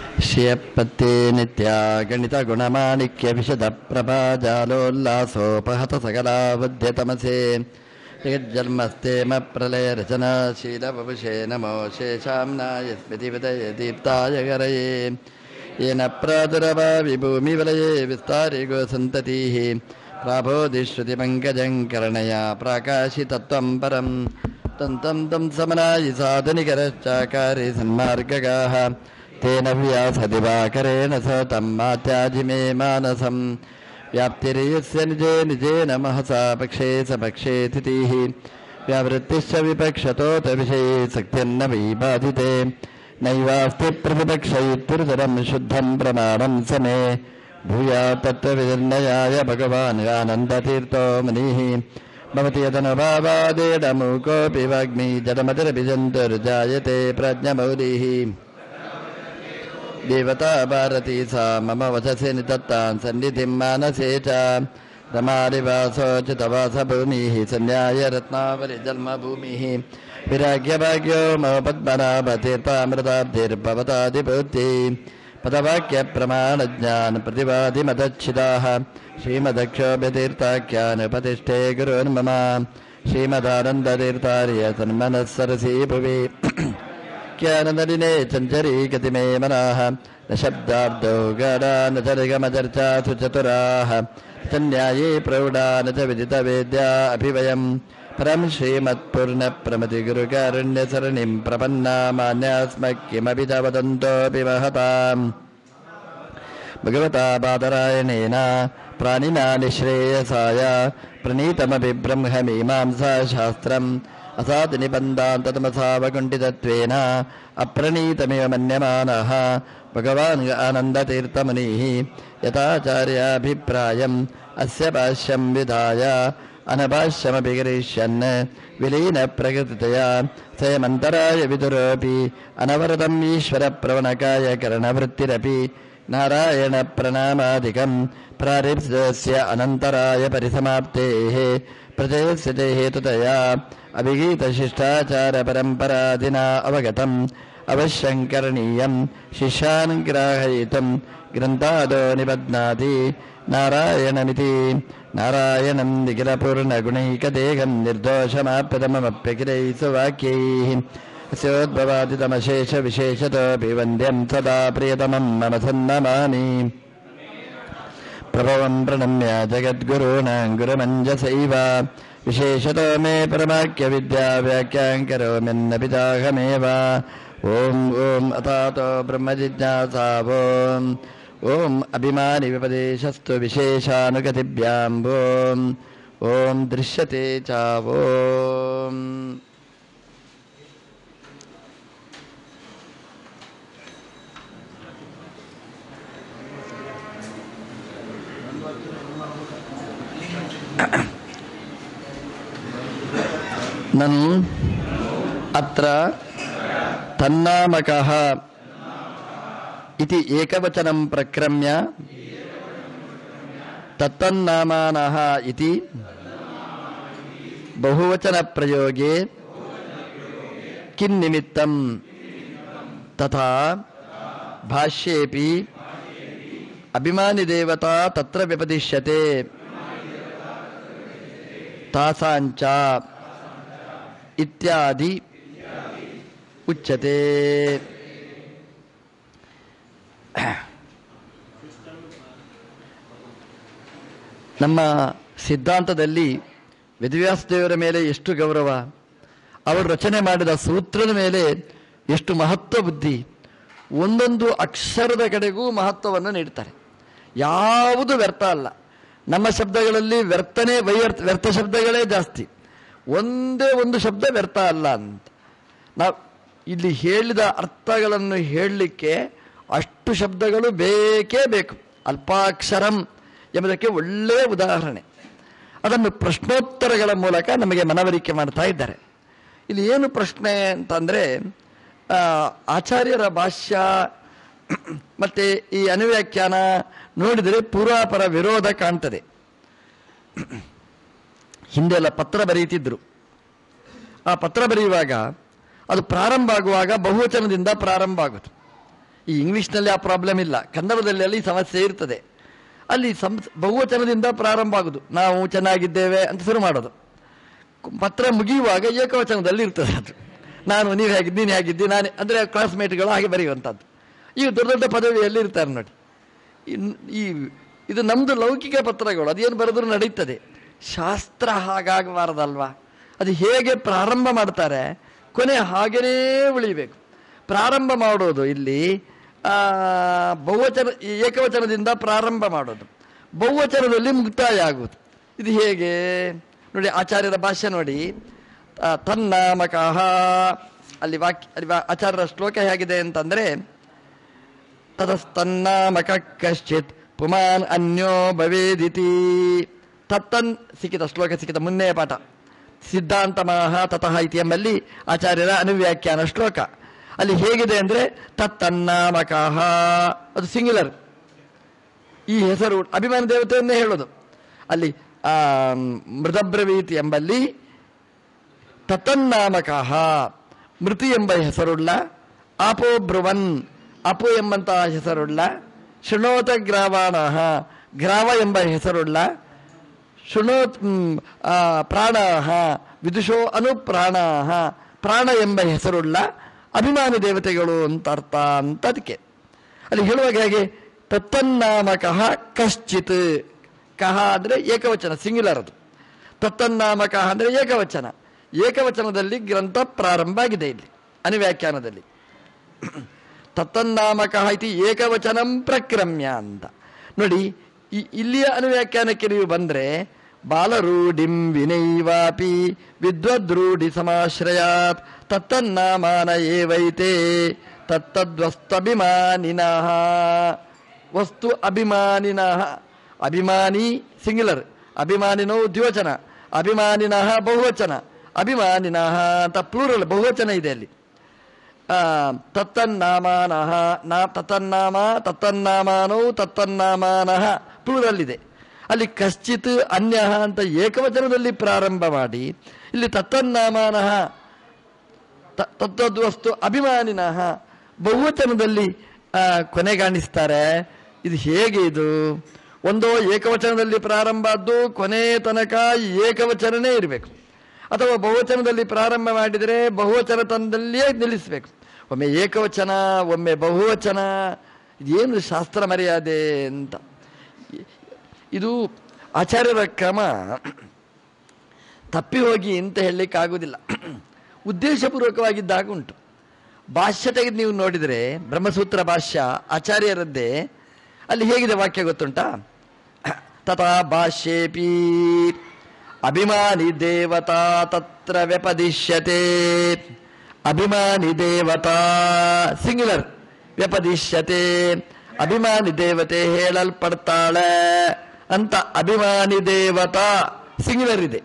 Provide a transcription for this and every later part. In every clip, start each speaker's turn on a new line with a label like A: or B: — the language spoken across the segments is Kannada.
A: ಶ್ರಿಯಪತ್ತೆ ನಿತ್ಯ ಗಣಿತ ಗುಣಮಾಣಿಕ್ಯ ವಿಶದ ಪ್ರಭಾ ಜಾಲೋಲ್ಲಾಸೋಪಹತ ಸಕಲಾವಧ್ಯ ತಮಸೆ ಜಗಜ್ಜನ್ಮಸ್ತೇಮ ಪ್ರಲಯ ರಚನಾಶೀಲ ವಪುಷೇ ನಮೋ ಶೇಷಾಂನಾಯ ಸ್ಮೃತಿ ವಿದಯ ದೀಪ್ತಾಯ ಗರಯೇ येन प्रादुरभावि भूमिवलये विस्तारे गोसन्ततिः प्राबोधिश्रुतिपङ्कजं करणया प्राकाशितत्वं परं तन्तं तं समनायि साधनिकरश्चाकारे सन्मार्गगाः तेन व्यासदिवाकरेण स तं मात्याजि मे मानसं व्याप्तिर्यस्य निजे निजेन महसा पक्षे स पक्षे तिथिः व्यावृत्तिश्च विपक्षतोत विषये सक्तिर्न वै बाधिते नैवास्ति प्रतिपक्षयित्युरुतरं शुद्धं प्रमाणं समे भूया तत्त्वविनिर्णयाय भगवान् आनन्दतीर्थो मुनिः भवति यदनुभावादेडमूकोऽपि वाग्मी जडमतिरपि जन्तुर्जायते प्रज्ञमौलिः देवता भारती सा मम वचसि निदत्तान् सन्निधिं मानसे च रमारिवासोचितवासभूमिः सन्न्यायरत्नावलिजन्मभूमिः विराग्यभाग्यो मम पद्मनाभतीर्थामृताब्धिर्भवतादिभूति पदवाक्यप्रमाणज्ञानप्रतिवादिमदच्छिदाः श्रीमदक्षोभ्यतीर्थाख्यानुपतिष्ठे गुरोन्मम श्रीमदानन्दतीर्थार्य सन्मनः सरसी भुवि ज्ञाननलिने चञ्चरी गतिमे मनाः न शब्दार्धौ गाढा न च निगमचर्चा सुचतुराः सन्न्याये प्रौढा न च विदितवेद्या अपि वयम् परं श्रीमत्पूर्णप्रमतिगुरुकारुण्यसरणिं प्रपन्ना मान्यास्म किमपि च वदन्तोऽपि महताम् भगवता बादरायणेन प्राणिना निःश्रेयसाय प्रणीतमपि ब्रह्ममीमांसा शास्त्रम् असाधुनिबन्धान्ततमसावकुण्ठितत्वेन अप्रणीतमिव मन्यमानः भगवान् आनन्दतीर्थमुनिः यथाचार्याभिप्रायम् अस्य भाष्यं विधाय अनभाष्यमपि करिष्यन् विलीनप्रकृतितया स्वयमन्तराय विदुरोऽपि अनवरतम् ईश्वरप्रवणकाय करणवृत्तिरपि नारायणप्रणामादिकम् प्रारिप्स्य अनन्तराय परिसमाप्तेः प्रजयस्य च हेतुतया अभिगीतशिष्टाचारपरम्परादिना अवगतम् अवश्यं करणीयम् शिष्यान् ग्राहयितुम् ग्रन्थादो निबध्नाति नारायणमिति नारायणं निखिलपूर्णगुणैकदेहं निर्दोषमाप्यतममप्यखिलैः सुवाक्यैः स्योद्भवादितमशेषविशेषतोऽपि वन्द्यं सदा प्रियतमं मम सन्नमामि प्रभवं प्रणम्य जगद्गुरूणां गुरुमञ्जसैव विशेषतो मे परमाख्यविद्या व्याख्यां करोम्यन्न पिताहमेव ॐ ॐ अथातो ब्रह्मजिज्ञासा ॐ ॐ अभिमानिव्यपदेशस्तु विशेषानुगतिभ्याम् ॐ ॐ दृश्यते च ॐ नन् अत्र तन्नामकः इति एकवचनं प्रक्रम्य तत्तन्नामानः इति बहुवचनप्रयोगे किन्निमित्तं तथा भाष्येऽपि अभिमानिदेवता तत्र व्यपदिश्यते तासाञ्च इत्यादि उच्यते ನಮ್ಮ ಸಿದ್ಧಾಂತದಲ್ಲಿ ವೇದವ್ಯಾಸದೇವರ ಮೇಲೆ ಎಷ್ಟು ಗೌರವ ಅವರು ರಚನೆ ಮಾಡಿದ ಸೂತ್ರದ ಮೇಲೆ ಎಷ್ಟು ಮಹತ್ವ ಬುದ್ಧಿ ಒಂದೊಂದು ಅಕ್ಷರದ ಕಡೆಗೂ ಮಹತ್ವವನ್ನು ನೀಡ್ತಾರೆ ಯಾವುದು ವ್ಯರ್ಥ ಅಲ್ಲ ನಮ್ಮ ಶಬ್ದಗಳಲ್ಲಿ ವ್ಯರ್ಥನೆ ವೈಯರ್ಥ ವ್ಯರ್ಥ ಶಬ್ದಗಳೇ ಜಾಸ್ತಿ ಒಂದೇ ಒಂದು ಶಬ್ದ ವ್ಯರ್ಥ ಅಲ್ಲ ಅಂತ ನಾವು ಇಲ್ಲಿ ಹೇಳಿದ ಅರ್ಥಗಳನ್ನು ಹೇಳಲಿಕ್ಕೆ ಅಷ್ಟು ಶಬ್ದಗಳು ಬೇಕೇ ಬೇಕು ಅಲ್ಪಾಕ್ಷರಂ ಎಂಬುದಕ್ಕೆ ಒಳ್ಳೆಯ ಉದಾಹರಣೆ ಅದನ್ನು ಪ್ರಶ್ನೋತ್ತರಗಳ ಮೂಲಕ ನಮಗೆ ಮನವರಿಕೆ ಮಾಡ್ತಾ ಇದ್ದಾರೆ ಇಲ್ಲಿ ಏನು ಪ್ರಶ್ನೆ ಅಂತಂದರೆ ಆಚಾರ್ಯರ ಭಾಷ್ಯ ಮತ್ತು ಈ ಅನುವ್ಯಾಖ್ಯಾನ ನೋಡಿದರೆ ಪೂರ್ವಾಪರ ವಿರೋಧ ಕಾಣ್ತದೆ ಹಿಂದೆಲ್ಲ ಪತ್ರ ಬರೀತಿದ್ರು ಆ ಪತ್ರ ಬರೆಯುವಾಗ ಅದು ಪ್ರಾರಂಭ ಆಗುವಾಗ ಬಹುವಚನದಿಂದ ಪ್ರಾರಂಭ ಆಗುತ್ತೆ ಈ ಇಂಗ್ಲಿಷ್ನಲ್ಲಿ ಆ ಪ್ರಾಬ್ಲಮ್ ಇಲ್ಲ ಕನ್ನಡದಲ್ಲಿ ಅಲ್ಲಿ ಸಮಸ್ಯೆ ಇರ್ತದೆ ಅಲ್ಲಿ ಸಂ ಬಹುವಚನದಿಂದ ಪ್ರಾರಂಭ ಆಗುದು ನಾವು ಚೆನ್ನಾಗಿದ್ದೇವೆ ಅಂತ ಶುರು ಮಾಡೋದು ಪತ್ರ ಮುಗಿಯುವಾಗ ಏಕವಚನದಲ್ಲಿ ಇರ್ತದೆ ಅದು ನಾನು ನೀವು ಹೇಗಿದ್ದು ನೀನು ಹೇಗಿದ್ದಿ ನಾನು ಅಂದರೆ ಕ್ಲಾಸ್ಮೇಟ್ಗಳು ಹಾಗೆ ಬರೆಯುವಂಥದ್ದು ಈ ದೊಡ್ಡ ದೊಡ್ಡ ಪದವಿಯಲ್ಲಿ ಇರ್ತಾರೆ ನೋಡಿ ಇನ್- ಈ ಇದು ನಮ್ಮದು ಲೌಕಿಕ ಪತ್ರಗಳು ಅದೇನು ಬರೆದ್ರು ನಡೀತದೆ ಶಾಸ್ತ್ರ ಹಾಗಾಗಬಾರದಲ್ವಾ ಅದು ಹೇಗೆ ಪ್ರಾರಂಭ ಮಾಡ್ತಾರೆ ಕೊನೆ ಹಾಗೇ ಉಳಿಬೇಕು ಪ್ರಾರಂಭ ಮಾಡೋದು ಇಲ್ಲಿ ಆ, ಬಹುವಚನ ಈ ಏಕವಚನದಿಂದ ಪ್ರಾರಂಭ ಮಾಡೋದು ಬಹುವಚನದಲ್ಲಿ ಮುಕ್ತಾಯ ಆಗುವುದು ಇದು ಹೇಗೆ ನೋಡಿ ಆಚಾರ್ಯರ ಭಾಷ್ಯ ನೋಡಿ ಆ, ತನ್ನಾಮಕಃ ಅಲ್ಲಿ ವಾಕ್ಯ ಅಲ್ಲಿ ವಾ- ಆಚಾರ್ಯರ ಶ್ಲೋಕ ಹೇಗಿದೆ ಅಂತಂದ್ರೆ ತತಸ್ತನ್ನಾಮಕ ಕಶ್ಚಿತ್ ಪುಮಾನ್ ಅನ್ಯೋ ಭವೇದಿತಿ ತತ್ತನ್ ಸಿಕ್ಕಿದ ಶ್ಲೋಕ ಸಿಕ್ಕಿದ ಮುನ್ನೇ ಪಾಠ ಸಿದ್ಧಾಂತಮಃ ತತಃ ಇತಿ ಎಂಬಲ್ಲಿ ಆಚಾರ್ಯರ ಅನುವ್ಯಾಖ್ಯಾನ ಶ್ಲೋಕ ಅಲ್ಲಿ ಹೇಗಿದೆ ಅಂದ್ರೆ ತತ್ತನ್ನಾಮಕಃ ಅದು ಸಿಂಗ್ಯುಲರ್ ಈ ಹೆಸರು ಅಭಿಮಾನ ದೇವತೆಯನ್ನೇ ಹೇಳೋದು ಅಲ್ಲಿ ಆ ಮೃತಬ್ರವೀತಿ ಎಂಬಲ್ಲಿ ತತನ್ನಾಮಕಃ ಮೃತಿ ಎಂಬ ಹೆಸರುಳ್ಳ ಆಪೋ ಬ್ರುವನ್ ಅಪು ಎಂಬಂತಹ ಹೆಸರುಳ್ಳ ಶೃಣೋತ ಗ್ರಾವಾಣ ಗ್ರಾವ ಎಂಬ ಹೆಸರುಳ್ಳ ಶೃಣೋತ್ ಮ್, ಆ, ಪ್ರಾಣಾಹ ವಿದುಷೋ ಅನುಪ್ರಾಣಾಹ ಪ್ರಾಣ ಎಂಬ ಹೆಸರುಳ್ಳ ಅಭಿಮಾನಿ ದೇವತೆಗಳು ಅಂತ ಅರ್ಥ ಅಂತ ಅದಕ್ಕೆ ಅಲ್ಲಿ ಹೇಳುವಾಗ ಹೇಗೆ ತತ್ತನ್ನಾಮಕಃ ಕಶ್ಚಿತ್ ಕಹ ಅಂದ್ರೆ ಏಕವಚನ ಸಿಂಗ್ಯುಲರ್ ಅದು ತತ್ತನ್ನಾಮಕಃ ಅಂದ್ರೆ ಏಕವಚನ ಏಕವಚನದಲ್ಲಿ ಗ್ರಂಥ ಪ್ರಾರಂಭ ಆಗಿದೆ ಇಲ್ಲಿ ಅನುವ್ಯಾಖ್ಯಾನದಲ್ಲಿ ತತ್ತನ್ನಾಮಕಃ ಇತಿ ಏಕವಚನಂ ಪ್ರಕ್ರಮ್ಯ ಅಂತ ನೋಡಿ ಈ ಇಲ್ಲಿಯ ಅನುವ್ಯಾಖ್ಯಾನಕ್ಕೆ ನೀವು ಬಂದ್ರೆ ಬಾಲರೂಢಿಂ ವಿನೈವಾಪಿ ವಿದ್ವದ್ರೂಢಿ ಸಮಾಶ್ರಯಾತ್ ತತ್ತನ್ನಾಮಾನ ಏವೈತೆ ತತ್ತದ್ವಸ್ತಭಿಮಾನಿನಃ ವಸ್ತು ಅಭಿಮಾನಿನಃ ಅಭಿಮಾನಿ ಸಿಂಗ್ಯುಲರ್ ಅಭಿಮಾನಿನೋ ದ್ವಿವಚನ ಅಭಿಮಾನಿನಃ ಬಹುವಚನ ಅಭಿಮಾನಿನಃ ಅಂತ ಪ್ಲೂರಲ್ ಬಹುವಚನ ಇದೆ ಅಲ್ಲಿ ಆ, ತತ್ತನ್ನಾಮಾನಃ ನಾ ತತ್ತನ್ನಾಮ ತತ್ತನ್ನಾಮಾನೌ ತತ್ತನ್ನಾಮಾನಃ ಪ್ಲೂರಲ್ ಇದೆ ಅಲ್ಲಿ ಕಶ್ಚಿತ್ ಅನ್ಯ ಅಂತ ಏಕವಚನದಲ್ಲಿ ಪ್ರಾರಂಭ ಮಾಡಿ ಇಲ್ಲಿ ತತ್ತನ್ನಾಮಾನಃ ತ- ತತ್ತದ್ವಸ್ತು ಅಭಿಮಾನಿನಃ ಬಹುವಚನದಲ್ಲಿ ಆ, ಕೊನೆಗಾಣಿಸ್ತಾರೆ ಇದು ಹೇಗೆ ಇದು ಒಂದೋ ಏಕವಚನದಲ್ಲಿ ಪ್ರಾರಂಭ ಆದ್ದು ಕೊನೆ ತನಕ ಏಕವಚನನೇ ಇರಬೇಕು ಅಥವಾ ಬಹುವಚನದಲ್ಲಿ ಪ್ರಾರಂಭ ಮಾಡಿದರೆ ಬಹುವಚನ ತನದಲ್ಲಿಯೇ ನಿಲ್ಲಿಸಬೇಕು ಒಮ್ಮೆ ಏಕವಚನ ಒಮ್ಮೆ ಬಹುವಚನ ಇದೇನು ಶಾಸ್ತ್ರ ಮರ್ಯಾದೆ ಅಂತ ಇದು ಆಚಾರ್ಯರ ಕ್ರಮ ತಪ್ಪಿ ಹೋಗಿ ಅಂತ ಹೇಳಲಿಕ್ಕಾಗುವುದಿಲ್ಲ ಉದ್ದೇಶಪೂರ್ವಕವಾಗಿದ್ದಾಗ ಉಂಟು ಭಾಷ್ಯ ತೆಗೆದು ನೀವು ನೋಡಿದರೆ ಬ್ರಹ್ಮಸೂತ್ರ ಭಾಷ್ಯ ಆಚಾರ್ಯರದ್ದೇ ಅಲ್ಲಿ ಹೇಗಿದೆ ವಾಕ್ಯ ಗೊತ್ತುಂಟಾ ತಥಾ ಭಾಷ್ಯೇಪಿ ಅಭಿಮಾನಿ ದೇವತಾ ತತ್ರ ವ್ಯಪದಿಶ್ಯತೆ ಅಭಿಮಾನಿ ದೇವತಾ ಸಿಂಗ್ಯುಲರ್ ವ್ಯಪದಿಶ್ಯತೆ ಅಭಿಮಾನಿ ದೇವತೆ ಹೇಳಲ್ಪಡ್ತಾಳೆ ಅಂತ ಅಭಿಮಾನಿ ದೇವತಾ ಸಿಂಗ್ಯುಲರ್ ಇದೆ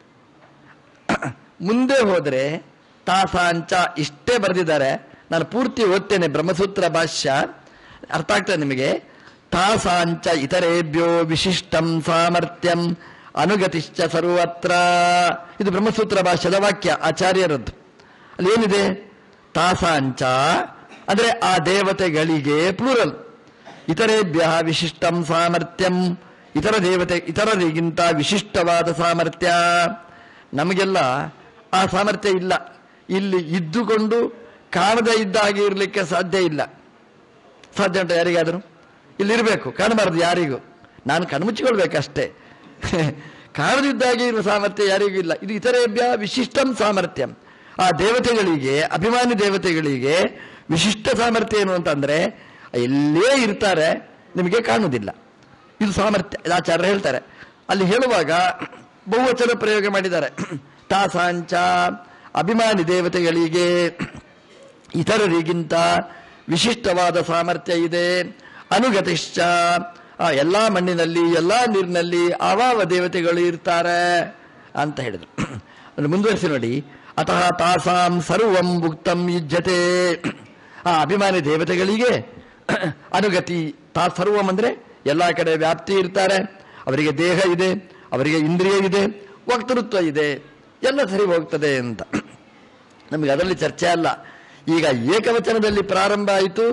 A: ಮುಂದೆ ಹೋದ್ರೆ ತಾಸಾಂಚ ಇಷ್ಟೇ ಬರೆದಿದ್ದಾರೆ ನಾನು ಪೂರ್ತಿ ಓದ್ತೇನೆ ಬ್ರಹ್ಮಸೂತ್ರ ಭಾಷ್ಯ ಅರ್ಥ ಆಗ್ತದೆ ನಿಮಗೆ ತಾಸಾಂಚ ಇತರೇಭ್ಯೋ ವಿಶಿಷ್ಟಂ ಸಾಮರ್ಥ್ಯಂ ಅನುಗತಿಶ್ಚ ಸರ್ವತ್ರ ಇದು ಬ್ರಹ್ಮಸೂತ್ರ ಭಾಷ್ಯದ ವಾಕ್ಯ ಆಚಾರ್ಯರದ್ದು ಅಲ್ಲಿ ಏನಿದೆ ತಾಸಾಂಚ ಅಂದ್ರೆ ಆ ದೇವತೆಗಳಿಗೆ ಪ್ಲೂರಲ್ ಇತರೇಭ್ಯ ವಿಶಿಷ್ಟಂ ಸಾಮರ್ಥ್ಯಂ ಇತರ ದೇವತೆ ಇತರರಿಗಿಂತ ವಿಶಿಷ್ಟವಾದ ಸಾಮರ್ಥ್ಯ ನಮಗೆಲ್ಲ ಆ ಸಾಮರ್ಥ್ಯ ಇಲ್ಲ ಇಲ್ಲಿ ಇದ್ದುಕೊಂಡು ಕಾಣದೇ ಇದ್ದ ಹಾಗೆ ಇರಲಿಕ್ಕೆ ಸಾಧ್ಯ ಇಲ್ಲ ಸಾಧ್ಯ ಉಂಟು ಯಾರಿಗಾದರೂ ಇಲ್ಲಿರಬೇಕು ಕಾಣಬಾರದು ಯಾರಿಗೂ ನಾನು ಕಣ್ಮುಚ್ಚಿಕೊಳ್ಬೇಕಷ್ಟೇ ಕಾಣದಿದ್ದಾಗೆ ಇರುವ ಸಾಮರ್ಥ್ಯ ಯಾರಿಗೂ ಇಲ್ಲ ಇದು ಇತರೇಭ್ಯ ವಿಶಿಷ್ಟಂ ಸಾಮರ್ಥ್ಯಂ ಆ ದೇವತೆಗಳಿಗೆ ಅಭಿಮಾನಿ ದೇವತೆಗಳಿಗೆ ವಿಶಿಷ್ಟ ಸಾಮರ್ಥ್ಯ ಏನು ಅಂತಂದ್ರೆ ಎಲ್ಲೇ ಇರ್ತಾರೆ ನಿಮಗೆ ಕಾಣುವುದಿಲ್ಲ ಇದು ಸಾಮರ್ಥ್ಯ ಇದು ಆಚಾರ್ಯ ಹೇಳ್ತಾರೆ ಅಲ್ಲಿ ಹೇಳುವಾಗ ಬಹುವಚನ ಪ್ರಯೋಗ ಮಾಡಿದ್ದಾರೆ ತಾಸಾಂಚ ಅಭಿಮಾನಿ ದೇವತೆಗಳಿಗೆ ಇತರರಿಗಿಂತ ವಿಶಿಷ್ಟವಾದ ಸಾಮರ್ಥ್ಯ ಇದೆ ಅನುಗತಿಶ್ಚ ಆ ಎಲ್ಲಾ ಮಣ್ಣಿನಲ್ಲಿ ಎಲ್ಲಾ ನೀರಿನಲ್ಲಿ ಆವಾವ ದೇವತೆಗಳು ಇರ್ತಾರೆ ಅಂತ ಹೇಳಿದ್ರು ಅದನ್ನು ಮುಂದುವರಿಸಿ ನೋಡಿ ಅತಃ ತಾಸಾಂ ಸರ್ವಂ ಭುಕ್ತಂ ಯುಜ್ಯತೆ ಆ ಅಭಿಮಾನಿ ದೇವತೆಗಳಿಗೆ ಅನುಗತಿ ತಾ ಸರ್ವಂ ಅಂದ್ರೆ ಎಲ್ಲಾ ಕಡೆ ವ್ಯಾಪ್ತಿ ಇರ್ತಾರೆ ಅವರಿಗೆ ದೇಹ ಇದೆ ಅವರಿಗೆ ಇಂದ್ರಿಯ ಇದೆ ವಕ್ತೃತ್ವ ಇದೆ ಎಲ್ಲ ಸರಿ ಹೋಗ್ತದೆ ಅಂತ ನಮಗೆ ಅದರಲ್ಲಿ ಚರ್ಚೆ ಅಲ್ಲ ಈಗ ಏಕವಚನದಲ್ಲಿ ಪ್ರಾರಂಭ ಆಯಿತು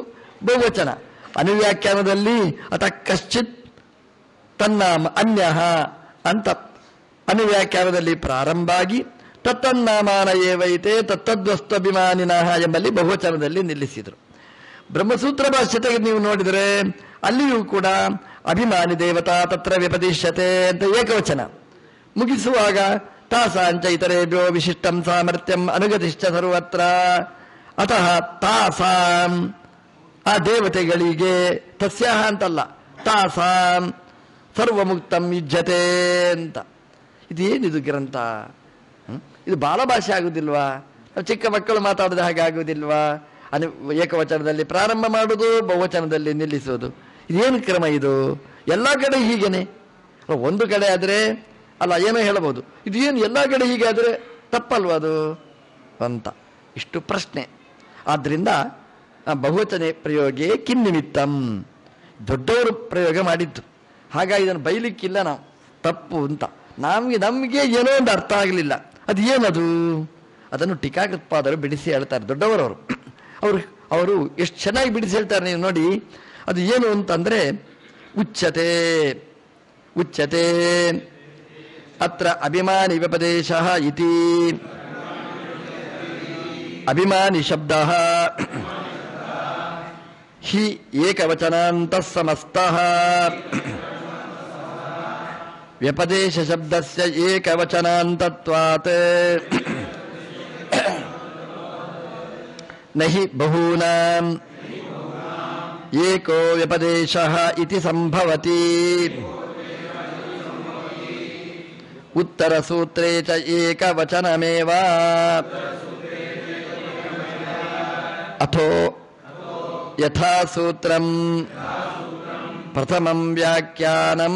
A: ಬಹುವಚನ ಅನುವ್ಯಾಖ್ಯಾನದಲ್ಲಿ ಅಥ ಕಶ್ಚಿತ್ ತನ್ನಾಮ ಅನ್ಯ ಅಂತ ಅನುವ್ಯಾಖ್ಯಾನದಲ್ಲಿ ಪ್ರಾರಂಭ ಆಗಿ ತತ್ತನ್ನಾಮಾನ ಏವೈತೆ ತತ್ತದ್ವಸ್ತ್ವಭಿಮಾನಿನಃ ಎಂಬಲ್ಲಿ ಬಹುವಚನದಲ್ಲಿ ನಿಲ್ಲಿಸಿದರು ಬ್ರಹ್ಮಸೂತ್ರ ಭಾಷ್ಯತೆಗೆ ನೀವು ನೋಡಿದರೆ ಅಲ್ಲಿಯೂ ಕೂಡ ಅಭಿಮಾನಿ ದೇವತಾ ತತ್ರ ವ್ಯಪದಿಶ್ಯತೆ ಅಂತ ಏಕವಚನ ಮುಗಿಸುವಾಗ ತಾಸಾಂಚ ಇತರೇಭ್ಯೋ ವಿಶಿಷ್ಟಂ ಸಾಮರ್ಥ್ಯಂ ಅನುಗತಿಶ್ಚ ಸರ್ವತ್ರ ಅತಃ ತಾಸಾಂ ಆ ದೇವತೆಗಳಿಗೆ ತಸ್ಯಾಹ ಅಂತಲ್ಲ ತಾಸಾಂ ಸರ್ವಮುಕ್ತಂ ಯುಜ್ಯತೆ ಅಂತ ಇದೇನಿದು ಗ್ರಂಥ ಹ್ಮ್? ಇದು ಬಾಲಭಾಷೆ ಆಗುದಿಲ್ವಾ ನಾವು ಚಿಕ್ಕ ಮಕ್ಕಳು ಮಾತಾಡಿದ ಹಾಗೆ ಆಗುವುದಿಲ್ವಾ ಅನು ಏಕವಚನದಲ್ಲಿ ಪ್ರಾರಂಭ ಮಾಡುವುದು ಬಹುವಚನದಲ್ಲಿ ನಿಲ್ಲಿಸುವುದು ಇದೇನು ಕ್ರಮ ಇದು ಎಲ್ಲ ಕಡೆ ಹೀಗೇನೆ ಅಲ್ಲ, ಒಂದು ಕಡೆ ಆದರೆ ಅಲ್ಲ ಏನೋ ಹೇಳಬಹುದು ಇದು ಏನು ಎಲ್ಲ ಕಡೆ ಹೀಗೆ ಆದರೆ ತಪ್ಪಲ್ವಾ ಅದು ಅಂತ ಇಷ್ಟು ಪ್ರಶ್ನೆ ಆದ್ದರಿಂದ ಆ ಬಹುವಚನೆ ಪ್ರಯೋಗೇ ಕಿನ್ನಿಮಿತ್ತಂ ದೊಡ್ಡವರು ಪ್ರಯೋಗ ಮಾಡಿದ್ದು ಹಾಗಾಗಿ ಇದನ್ನು ಬೈಲಿಕ್ಕಿಲ್ಲ ನಾವು ತಪ್ಪು ಅಂತ ನಮಗೆ ನಮಗೆ ಏನೋ ಒಂದು ಅರ್ಥ ಆಗಲಿಲ್ಲ ಅದು ಏನದು ಅದನ್ನು ಟೀಕಾಕೃತ್ಪಾದರು ಬಿಡಿಸಿ ಹೇಳ್ತಾರೆ ದೊಡ್ಡವರವರು ಅವರು ಅವರು ಎಷ್ಟು ಚೆನ್ನಾಗಿ ಬಿಡಿಸಿ ಹೇಳ್ತಾರೆ ನೀವು ನೋಡಿ ಅದು ಏನು ಅಂತಂದ್ರೆ ಉಚ್ಚತೆ ಉಚ್ಚತೆ ಅತ್ರ ಅಭಿಮಾನಿ ವ್ಯಪದೇಶ ಇತಿ ಅಭಿಮಾನಿ ಶಬ್ದ ಹಿ ಏಕವಚನಾಂತ ಸಮಸ್ತ ವ್ಯಪದೇಶ ಶಬ್ದಸ್ಯ ಏಕವಚನಾಂತತ್ವಾತ್ ನಹಿ ಬಹೂನಾಂ ಏಕೋ ವ್ಯಪದೇಶ ಇತಿ ಸಂಭವತಿ ಉತ್ತರಸೂತ್ರೇ ಚ ಏಕವಚನಮೇವ ಅಥೋ ಯಥಾ ಸೂತ್ರಂ ಪ್ರಥಮಂ ವ್ಯಾಖ್ಯಾನಂ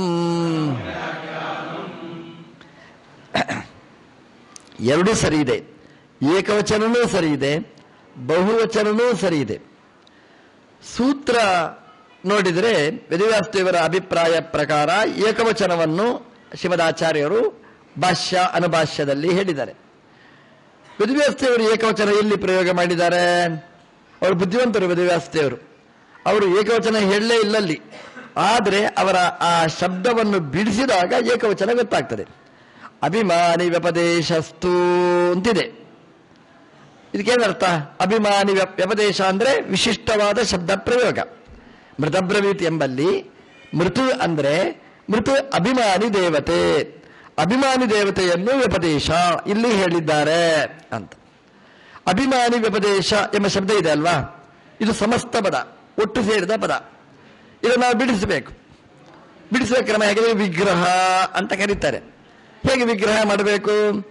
A: ಎರಡೂ ಸರಿ ಇದೆ ಏಕವಚನನೂ ಸರಿ ಇದೆ ಬಹುವಚನನೂ ಸರಿ ಇದೆ ಸೂತ್ರ ನೋಡಿದರೆ ವೇದವ್ಯಾಸದೇವರ ಅಭಿಪ್ರಾಯ ಪ್ರಕಾರ ಏಕವಚನವನ್ನು ಶ್ರೀಮದಾಚಾರ್ಯರು ಭಾಷ್ಯ ಅನುಭಾಷ್ಯದಲ್ಲಿ ಹೇಳಿದ್ದಾರೆ ವೇದವ್ಯಾಸದೇವರು ಏಕವಚನ ಎಲ್ಲಿ ಪ್ರಯೋಗ ಮಾಡಿದ್ದಾರೆ ಅವರು ಬುದ್ಧಿವಂತರು ವೇದವ್ಯಾಸದೇವರು ಅವರು ಏಕವಚನ ಹೇಳಲೇ ಇಲ್ಲಲ್ಲಿ ಆದರೆ ಅವರ ಆ ಶಬ್ದವನ್ನು ಬಿಡಿಸಿದಾಗ ಏಕವಚನ ಗೊತ್ತಾಗ್ತದೆ ಅಭಿಮಾನಿ ವ್ಯಪದೇಶಸ್ತು ಅಂತಿದೆ ಇದಕ್ಕೇನರ್ಥ ಅಭಿಮಾನಿ ವ್ಯ- ವ್ಯಪದೇಶ ಅಂದ್ರೆ ವಿಶಿಷ್ಟವಾದ ಶಬ್ದ ಪ್ರಯೋಗ ಮೃತಬ್ರವೀತಿ ಎಂಬಲ್ಲಿ ಮೃತು ಅಂದ್ರೆ ಮೃತು ಅಭಿಮಾನಿ ದೇವತೆ ಅಭಿಮಾನಿ ದೇವತೆಯನ್ನು ವ್ಯಪದೇಶ ಇಲ್ಲಿ ಹೇಳಿದ್ದಾರೆ ಅಂತ ಅಭಿಮಾನಿ ವ್ಯಪದೇಶ ಎಂಬ ಶಬ್ದ ಇದೆ ಅಲ್ವಾ ಇದು ಸಮಸ್ತ ಪದ ಒಟ್ಟು ಸೇರಿದ ಪದ ಇದನ್ನು ನಾವು ಬಿಡಿಸಬೇಕು ಬಿಡಿಸುವ ಕ್ರಮ ಹೇಗೆ ವಿಗ್ರಹ ಅಂತ ಕರೀತಾರೆ ಹೇಗೆ ವಿಗ್ರಹ ಮಾಡಬೇಕು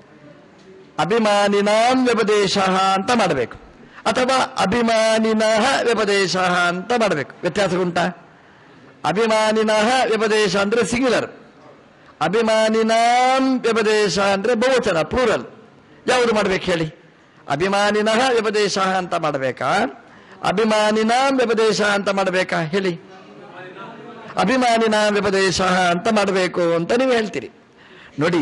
A: ಅಭಿಮಾನಿನಾಂ ವ್ಯಪದೇಶ ಅಂತ ಮಾಡಬೇಕು ಅಥವಾ ಅಭಿಮಾನಿನಃ ವ್ಯಪದೇಶ ಅಂತ ಮಾಡಬೇಕು ವ್ಯತ್ಯಾಸ ಉಂಟಾ ಅಭಿಮಾನಿನಃ ವ್ಯಪದೇಶ ಅಂದ್ರೆ ಸಿಂಗ್ಯುಲರ್ ಅಭಿಮಾನಿನಾಂ ವ್ಯಪದೇಶ ಅಂದ್ರೆ ಬಹುವಚನ ಪ್ಲೂರಲ್ ಯಾವುದು ಮಾಡ್ಬೇಕು ಹೇಳಿ ಅಭಿಮಾನಿನಃ ವ್ಯಪದೇಶ ಅಂತ ಮಾಡಬೇಕಾ ಅಭಿಮಾನಿನಾಂ ವ್ಯಪದೇಶ ಅಂತ ಮಾಡಬೇಕಾ ಹೇಳಿ ಅಭಿಮಾನಿನ ವ್ಯಪದೇಶ ಅಂತ ಮಾಡಬೇಕು ಅಂತ ನೀವು ಹೇಳ್ತೀರಿ ನೋಡಿ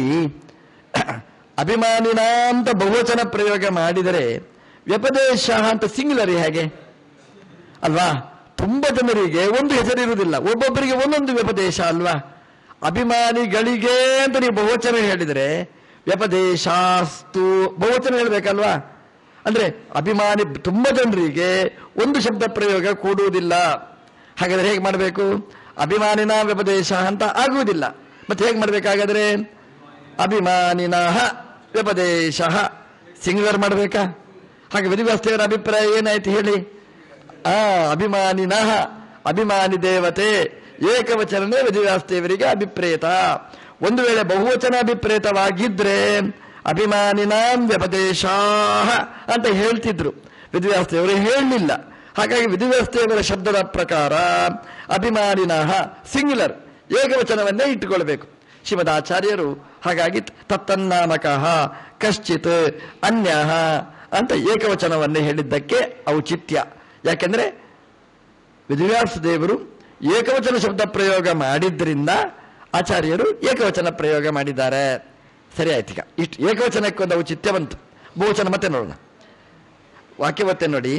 A: ಅಭಿಮಾನಿನ ಅಂತ ಬಹುವಚನ ಪ್ರಯೋಗ ಮಾಡಿದರೆ ವ್ಯಪದೇಶ ಅಂತ ಸಿಂಗ್ಯುಲರ್ ಹೇಗೆ ಅಲ್ವಾ ತುಂಬಾ ಜನರಿಗೆ ಒಂದು ಹೆಸರಿರುವುದಿಲ್ಲ ಒಬ್ಬೊಬ್ಬರಿಗೆ ಒಂದೊಂದು ವ್ಯಪದೇಶ ಅಲ್ವಾ ಅಭಿಮಾನಿಗಳಿಗೆ ಅಂತ ನೀವು ಬಹುವಚನ ಹೇಳಿದರೆ ವ್ಯಪದೇಶಾಸ್ತು ಬಹುವಚನ ಹೇಳ್ಬೇಕಲ್ವಾ ಅಂದ್ರೆ ಅಭಿಮಾನಿ ತುಂಬಾ ಜನರಿಗೆ ಒಂದು ಶಬ್ದ ಪ್ರಯೋಗ ಕೂಡುವುದಿಲ್ಲ ಹಾಗಾದ್ರೆ ಹೇಗೆ ಮಾಡಬೇಕು ಅಭಿಮಾನಿನ ವ್ಯಪದೇಶ ಅಂತ ಆಗುವುದಿಲ್ಲ ಮತ್ತೆ ಹೇಗೆ ಮಾಡ್ಬೇಕಾಗಾದ್ರೆ ಅಭಿಮಾನಿನ ವ್ಯಪದೇಶ ಸಿಂಗ್ಯುಲರ್ ಮಾಡಬೇಕಾ ಹಾಗೆ ವಿಧಿವ್ಯಾಸ್ತೆಯವರ ಅಭಿಪ್ರಾಯ ಏನಾಯ್ತು ಹೇಳಿ ಆ ಅಭಿಮಾನಿನ ಅಭಿಮಾನಿ ದೇವತೆ ಏಕವಚನನೇ ವೇದವ್ಯಾಸದೇವರಿಗೆ ಅಭಿಪ್ರೇತ ಒಂದು ವೇಳೆ ಬಹುವಚನ ಅಭಿಪ್ರೇತವಾಗಿದ್ರೆ ಅಭಿಮಾನಿನಾಂ ವ್ಯಪದೇಶ ಅಂತ ಹೇಳ್ತಿದ್ರು ವೇದವ್ಯಾಸದೇವರು ಹೇಳಲಿಲ್ಲ ಹಾಗಾಗಿ ವಿಧಿವ್ಯಾಸದೇವರ ಶಬ್ದದ ಪ್ರಕಾರ ಅಭಿಮಾನಿನ ಸಿಂಗ್ಯುಲರ್ ಏಕವಚನವನ್ನೇ ಇಟ್ಟುಕೊಳ್ಬೇಕು ಶ್ರೀಮದಾಚಾರ್ಯರು ಹಾಗಾಗಿ ತತ್ತನ್ನಾಮಕ ಕಶ್ಚಿತ್ ಅನ್ಯ ಅಂತ ಏಕವಚನವನ್ನೇ ಹೇಳಿದ್ದಕ್ಕೆ ಔಚಿತ್ಯ ಯಾಕೆಂದ್ರೆ ವಿಧಿವ್ಯಾಸ ದೇವರು ಏಕವಚನ ಶಬ್ದ ಪ್ರಯೋಗ ಮಾಡಿದ್ರಿಂದ ಆಚಾರ್ಯರು ಏಕವಚನ ಪ್ರಯೋಗ ಮಾಡಿದ್ದಾರೆ ಸರಿ ಆಯ್ತು ಈಗ ಇಷ್ಟು ಏಕವಚನಕ್ಕೆ ಒಂದು ಔಚಿತ್ಯ ಬಂತು ಬಹುವಚನ ಮತ್ತೆ ನೋಡೋಣ ವಾಕ್ಯವತ್ತೆ ನೋಡಿ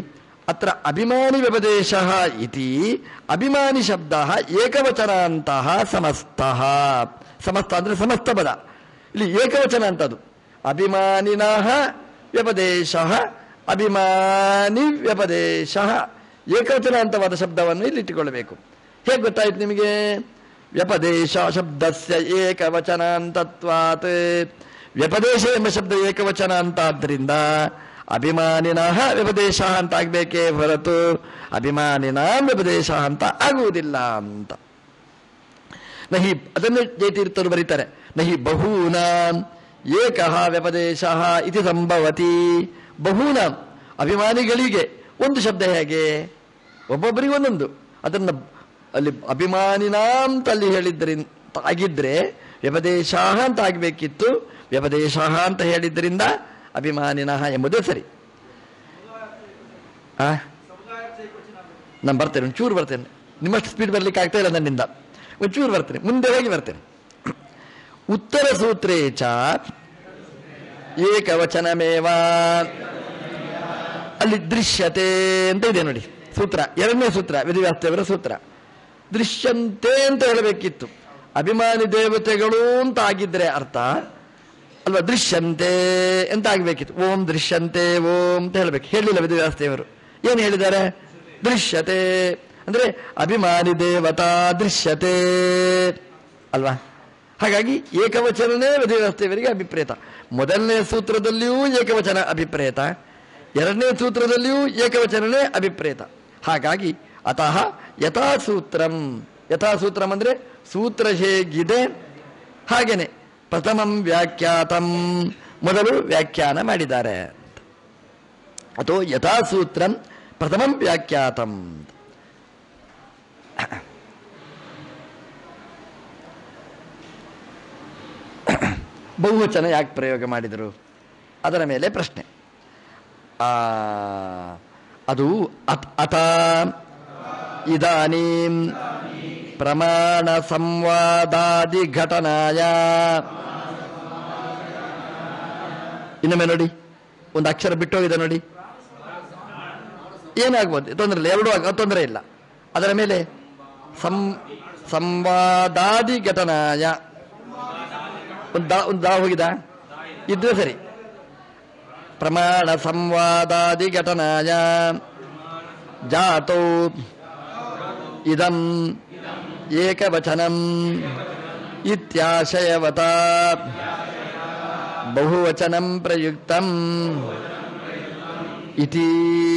A: ಅತ್ರ ಅಭಿಮಾನಿ ವ್ಯಪದೇಶ ಇತಿ ಅಭಿಮಾನಿ ಶಬ್ದ ಏಕವಚನಾಂತಹ ಸಮಸ್ತಃ ಸಮಸ್ತ ಅಂದ್ರೆ ಸಮಸ್ತ ಪದ ಇಲ್ಲಿ ಏಕವಚನ ಅಂತದು ಅಭಿಮಾನಿನಃ ವ್ಯಪದೇಶ ಅಭಿಮಾನಿ ವ್ಯಪದೇಶ ಏಕವಚನ ಅಂತವಾದ ಶಬ್ದವನ್ನು ಇಲ್ಲಿ ಇಟ್ಟುಕೊಳ್ಳಬೇಕು ಹೇಗೆ ಗೊತ್ತಾಯ್ತು ನಿಮಗೆ ವ್ಯಪದೇಶ ಶಬ್ದಸ್ಯ ಏಕವಚನಾಂತತ್ವಾತ್ ವ್ಯಪದೇಶ ಎಂಬ ಶಬ್ದ ಏಕವಚನ ಅಂತಾದ್ರಿಂದ ಅಭಿಮಾನಿನಃ ವ್ಯಪದೇಶ ಅಂತ ಆಗ್ಬೇಕೇ ಹೊರತು ಅಭಿಮಾನಿನ ವ್ಯಪದೇಶ ಅಂತ ಆಗುವುದಿಲ್ಲ ಅಂತ ನಹಿ ಅದನ್ನು ಜಯತೀರ್ಥರು ಬರೀತಾರೆ ನಹಿ ಬಹೂನಾಂ ಏಕಃ ವ್ಯಪದೇಶ ಇತಿ ಸಂಭವತಿ ಬಹೂನಾಂ ಅಭಿಮಾನಿಗಳಿಗೆ ಒಂದು ಶಬ್ದ ಹೇಗೆ ಒಬ್ಬೊಬ್ಬರಿಗೆ ಒಂದೊಂದು ಅದನ್ನು ಅಲ್ಲಿ ಅಭಿಮಾನಿನಾಂ ಅಂತ ಅಲ್ಲಿ ಹೇಳಿದ್ರಿಂದ ಆಗಿದ್ರೆ ವ್ಯಪದೇಶ ಅಂತ ಆಗಬೇಕಿತ್ತು ವ್ಯಪದೇಶ ಅಂತ ಹೇಳಿದ್ರಿಂದ ಅಭಿಮಾನಿನಃ ಎಂಬುದೇ ಸರಿ ಆ ನಾನು ಬರ್ತೇನೆ ಒಂಚೂರು ಬರ್ತೇನೆ ನಿಮ್ಮಷ್ಟು ಸ್ಪೀಡ್ ಬರ್ಲಿಕ್ಕೆ ಆಗ್ತಾ ಇಲ್ಲ ನನ್ನಿಂದ ಒಂಚೂರು ಬರ್ತೇನೆ ಮುಂದೆ ಹೋಗಿ ಬರ್ತೇನೆ ಉತ್ತರ ಸೂತ್ರೇ ಚ ಏಕವಚನಮೇವ ಅಲ್ಲಿ ದೃಶ್ಯತೆ ಅಂತ ಇದೆ ನೋಡಿ ಸೂತ್ರ ಎರಡನೇ ಸೂತ್ರ ವೇದವ್ಯಾಸದೇವರ ಸೂತ್ರ ದೃಶ್ಯಂತೆ ಅಂತ ಹೇಳಬೇಕಿತ್ತು ಅಭಿಮಾನಿ ದೇವತೆಗಳು ಅಂತ ಆಗಿದ್ರೆ ಅರ್ಥ ಅಲ್ವಾ ದೃಶ್ಯಂತೆ ಅಂತ ಆಗ್ಬೇಕಿತ್ತು ಓಂ ದೃಶ್ಯಂತೆ ಓಂ ಅಂತ ಹೇಳ್ಬೇಕು ಹೇಳಿಲ್ಲ ವೇದವ್ಯಾಸದೇವರು ಏನು ಹೇಳಿದ್ದಾರೆ ದೃಶ್ಯತೆ ಅಂದ್ರೆ ಅಭಿಮಾನಿ ದೇವತಾ ದೃಶ್ಯತೆ ಅಲ್ವಾ ಹಾಗಾಗಿ ಏಕವಚನನೇ ವೇದವ್ಯಾಸದೇವರಿಗೆ ಅಭಿಪ್ರೇತ ಮೊದಲನೇ ಸೂತ್ರದಲ್ಲಿಯೂ ಏಕವಚನ ಅಭಿಪ್ರೇತ ಎರಡನೇ ಸೂತ್ರದಲ್ಲಿಯೂ ಏಕವಚನನೇ ಅಭಿಪ್ರೇತ ಹಾಗಾಗಿ ಅತಃ ಯಥಾಸೂತ್ರಂ ಯಥಾಸೂತ್ರಂ ಅಂದ್ರೆ ಸೂತ್ರ ಹೇಗಿದೆ ಹಾಗೇನೆ ಪ್ರಥಮಂ ವ್ಯಾಖ್ಯಾತಂ ಮೊದಲು ವ್ಯಾಖ್ಯಾನ ಮಾಡಿದ್ದಾರೆ ಅಥವಾ ಯಥಾಸೂತ್ರಂ ಪ್ರಥಮಂ ವ್ಯಾಖ್ಯಾತಂ ಬಹುವಚನ ಯಾಕೆ ಪ್ರಯೋಗ ಮಾಡಿದರು ಅದರ ಮೇಲೆ ಪ್ರಶ್ನೆ ಆ, ಅದು ಅತ್ ಅತ ಇದಾನೀಂ ಪ್ರಮಾಣ ಸಂವಾದಾದಿ ಘಟನಾಯ ಇನ್ನೊಮ್ಮೆ ನೋಡಿ ಒಂದು ಅಕ್ಷರ ಬಿಟ್ಟು ಹೋಗಿದೆ ನೋಡಿ ಏನಾಗ್ಬೋದು ತೊಂದರೆ ಇಲ್ಲ ಎರಡೂ ಆಗ ತೊಂದರೆ ಇಲ್ಲ ಅದರ ಮೇಲೆ ಸಂ ಸಂವಾದಾದಿ ಘಟನಾಯ ಒಂದು ದಾ ಒಂದು ದಾ ಹೋಗಿದ ಇದ್ರೆ ಸರಿ ಪ್ರಮಾಣ ಸಂವಾದಾದಿ ಘಟನಾಯ ಜಾತೋ ಇದಂ ಏಕವಚನಂ ಇತ್ಯಾಶಯವತ ಬಹುವಚನಂ ಪ್ರಯುಕ್ತಂ ಇತಿ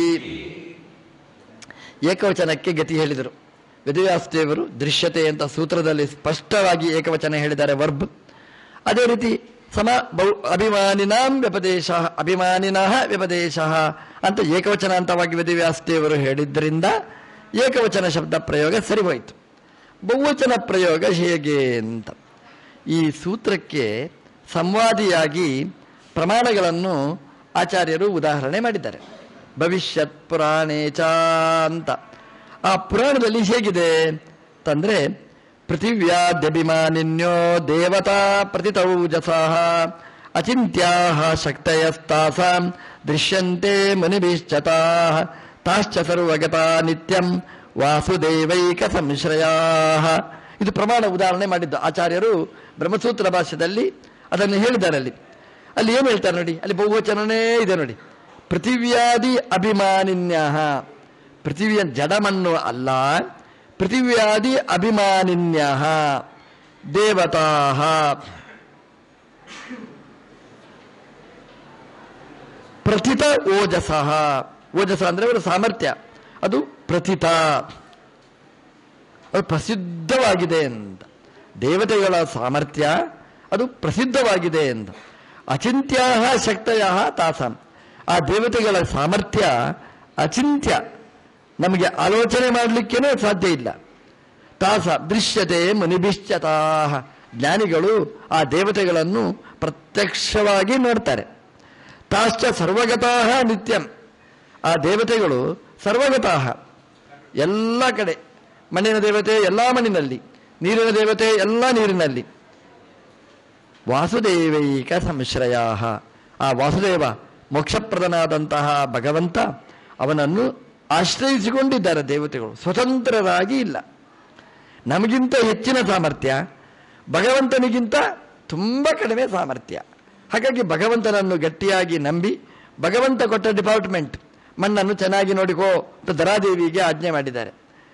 A: ಏಕವಚನಕ್ಕೆ ಗತಿ ಹೇಳಿದರು ವೇದವ್ಯಾಸದೇವರು ದೃಶ್ಯತೆ ಅಂತ ಸೂತ್ರದಲ್ಲಿ ಸ್ಪಷ್ಟವಾಗಿ ಏಕವಚನ ಹೇಳಿದ್ದಾರೆ ವರ್ಬ್ ಅದೇ ರೀತಿ ಸಮ ಬಹು ಅಭಿಮಾನಿನಾಂ ವ್ಯಪದೇಶ ಅಭಿಮಾನಿನಃ ವ್ಯಪದೇಶ ಅಂತ ಏಕವಚನ ಅಂತವಾಗಿ ವೇದವ್ಯಾಸದೇವರು ಹೇಳಿದ್ದರಿಂದ ಏಕವಚನ ಶಬ್ದ ಪ್ರಯೋಗ ಸರಿ ಹೋಯಿತು ಬಹುವಚನ ಪ್ರಯೋಗ ಹೇಗೆ ಅಂತ ಈ ಸೂತ್ರಕ್ಕೆ ಸಂವಾದಿಯಾಗಿ ಪ್ರಮಾಣಗಳನ್ನು ಆಚಾರ್ಯರು ಉದಾಹರಣೆ ಮಾಡಿದ್ದಾರೆ ಭವಿಷ್ಯತ್ ಪುರಾಣೇ ಚ ಅಂತ ಆ ಪುರಾಣದಲ್ಲಿ ಹೇಗಿದೆ ತಂದ್ರೆ ಪೃಥಿವ್ಯಾದ್ಯಭಿಮಾನಿನ್ಯೋ ದೇವತಾ ಪ್ರತಿತೌಜಸಾ ಅಚಿಂತ್ಯಾ ಶಕ್ತಯಸ್ತಾಸಾಂ ದೃಶ್ಯಂತೆ ಮುನಿಭಿಶ್ಚತಾ ತಾಶ್ಚ ಸರ್ವಗತಾ ನಿತ್ಯಂ ವಾಸುದೇವೈಕ ಸಂಶ್ರಯಾ ಇದು ಪ್ರಮಾಣ ಉದಾಹರಣೆ ಮಾಡಿದ್ದು ಆಚಾರ್ಯರು ಬ್ರಹ್ಮಸೂತ್ರ ಭಾಷ್ಯದಲ್ಲಿ ಅದನ್ನು ಹೇಳಿದ್ದಾರೆ ಅಲ್ಲಿ ಅಲ್ಲಿ ಏನು ಹೇಳ್ತಾರೆ ನೋಡಿ ಅಲ್ಲಿ ಬಹುವಚನನೇ ಇದೆ ನೋಡಿ ಪೃಥಿವ್ಯಾದಿ ಅಭಿಮಾನಿನ್ಯ ಪೃಥಿವಿಯ ಜಡಮಣ್ಣು ಅಲ್ಲ ಪೃಥಿವ್ಯಾದಿ ಅಭಿಮಾನಿನ್ಯ ದೇವತಾ ಪ್ರಥಿತ ಓಜಸ ಓಜಸ ಅಂದ್ರೆ ಅವರ ಸಾಮರ್ಥ್ಯ ಅದು ಪ್ರಥಿತ ಅದು ಪ್ರಸಿದ್ಧವಾಗಿದೆ ಅಂತ ದೇವತೆಗಳ ಸಾಮರ್ಥ್ಯ ಅದು ಪ್ರಸಿದ್ಧವಾಗಿದೆ ಅಂತ ಅಚಿಂತ್ಯ ಶಕ್ತಯ ತಾಸಾಂ ಆ ದೇವತೆಗಳ ಸಾಮರ್ಥ್ಯ ಅಚಿಂತ್ಯ ನಮಗೆ ಆಲೋಚನೆ ಮಾಡಲಿಕ್ಕೇನೆ ಸಾಧ್ಯ ಇಲ್ಲ ತಾಸ ದೃಶ್ಯತೆ ಮುನಿಭಿಶ್ಚತಾ ಜ್ಞಾನಿಗಳು ಆ ದೇವತೆಗಳನ್ನು ಪ್ರತ್ಯಕ್ಷವಾಗಿ ನೋಡ್ತಾರೆ ತಾಶ್ಚ ಸರ್ವಗತಃ ನಿತ್ಯಂ ಆ ದೇವತೆಗಳು ಸರ್ವಗತಃ ಎಲ್ಲ ಕಡೆ ಮಣ್ಣಿನ ದೇವತೆ ಎಲ್ಲ ಮಣ್ಣಿನಲ್ಲಿ ನೀರಿನ ದೇವತೆ ಎಲ್ಲ ನೀರಿನಲ್ಲಿ ವಾಸುದೇವೈಕ ಸಂಶ್ರಯ ಆ ವಾಸುದೇವ ಮೋಕ್ಷಪ್ರದನಾದಂತಹ ಭಗವಂತ ಅವನನ್ನು ಆಶ್ರಯಿಸಿಕೊಂಡಿದ್ದಾರೆ ದೇವತೆಗಳು ಸ್ವತಂತ್ರರಾಗಿ ಇಲ್ಲ ನಮಗಿಂತ ಹೆಚ್ಚಿನ ಸಾಮರ್ಥ್ಯ ಭಗವಂತನಿಗಿಂತ ತುಂಬ ಕಡಿಮೆ ಸಾಮರ್ಥ್ಯ ಹಾಗಾಗಿ ಭಗವಂತನನ್ನು ಗಟ್ಟಿಯಾಗಿ ನಂಬಿ ಭಗವಂತ ಕೊಟ್ಟ ಡಿಪಾರ್ಟ್ಮೆಂಟ್ ಮಣ್ಣನ್ನು ಚೆನ್ನಾಗಿ ನೋಡಿಕೋ ಅಂತ ದರಾದೇವಿಗೆ ಆಜ್ಞೆ ಮಾಡಿದ್ದಾರೆ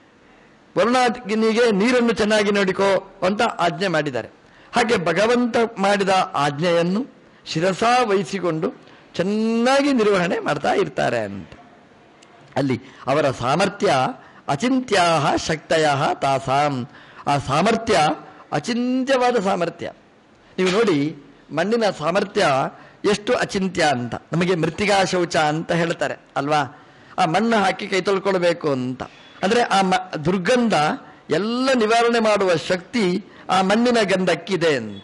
A: ವರುಣಾಗ್ನಿಗೆ ನೀರನ್ನು ಚೆನ್ನಾಗಿ ನೋಡಿಕೋ ಅಂತ ಆಜ್ಞೆ ಮಾಡಿದ್ದಾರೆ ಹಾಗೆ ಭಗವಂತ ಮಾಡಿದ ಆಜ್ಞೆಯನ್ನು ಶಿರಸಾ ವಹಿಸಿಕೊಂಡು ಚೆನ್ನಾಗಿ ನಿರ್ವಹಣೆ ಮಾಡ್ತಾ ಇರ್ತಾರೆ ಅಂತ ಅಲ್ಲಿ ಅವರ ಸಾಮರ್ಥ್ಯ ಅಚಿಂತ್ಯಾ ಶಕ್ತಯ ತಾಸಾಂ ಆ ಸಾಮರ್ಥ್ಯ ಅಚಿಂತ್ಯವಾದ ಸಾಮರ್ಥ್ಯ ನೀವು ನೋಡಿ ಮಣ್ಣಿನ ಸಾಮರ್ಥ್ಯ ಎಷ್ಟು ಅಚಿಂತ್ಯ ಅಂತ ನಮಗೆ ಮೃತ್ತಿಕಾ ಶೌಚ ಅಂತ ಹೇಳ್ತಾರೆ ಅಲ್ವಾ ಆ ಮಣ್ಣು ಹಾಕಿ ಕೈ ತೊಳ್ಕೊಳ್ಬೇಕು ಅಂತ ಅಂದ್ರೆ ಆ ಮ ದುರ್ಗಂಧ ಎಲ್ಲ ನಿವಾರಣೆ ಮಾಡುವ ಶಕ್ತಿ ಆ ಮಣ್ಣಿನ ಗಂಧಕ್ಕಿದೆ ಅಂತ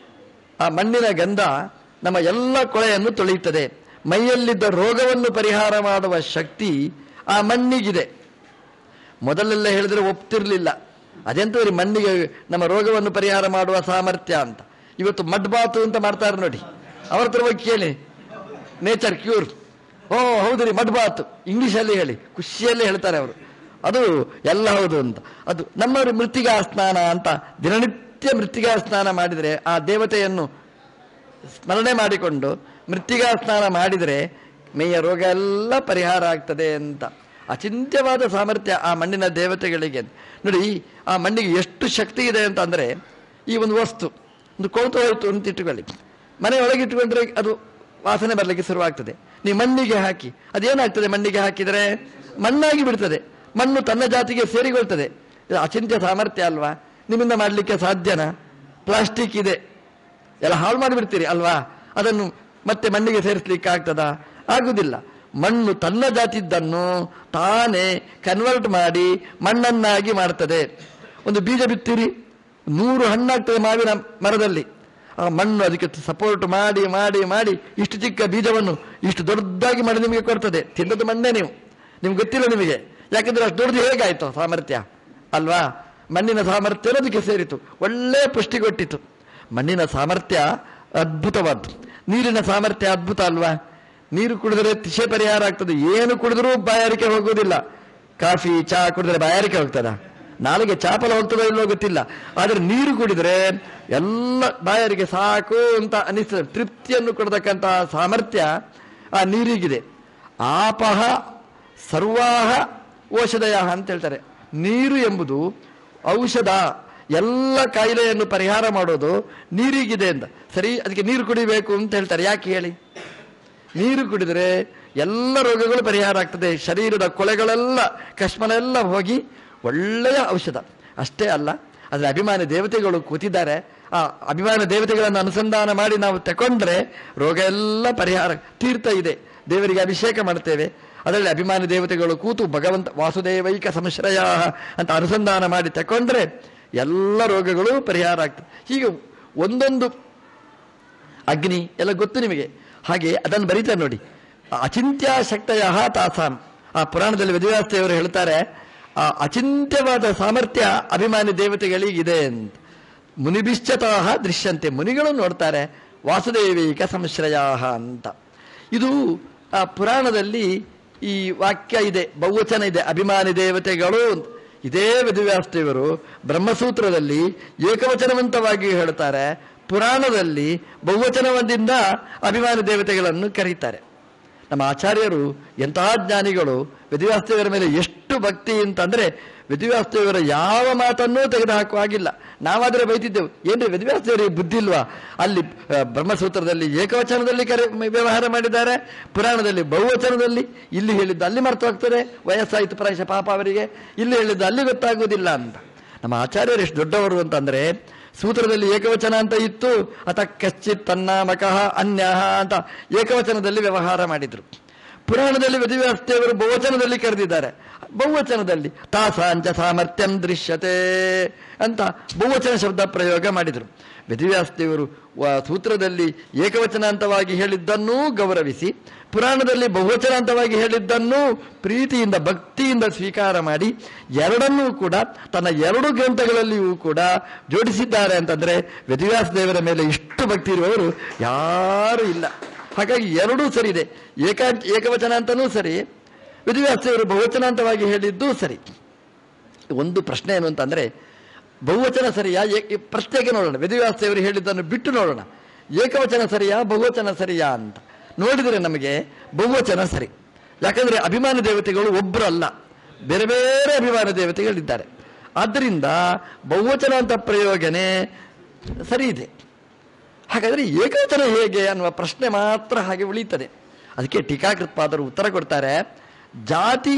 A: ಆ ಮಣ್ಣಿನ ಗಂಧ ನಮ್ಮ ಎಲ್ಲ ಕೊಳೆಯನ್ನು ತೊಳೆಯುತ್ತದೆ ಮೈಯಲ್ಲಿದ್ದ ರೋಗವನ್ನು ಪರಿಹಾರ ಮಾಡುವ ಶಕ್ತಿ ಆ ಮಣ್ಣಿಗಿದೆ ಮೊದಲೆಲ್ಲ ಹೇಳಿದ್ರೆ ಒಪ್ತಿರ್ಲಿಲ್ಲ ಅದೆಂತದ್ರಿ ಮಣ್ಣಿಗೆ ನಮ್ಮ ರೋಗವನ್ನು ಪರಿಹಾರ ಮಾಡುವ ಸಾಮರ್ಥ್ಯ ಅಂತ ಇವತ್ತು ಮಡ್ ಬಾತು ಅಂತ ಮಾಡ್ತಾರೆ ನೋಡಿ ಅವ್ರ ಹತ್ರ ಹೋಗಿ ಕೇಳಿ ನೇಚರ್ ಕ್ಯೂರ್ ಓ ಹೌದು ರೀ ಮಡ್ ಬಾತು ಇಂಗ್ಲಿಷಲ್ಲಿ ಹೇಳಿ ಖುಷಿಯಲ್ಲಿ ಹೇಳ್ತಾರೆ ಅವರು ಅದು ಎಲ್ಲ ಹೌದು ಅಂತ ಅದು ನಮ್ಮವರು ಮೃತ್ತಿಗಾ ಸ್ನಾನ ಅಂತ ದಿನನಿತ್ಯ ಮೃತ್ತಿಗಾ ಸ್ನಾನ ಮಾಡಿದರೆ ಆ ದೇವತೆಯನ್ನು ಸ್ಮರಣೆ ಮಾಡಿಕೊಂಡು ಮೃತ್ತಿಗಾ ಸ್ನಾನ ಮಾಡಿದರೆ ಮೇಯ ರೋಗ ಎಲ್ಲ ಪರಿಹಾರ ಆಗ್ತದೆ ಅಂತ ಅಚಿಂತ್ಯವಾದ ಸಾಮರ್ಥ್ಯ ಆ ಮಣ್ಣಿನ ದೇವತೆಗಳಿಗೆ ನೋಡಿ ಆ ಮಣ್ಣಿಗೆ ಎಷ್ಟು ಶಕ್ತಿ ಇದೆ ಅಂತ ಅಂದರೆ ಈ ಒಂದು ವಸ್ತು ಒಂದು ಕೊಳ್ತು ಹೋಯ್ತು ಅಂತ ಇಟ್ಟುಕೊಳ್ಳಿ ಮನೆ ಒಳಗೆ ಇಟ್ಟುಕೊಂಡ್ರೆ ಅದು ವಾಸನೆ ಬರಲಿಕ್ಕೆ ಶುರುವಾಗ್ತದೆ ನೀವು ಮಣ್ಣಿಗೆ ಹಾಕಿ ಅದೇನಾಗ್ತದೆ ಮಣ್ಣಿಗೆ ಹಾಕಿದರೆ ಮಣ್ಣಾಗಿ ಬಿಡ್ತದೆ ಮಣ್ಣು ತನ್ನ ಜಾತಿಗೆ ಸೇರಿಕೊಳ್ತದೆ ಇದು ಅಚಿಂತ್ಯ ಸಾಮರ್ಥ್ಯ ಅಲ್ವಾ ನಿಮ್ಮಿಂದ ಮಾಡಲಿಕ್ಕೆ ಸಾಧ್ಯನಾ ಪ್ಲಾಸ್ಟಿಕ್ ಇದೆ ಎಲ್ಲ ಹಾಳು ಮಾಡಿಬಿಡ್ತೀರಿ ಅಲ್ವಾ ಅದನ್ನು ಮತ್ತೆ ಮಣ್ಣಿಗೆ ಸೇರಿಸ್ಲಿಕ್ಕೆ ಆಗ್ತದಾ ಆಗುದಿಲ್ಲ ಮಣ್ಣು ತನ್ನ ಜಾತಿದ್ದನ್ನು ತಾನೇ ಕನ್ವರ್ಟ್ ಮಾಡಿ ಮಣ್ಣನ್ನಾಗಿ ಮಾಡ್ತದೆ ಒಂದು ಬೀಜ ಬಿತ್ತೀರಿ ನೂರು ಹಣ್ಣಾಗ್ತದೆ ಮಾವಿನ ಮರದಲ್ಲಿ ಆ ಮಣ್ಣು ಅದಕ್ಕೆ ಸಪೋರ್ಟ್ ಮಾಡಿ ಮಾಡಿ ಮಾಡಿ ಇಷ್ಟು ಚಿಕ್ಕ ಬೀಜವನ್ನು ಇಷ್ಟು ದೊಡ್ಡದಾಗಿ ಮಾಡಿ ನಿಮಗೆ ಕೊಡ್ತದೆ ತಿನ್ನದು ಮಣ್ಣೇ ನೀವು ನಿಮ್ಗೆ ಗೊತ್ತಿಲ್ಲ ನಿಮಗೆ ಯಾಕಂದ್ರೆ ಅಷ್ಟು ದೊಡ್ಡದು ಹೇಗಾಯ್ತು ಸಾಮರ್ಥ್ಯ ಅಲ್ವಾ ಮಣ್ಣಿನ ಸಾಮರ್ಥ್ಯ ಅದಕ್ಕೆ ಸೇರಿತು ಒಳ್ಳೆ ಪುಷ್ಟಿ ಕೊಟ್ಟಿತು ಮಣ್ಣಿನ ಸಾಮರ್ಥ್ಯ ಅದ್ಭುತವಾದ್ದು ನೀರಿನ ಸಾಮರ್ಥ್ಯ ಅದ್ಭುತ ಅಲ್ವಾ ನೀರು ಕುಡಿದರೆ ತಿಶೆ ಪರಿಹಾರ ಆಗ್ತದೆ ಏನು ಕುಡಿದ್ರೂ ಬಾಯಾರಿಕೆ ಹೋಗುವುದಿಲ್ಲ ಕಾಫಿ ಚಹಾ ಕುಡಿದ್ರೆ ಬಾಯಾರಿಕೆ ಹೋಗ್ತದ ನಾಳೆಗೆ ಚಾಪಲ ಹೋಗ್ತದೋ ಇಲ್ಲೋ ಗೊತ್ತಿಲ್ಲ ಆದ್ರೆ ನೀರು ಕುಡಿದ್ರೆ ಎಲ್ಲ ಬಾಯಾರಿಗೆ ಸಾಕು ಅಂತ ಅನಿಸ್ತದೆ ತೃಪ್ತಿಯನ್ನು ಕೊಡತಕ್ಕಂತಹ ಸಾಮರ್ಥ್ಯ ಆ ನೀರಿಗಿದೆ ಆಪಹ ಸರ್ವಾಹ ಔಷಧಯ ಅಂತ ಹೇಳ್ತಾರೆ ನೀರು ಎಂಬುದು ಔಷಧ ಎಲ್ಲ ಕಾಯಿಲೆಯನ್ನು ಪರಿಹಾರ ಮಾಡೋದು ನೀರಿಗಿದೆ ಅಂತ ಸರಿ ಅದಕ್ಕೆ ನೀರು ಕುಡಿಬೇಕು ಅಂತ ಹೇಳ್ತಾರೆ ಯಾಕೆ ಹೇಳಿ ನೀರು ಕುಡಿದರೆ ಎಲ್ಲ ರೋಗಗಳು ಪರಿಹಾರ ಆಗ್ತದೆ ಶರೀರದ ಕೊಳೆಗಳೆಲ್ಲ ಕಶ್ಮಲೆಲ್ಲ ಹೋಗಿ ಒಳ್ಳೆಯ ಔಷಧ ಅಷ್ಟೇ ಅಲ್ಲ ಅದರ ಅಭಿಮಾನಿ ದೇವತೆಗಳು ಕೂತಿದ್ದಾರೆ ಆ ಅಭಿಮಾನ ದೇವತೆಗಳನ್ನು ಅನುಸಂಧಾನ ಮಾಡಿ ನಾವು ತಕೊಂಡ್ರೆ ರೋಗ ಎಲ್ಲ ಪರಿಹಾರ ತೀರ್ಥ ಇದೆ ದೇವರಿಗೆ ಅಭಿಷೇಕ ಮಾಡ್ತೇವೆ ಅದರಲ್ಲಿ ಅಭಿಮಾನಿ ದೇವತೆಗಳು ಕೂತು ಭಗವಂತ ವಾಸುದೇವೈಕ ಸಂಶ್ರಯ ಅಂತ ಅನುಸಂಧಾನ ಮಾಡಿ ತಕೊಂಡ್ರೆ ಎಲ್ಲ ರೋಗಗಳು ಪರಿಹಾರ ಆಗ್ತದೆ ಹೀಗೆ ಒಂದೊಂದು ಅಗ್ನಿ ಎಲ್ಲ ಗೊತ್ತು ನಿಮಗೆ ಹಾಗೆ ಅದನ್ನು ಬರೀತಾರೆ ನೋಡಿ ಅಚಿಂತ್ಯ ಶಕ್ತಯ ತಾಸಾಂ ಆ ಪುರಾಣದಲ್ಲಿ ವೇದವ್ಯಾಸದೇವರು ಹೇಳ್ತಾರೆ ಆ ಅಚಿಂತ್ಯವಾದ ಸಾಮರ್ಥ್ಯ ಅಭಿಮಾನಿ ದೇವತೆಗಳಿಗಿದೆ ಅಂತ ಮುನಿಭಿಶ್ಚತಃ ದೃಶ್ಯಂತೆ ಮುನಿಗಳು ನೋಡ್ತಾರೆ ವಾಸುದೇವೈಕ ಸಂಶ್ರಯ ಅಂತ ಇದು ಆ ಪುರಾಣದಲ್ಲಿ ಈ ವಾಕ್ಯ ಇದೆ ಬಹುವಚನ ಇದೆ ಅಭಿಮಾನಿ ದೇವತೆಗಳು ಅಂತ. ಇದೇ ವೇದವ್ಯಾಸದೇವರು ಬ್ರಹ್ಮಸೂತ್ರದಲ್ಲಿ ಏಕವಚನವಂತವಾಗಿ ಹೇಳ್ತಾರೆ ಪುರಾಣದಲ್ಲಿ ಬಹುವಚನದಿಂದ ಅಭಿಮಾನಿ ದೇವತೆಗಳನ್ನು ಕರೀತಾರೆ ನಮ್ಮ ಆಚಾರ್ಯರು ಎಂತಹ ಜ್ಞಾನಿಗಳು ವೇದವ್ಯಾಸದೇವರ ಮೇಲೆ ಎಷ್ಟು ಭಕ್ತಿ ಅಂತಂದ್ರೆ ವೇದವ್ಯಾಸದೇವರ ಯಾವ ಮಾತನ್ನೂ ತೆಗೆದುಹಾಕುವ ಹಾಗಿಲ್ಲ ನಾವಾದರೆ ಬೈತಿದ್ದೆವು ಏನ್ರಿ ವೇದವ್ಯಾಸದೇವರಿಗೆ ಬುದ್ಧಿ ಇಲ್ವಾ ಅಲ್ಲಿ ಆ, ಬ್ರಹ್ಮಸೂತ್ರದಲ್ಲಿ ಏಕವಚನದಲ್ಲಿ ಕರೆ ವ್ಯವಹಾರ ಮಾಡಿದ್ದಾರೆ ಪುರಾಣದಲ್ಲಿ ಬಹುವಚನದಲ್ಲಿ ಇಲ್ಲಿ ಹೇಳಿದ್ದು ಅಲ್ಲಿ ಮರ್ತು ಹೋಗ್ತದೆ ವಯಸ್ಸಾಯಿತು ಪ್ರಾಯಶ ಪಾಪ ಅವರಿಗೆ ಇಲ್ಲಿ ಹೇಳಿದ್ದು ಅಲ್ಲಿ ಗೊತ್ತಾಗುವುದಿಲ್ಲ ಅಂತ ನಮ್ಮ ಆಚಾರ್ಯರು ಎಷ್ಟು ದೊಡ್ಡವರು ಅಂತಂದ್ರೆ ಸೂತ್ರದಲ್ಲಿ ಏಕವಚನ ಅಂತ ಇತ್ತು ಅತ ಕಶ್ಚಿತ್ ತನ್ನಾಮಕಃ ಅನ್ಯಃ ಅಂತ ಏಕವಚನದಲ್ಲಿ ವ್ಯವಹಾರ ಮಾಡಿದ್ರು ಪುರಾಣದಲ್ಲಿ ವೇದವ್ಯಾಸದೇವರು ಬಹುವಚನದಲ್ಲಿ ಕರೆದಿದ್ದಾರೆ ಬಹುವಚನದಲ್ಲಿ ತಾಸಾಂಚ ಸಾಮರ್ಥ್ಯಂ ದೃಶ್ಯತೆ ಅಂತ ಬಹುವಚನ ಶಬ್ದ ಪ್ರಯೋಗ ಮಾಡಿದರು ವೇದವ್ಯಾಸದೇವರು ವ- ಸೂತ್ರದಲ್ಲಿ ಏಕವಚನಾಂತವಾಗಿ ಹೇಳಿದ್ದನ್ನೂ ಗೌರವಿಸಿ ಪುರಾಣದಲ್ಲಿ ಬಹುವಚನಾಂತವಾಗಿ ಹೇಳಿದ್ದನ್ನೂ ಪ್ರೀತಿಯಿಂದ ಭಕ್ತಿಯಿಂದ ಸ್ವೀಕಾರ ಮಾಡಿ ಎರಡನ್ನೂ ಕೂಡ ತನ್ನ ಎರಡು ಗ್ರಂಥಗಳಲ್ಲಿಯೂ ಕೂಡ ಜೋಡಿಸಿದ್ದಾರೆ ಅಂತಂದ್ರೆ ವೇದವ್ಯಾಸ ದೇವರ ಮೇಲೆ ಇಷ್ಟು ಭಕ್ತಿ ಇರುವವರು ಯಾರೂ ಇಲ್ಲ ಹಾಗಾಗಿ ಎರಡೂ ಸರಿ ಇದೆ ಏಕ ಏಕವಚನ ಅಂತನೂ ಸರಿ ವೇದವ್ಯಾಸರು ಬಹುವಚನಾಂತವಾಗಿ ಹೇಳಿದ್ದು ಸರಿ ಒಂದು ಪ್ರಶ್ನೆ ಏನು ಅಂತಂದ್ರೆ ಬಹುವಚನ ಸರಿಯಾ ಏ- ಈ ಪ್ರತ್ಯೇಕ ನೋಡೋಣ ವೇದವ್ಯಾಸರು ಹೇಳಿದ್ದನ್ನು ಬಿಟ್ಟು ನೋಡೋಣ ಏಕವಚನ ಸರಿಯಾ ಬಹುವಚನ ಸರಿಯಾ ಅಂತ ನೋಡಿದರೆ ನಮಗೆ ಬಹುವಚನ ಸರಿ ಯಾಕಂದ್ರೆ ಅಭಿಮಾನ ದೇವತೆಗಳು ಒಬ್ಬರು ಅಲ್ಲ ಬೇರೆ ಬೇರೆ ಅಭಿಮಾನ ದೇವತೆಗಳಿದ್ದಾರೆ ಆದ್ದರಿಂದ ಬಹುವಚನ ಅಂತ ಪ್ರಯೋಗನೆ ಸರಿ ಇದೆ ಹಾಗಾದ್ರೆ ಏಕವಚನ ಹೇಗೆ ಅನ್ನುವ ಪ್ರಶ್ನೆ ಮಾತ್ರ ಹಾಗೆ ಉಳಿಯುತ್ತದೆ ಅದಕ್ಕೆ ಟೀಕಾಕೃತ್ಪಾದರು ಉತ್ತರ ಕೊಡ್ತಾರೆ ಜಾತಿ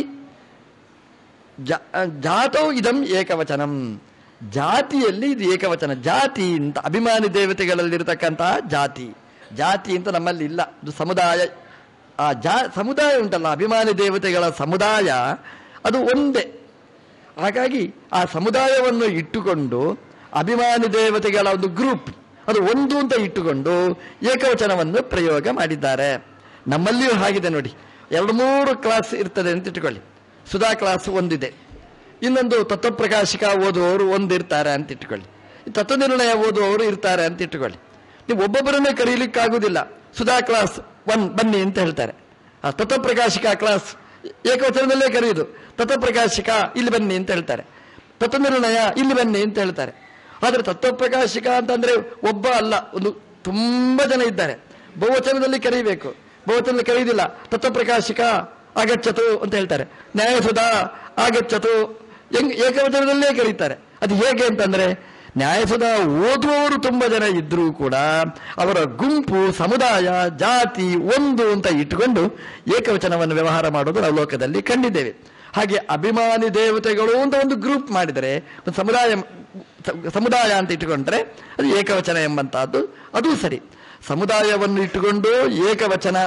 A: ಜಾ- ಜಾತೌ ಇದಂ ಏಕವಚನಂ ಜಾತಿಯಲ್ಲಿ ಇದು ಏಕವಚನ ಜಾತಿ ಅಂತ ಅಭಿಮಾನಿ ದೇವತೆಗಳಲ್ಲಿರತಕ್ಕಂತಹ ಜಾತಿ ಜಾತಿ ಅಂತ ನಮ್ಮಲ್ಲಿ ಇಲ್ಲ ಇದು ಸಮುದಾಯ ಆ ಜಾ ಸಮುದಾಯ ಉಂಟಲ್ಲ ಅಭಿಮಾನಿ ದೇವತೆಗಳ ಸಮುದಾಯ ಅದು ಒಂದೇ ಹಾಗಾಗಿ ಆ ಸಮುದಾಯವನ್ನು ಇಟ್ಟುಕೊಂಡು ಅಭಿಮಾನಿ ದೇವತೆಗಳ ಒಂದು ಗ್ರೂಪ್ ಅದು ಒಂದು ಅಂತ ಇಟ್ಟುಕೊಂಡು ಏಕವಚನವನ್ನು ಪ್ರಯೋಗ ಮಾಡಿದ್ದಾರೆ ನಮ್ಮಲ್ಲಿಯೂ ಹಾಗಿದೆ ನೋಡಿ ಎರಡು ಮೂರು ಕ್ಲಾಸ್ ಇರ್ತದೆ ಅಂತ ಇಟ್ಟುಕೊಳ್ಳಿ ಸುಧಾ ಕ್ಲಾಸ್ ಒಂದಿದೆ ಇನ್ನೊಂದು ತತ್ವಪ್ರಕಾಶಿಕ ಓದುವವರು ಒಂದಿರ್ತಾರೆ ಅಂತ ಇಟ್ಟುಕೊಳ್ಳಿ ಈ ತತ್ವನಿರ್ಣಯ ಓದುವವರು ಇರ್ತಾರೆ ಅಂತ ಇಟ್ಟುಕೊಳ್ಳಿ ನೀವು ಒಬ್ಬೊಬ್ಬರನ್ನೇ ಕರೀಲಿಕ್ಕಾಗುವುದಿಲ್ಲ ಸುಧಾ ಕ್ಲಾಸ್ ಒನ್ ಬನ್ನಿ ಅಂತ ಹೇಳ್ತಾರೆ ಆ ತತ್ವಪ್ರಕಾಶಿಕ ಕ್ಲಾಸ್ ಏಕವಚನದಲ್ಲೇ ಕರೆಯುವುದು ತತ್ವಪ್ರಕಾಶಿಕ ಇಲ್ಲಿ ಬನ್ನಿ ಅಂತ ಹೇಳ್ತಾರೆ ತತ್ವನಿರ್ಣಯ ಇಲ್ಲಿ ಬನ್ನಿ ಅಂತ ಹೇಳ್ತಾರೆ ಆದರೆ ತತ್ವಪ್ರಕಾಶಿಕ ಅಂತಂದ್ರೆ ಒಬ್ಬ ಅಲ್ಲ ಒಂದು ತುಂಬಾ ಜನ ಇದ್ದಾರೆ ಬಹುವಚನದಲ್ಲಿ ಕರೀಬೇಕು ಬಹುವಚನದಲ್ಲಿ ಕರೆಯುವುದಿಲ್ಲ ತತ್ವಪ್ರಕಾಶಿಕ ಆಗಚ್ಚತು ಅಂತ ಹೇಳ್ತಾರೆ ನ್ಯಾಯಸುಧಾ ಆಗಚ್ಚತು ಹೆಂಗ್ ಏಕವಚನದಲ್ಲೇ ಕರೀತಾರೆ ಅದು ಹೇಗೆ ಅಂತಂದ್ರೆ ನ್ಯಾಯಸುಧಾ ಓದುವವರು ತುಂಬಾ ಜನ ಇದ್ರೂ ಕೂಡ ಅವರ ಗುಂಪು ಸಮುದಾಯ ಜಾತಿ ಒಂದು ಅಂತ ಇಟ್ಟುಕೊಂಡು ಏಕವಚನವನ್ನು ವ್ಯವಹಾರ ಮಾಡೋದು ನಾವು ಲೋಕದಲ್ಲಿ ಕಂಡಿದ್ದೇವೆ ಹಾಗೆ ಅಭಿಮಾನಿ ದೇವತೆಗಳು ಅಂತ ಒಂದು ಗ್ರೂಪ್ ಮಾಡಿದರೆ ಒಂದು ಸಮುದಾಯ ಸಮುದಾಯ ಅಂತ ಇಟ್ಟುಕೊಂಡ್ರೆ ಅದು ಏಕವಚನ ಎಂಬಂತಹದ್ದು ಅದು ಸರಿ ಸಮುದಾಯವನ್ನು ಇಟ್ಟುಕೊಂಡು ಏಕವಚನ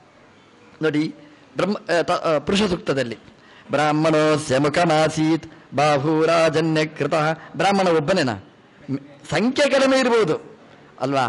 A: ನೋಡಿ ಬ್ರಹ್ಮ ಆ, ತ- ಆ, ಪುರುಷ ಸೂಕ್ತದಲ್ಲಿ ಬ್ರಾಹ್ಮಣೋಸ್ಯ ಮುಖಮಾಸೀತ್ ಬಾಹುರಾಜನ್ಯ ಕೃತ ಬ್ರಾಹ್ಮಣ ಒಬ್ಬನೇನಾ ಮ್- ಸಂಖ್ಯೆ ಕಡಿಮೆ ಇರಬಹುದು ಅಲ್ವಾ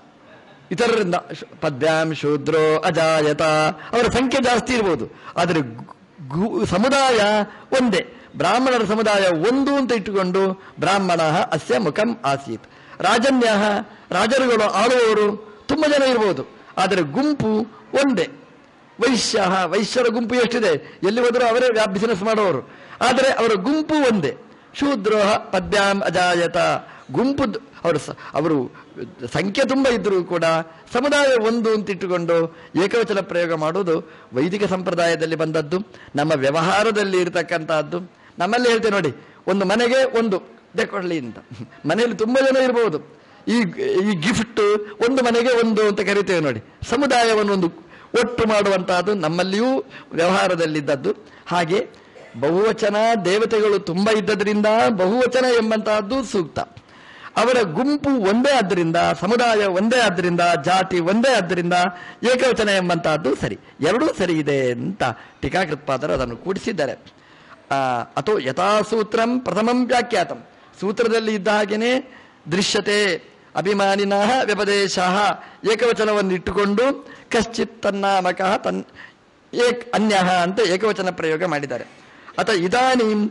A: ಇತರರಿಂದ ಶ್- ಪದ್ಯಾಂ ಶೂದ್ರೋ ಅಜಾಯತ ಅವರ ಸಂಖ್ಯೆ ಜಾಸ್ತಿ ಇರಬಹುದು ಆದರೆ ಗು- ಗು- ಸಮುದಾಯ ಒಂದೇ ಬ್ರಾಹ್ಮಣರ ಸಮುದಾಯ ಒಂದು ಅಂತ ಇಟ್ಟುಕೊಂಡು ಬ್ರಾಹ್ಮಣ ಅಸ್ಯ ಮುಖಂ ಆಸೀತ್ ರಾಜನ್ಯ ರಾಜರುಗಳು ಆಳುವವರು ತುಂಬ ಜನ ಇರಬಹುದು ಆದರೆ ಗುಂಪು ಒಂದೇ ವೈಶ್ಯ ವೈಶ್ಯರ ಗುಂಪು ಎಷ್ಟಿದೆ ಎಲ್ಲಿ ಹೋದರೂ ಅವರೇ ಬಿಸಿನೆಸ್ ಮಾಡುವವರು ಆದರೆ ಅವರ ಗುಂಪು ಒಂದೇ ಶೂದ್ರೋಹ ಪದ್ಯಾಂ ಅಜಾಯತ ಗುಂಪು ದ್- ಅವರು ಸ- ಅವರು ಸಂಖ್ಯೆ ತುಂಬ ಇದ್ದರೂ ಕೂಡ ಸಮುದಾಯ ಒಂದು ಅಂತ ಇಟ್ಟುಕೊಂಡು ಏಕವಚನ ಪ್ರಯೋಗ ಮಾಡುವುದು ವೈದಿಕ ಸಂಪ್ರದಾಯದಲ್ಲಿ ಬಂದದ್ದು ನಮ್ಮ ವ್ಯವಹಾರದಲ್ಲಿ ಇರತಕ್ಕಂತಹದ್ದು ನಮ್ಮಲ್ಲಿ ಹೇಳ್ತೇವೆ ನೋಡಿ ಒಂದು ಮನೆಗೆ ಒಂದು ತೆಕೊಳ್ಳಿ ಅಂತ ಮನೆಯಲ್ಲಿ ತುಂಬ ಜನ ಇರಬಹುದು ಈ ಈ ಗಿಫ್ಟ್ ಒಂದು ಮನೆಗೆ ಒಂದು ಅಂತ ಕರಿತೇವೆ ನೋಡಿ ಸಮುದಾಯವನ್ನು ಒಂದು ಒಟ್ಟು ಮಾಡುವಂತಹದ್ದು ನಮ್ಮಲ್ಲಿಯೂ ವ್ಯವಹಾರದಲ್ಲಿದ್ದದ್ದು ಹಾಗೆ ಬಹುವಚನ ದೇವತೆಗಳು ತುಂಬ ಇದ್ದದ್ರಿಂದ ಬಹುವಚನ ಎಂಬಂತಹದ್ದು ಸೂಕ್ತ ಅವರ ಗುಂಪು ಒಂದೇ ಆದ್ದರಿಂದ ಸಮುದಾಯ ಒಂದೇ ಆದ್ದರಿಂದ ಜಾತಿ ಒಂದೇ ಆದ್ದರಿಂದ ಏಕವಚನ ಎಂಬಂತಹದ್ದು ಸರಿ ಎರಡೂ ಸರಿ ಇದೆ ಅಂತ ಟೀಕಾಕೃತ್ಪಾದರು ಅದನ್ನು ಕೂಡಿಸಿದ್ದಾರೆ ಆ, ಅಥೋ ಯಥಾಸೂತ್ರಂ ಪ್ರಥಮಂ ವ್ಯಾಖ್ಯಾತಂ ಸೂತ್ರದಲ್ಲಿ ಇದ್ದ ಹಾಗೇನೆ ದೃಶ್ಯತೆ ಅಭಿಮಾನಿನ ವ್ಯಪದೇಶ ಏಕವಚನವನ್ನು ಇಟ್ಟುಕೊಂಡು ಕಶ್ಚಿತ್ ತನ್ನಾಮಕ ತನ್ ಏಕ್ ಅನ್ಯ ಅಂತ ಏಕವಚನ ಪ್ರಯೋಗ ಮಾಡಿದ್ದಾರೆ ಅಥ ಇದಾನೀಂ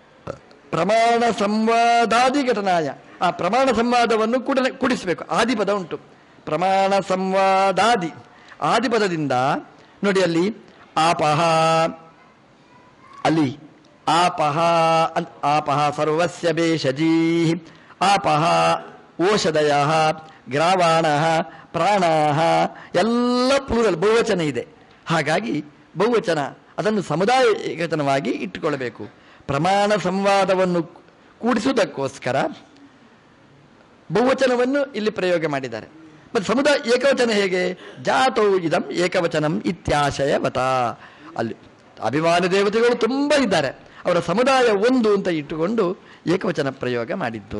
A: ಪ್ರಮಾಣ ಸಂವಾದಾದಿ ಘಟನಾಯ ಆ ಪ್ರಮಾಣ ಸಂವಾದವನ್ನು ಕೂಡ ಕೂಡಿಸಬೇಕು ಆದಿಪದ ಉಂಟು ಪ್ರಮಾಣ ಸಂವಾದಾದಿ ಆದಿಪದದಿಂದ ನೋಡಿ ಅಲ್ಲಿ ಆಪಹ ಅಲ್ಲಿ ಆಪಹ ಅನ್- ಆಪಹ ಸರ್ವಸ್ಯ ಬೇಷಜೀ ಆಪಹ ಓಷಧಯ ಗ್ರಾವಾಣ ಪ್ರಾಣ ಎಲ್ಲ ಪ್ಲೂರಲ್ ಬಹುವಚನ ಇದೆ ಹಾಗಾಗಿ ಬಹುವಚನ ಅದನ್ನು ಸಮುದಾಯ ಏಕವಚನವಾಗಿ ಇಟ್ಟುಕೊಳ್ಳಬೇಕು ಪ್ರಮಾಣ ಸಂವಾದವನ್ನು ಕೂಡಿಸುವುದಕ್ಕೋಸ್ಕರ ಬಹುವಚನವನ್ನು ಇಲ್ಲಿ ಪ್ರಯೋಗ ಮಾಡಿದ್ದಾರೆ ಮತ್ತೆ ಸಮುದಾಯ ಏಕವಚನ ಹೇಗೆ ಜಾತೌ ಇದಂ ಏಕವಚನಂ ಇತ್ಯಾಶಯವತ ಅಲ್ಲಿ ಅಭಿಮಾನ ದೇವತೆಗಳು ತುಂಬ ಇದ್ದಾರೆ ಅವರ ಸಮುದಾಯ ಒಂದು ಅಂತ ಇಟ್ಟುಕೊಂಡು ಏಕವಚನ ಪ್ರಯೋಗ ಮಾಡಿದ್ದು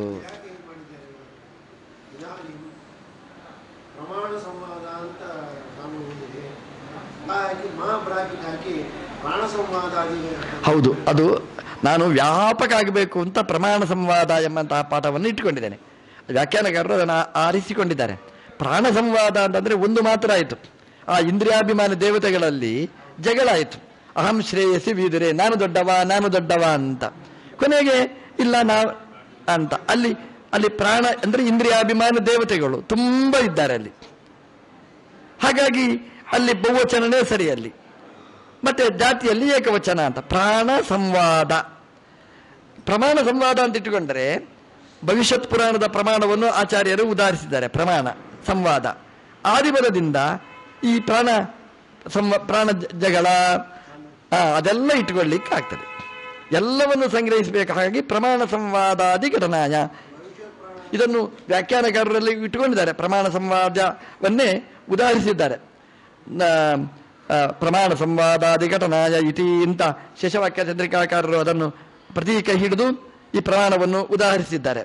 B: ಪ್ರಮಾಣ ಸಂವಾದ ಅಂತ ನಾನು ಓದಿದೆ ಹಾಕಿ ಮಾ ಬ್ರಾಕೆಟ್ ಹಾಕಿ ಪ್ರಾಣ ಸಂವಾದಾದಿ
A: ಹೌದು ಅದು ನಾನು ವ್ಯಾಪಕ ಆಗಬೇಕು ಅಂತ ಪ್ರಮಾಣ ಸಂವಾದ ಎಂಬಂತಹ ಪಾಠವನ್ನು ಇಟ್ಟುಕೊಂಡಿದ್ದೇನೆ ವ್ಯಾಖ್ಯಾನಕಾರರು ಅದನ್ನು ಆರಿಸಿಕೊಂಡಿದ್ದಾರೆ ಪ್ರಾಣ ಸಂವಾದ ಅಂತಂದ್ರೆ ಒಂದು ಮಾತ್ರ ಆಯಿತು ಆ ಇಂದ್ರಿಯಾಭಿಮಾನ ದೇವತೆಗಳಲ್ಲಿ ಜಗಳ ಆಯಿತು ಅಹಂ ಶ್ರೇಯಸಿ ವೀದುರೆ ನಾನು ದೊಡ್ಡವ ನಾನು ದೊಡ್ಡವ ಅಂತ ಕೊನೆಗೆ ಇಲ್ಲ ನಾ ಅಂತ ಅಲ್ಲಿ ಅಲ್ಲಿ ಪ್ರಾಣ ಅಂದ್ರೆ ಇಂದ್ರಿಯಾಭಿಮಾನ ದೇವತೆಗಳು ತುಂಬಾ ಇದ್ದಾರೆ ಅಲ್ಲಿ ಹಾಗಾಗಿ ಅಲ್ಲಿ ಬಹುವಚನನೇ ಸರಿ ಅಲ್ಲಿ ಮತ್ತೆ ಜಾತಿಯಲ್ಲಿ ಏಕವಚನ ಅಂತ ಪ್ರಾಣ ಸಂವಾದ ಪ್ರಮಾಣ ಸಂವಾದ ಅಂತ ಇಟ್ಟುಕೊಂಡರೆ ಭವಿಷ್ಯತ್ ಪುರಾಣದ ಪ್ರಮಾಣವನ್ನು ಆಚಾರ್ಯರು ಉದಾಹರಿಸಿದ್ದಾರೆ ಪ್ರಮಾಣ ಸಂವಾದ ಆದಿಬಲದಿಂದ ಈ ಪ್ರಾಣ ಸಂವ ಪ್ರಾಣ ಜ- ಜಗಳ ಆ, ಅದೆಲ್ಲ ಇಟ್ಟುಕೊಳ್ಳಿಕ್ಕೆ ಆಗ್ತದೆ ಎಲ್ಲವನ್ನು ಸಂಗ್ರಹಿಸಬೇಕು ಹಾಗಾಗಿ ಪ್ರಮಾಣ ಸಂವಾದಾದಿ ಘಟನಾಯ ಇದನ್ನು ವ್ಯಾಖ್ಯಾನಕಾರರಲ್ಲಿ ಇಟ್ಟುಕೊಂಡಿದ್ದಾರೆ ಪ್ರಮಾಣ ಸಂವಾದವನ್ನೇ ಉದಾಹರಿಸಿದ್ದಾರೆ ನ- ಆ, ಪ್ರಮಾಣ ಸಂವಾದಾದಿ ಘಟನಾಯ ಇತಿ ಅಂತ ಶೇಷವಾಕ್ಯ ಚಂದ್ರಿಕಾಕಾರರು ಅದನ್ನು ಪ್ರತೀಕ ಹಿಡಿದು ಈ ಪ್ರಮಾಣವನ್ನು ಉದಾಹರಿಸಿದ್ದಾರೆ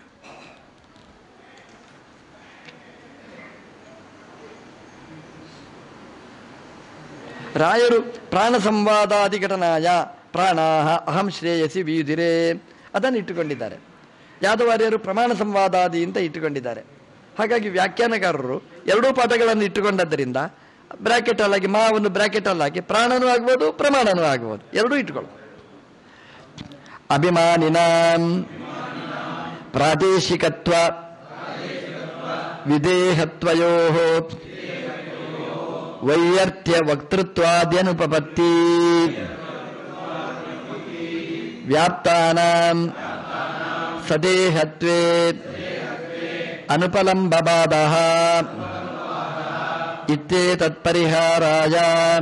A: ರಾಯರು ಪ್ರಾಣ ಸಂವಾದಾದಿ ಘಟನಾಯ ಪ್ರಾಣಾಹ ಅಹಂ ಶ್ರೇಯಸಿ ವೀದಿರೆ ಅದನ್ನು ಇಟ್ಟುಕೊಂಡಿದ್ದಾರೆ ಯಾದವಾರ್ಯರು ಪ್ರಮಾಣ ಸಂವಾದಾದಿ ಅಂತ ಇಟ್ಟುಕೊಂಡಿದ್ದಾರೆ ಹಾಗಾಗಿ ವ್ಯಾಖ್ಯಾನಕಾರರು ಎರಡೂ ಪಾಠಗಳನ್ನು ಇಟ್ಟುಕೊಂಡದ್ದರಿಂದ ಬ್ರಾಕೆಟ್ ಅಲ್ಲಾಗಿ ಮಾವನ್ನು ಬ್ರಾಕೆಟ್ ಅಲ್ಲಾಗಿ ಪ್ರಾಣನೂ ಆಗ್ಬೋದು ಪ್ರಮಾಣನೂ ಆಗ್ಬೋದು ಎರಡೂ ಇಟ್ಟುಕೊಳ್ಳ ಅಭಿಮಾನಿನ ಪ್ರಾದೇಶಿಕತ್ವ ವಿದೇಹತ್ವಯೋ ವೈಯರ್ಥ್ಯ ವಕ್ತೃತ್ವಾದ್ಯನುಪಪತ್ತಿ ವ್ಯಾಪ್ತಾನಾಂ ಸದೇಹತ್ವೇ ಅನುಪಲಂಬಬಾಧಃ ಇತ್ಯೇತತ್ಪರಿಹಾರಾಯ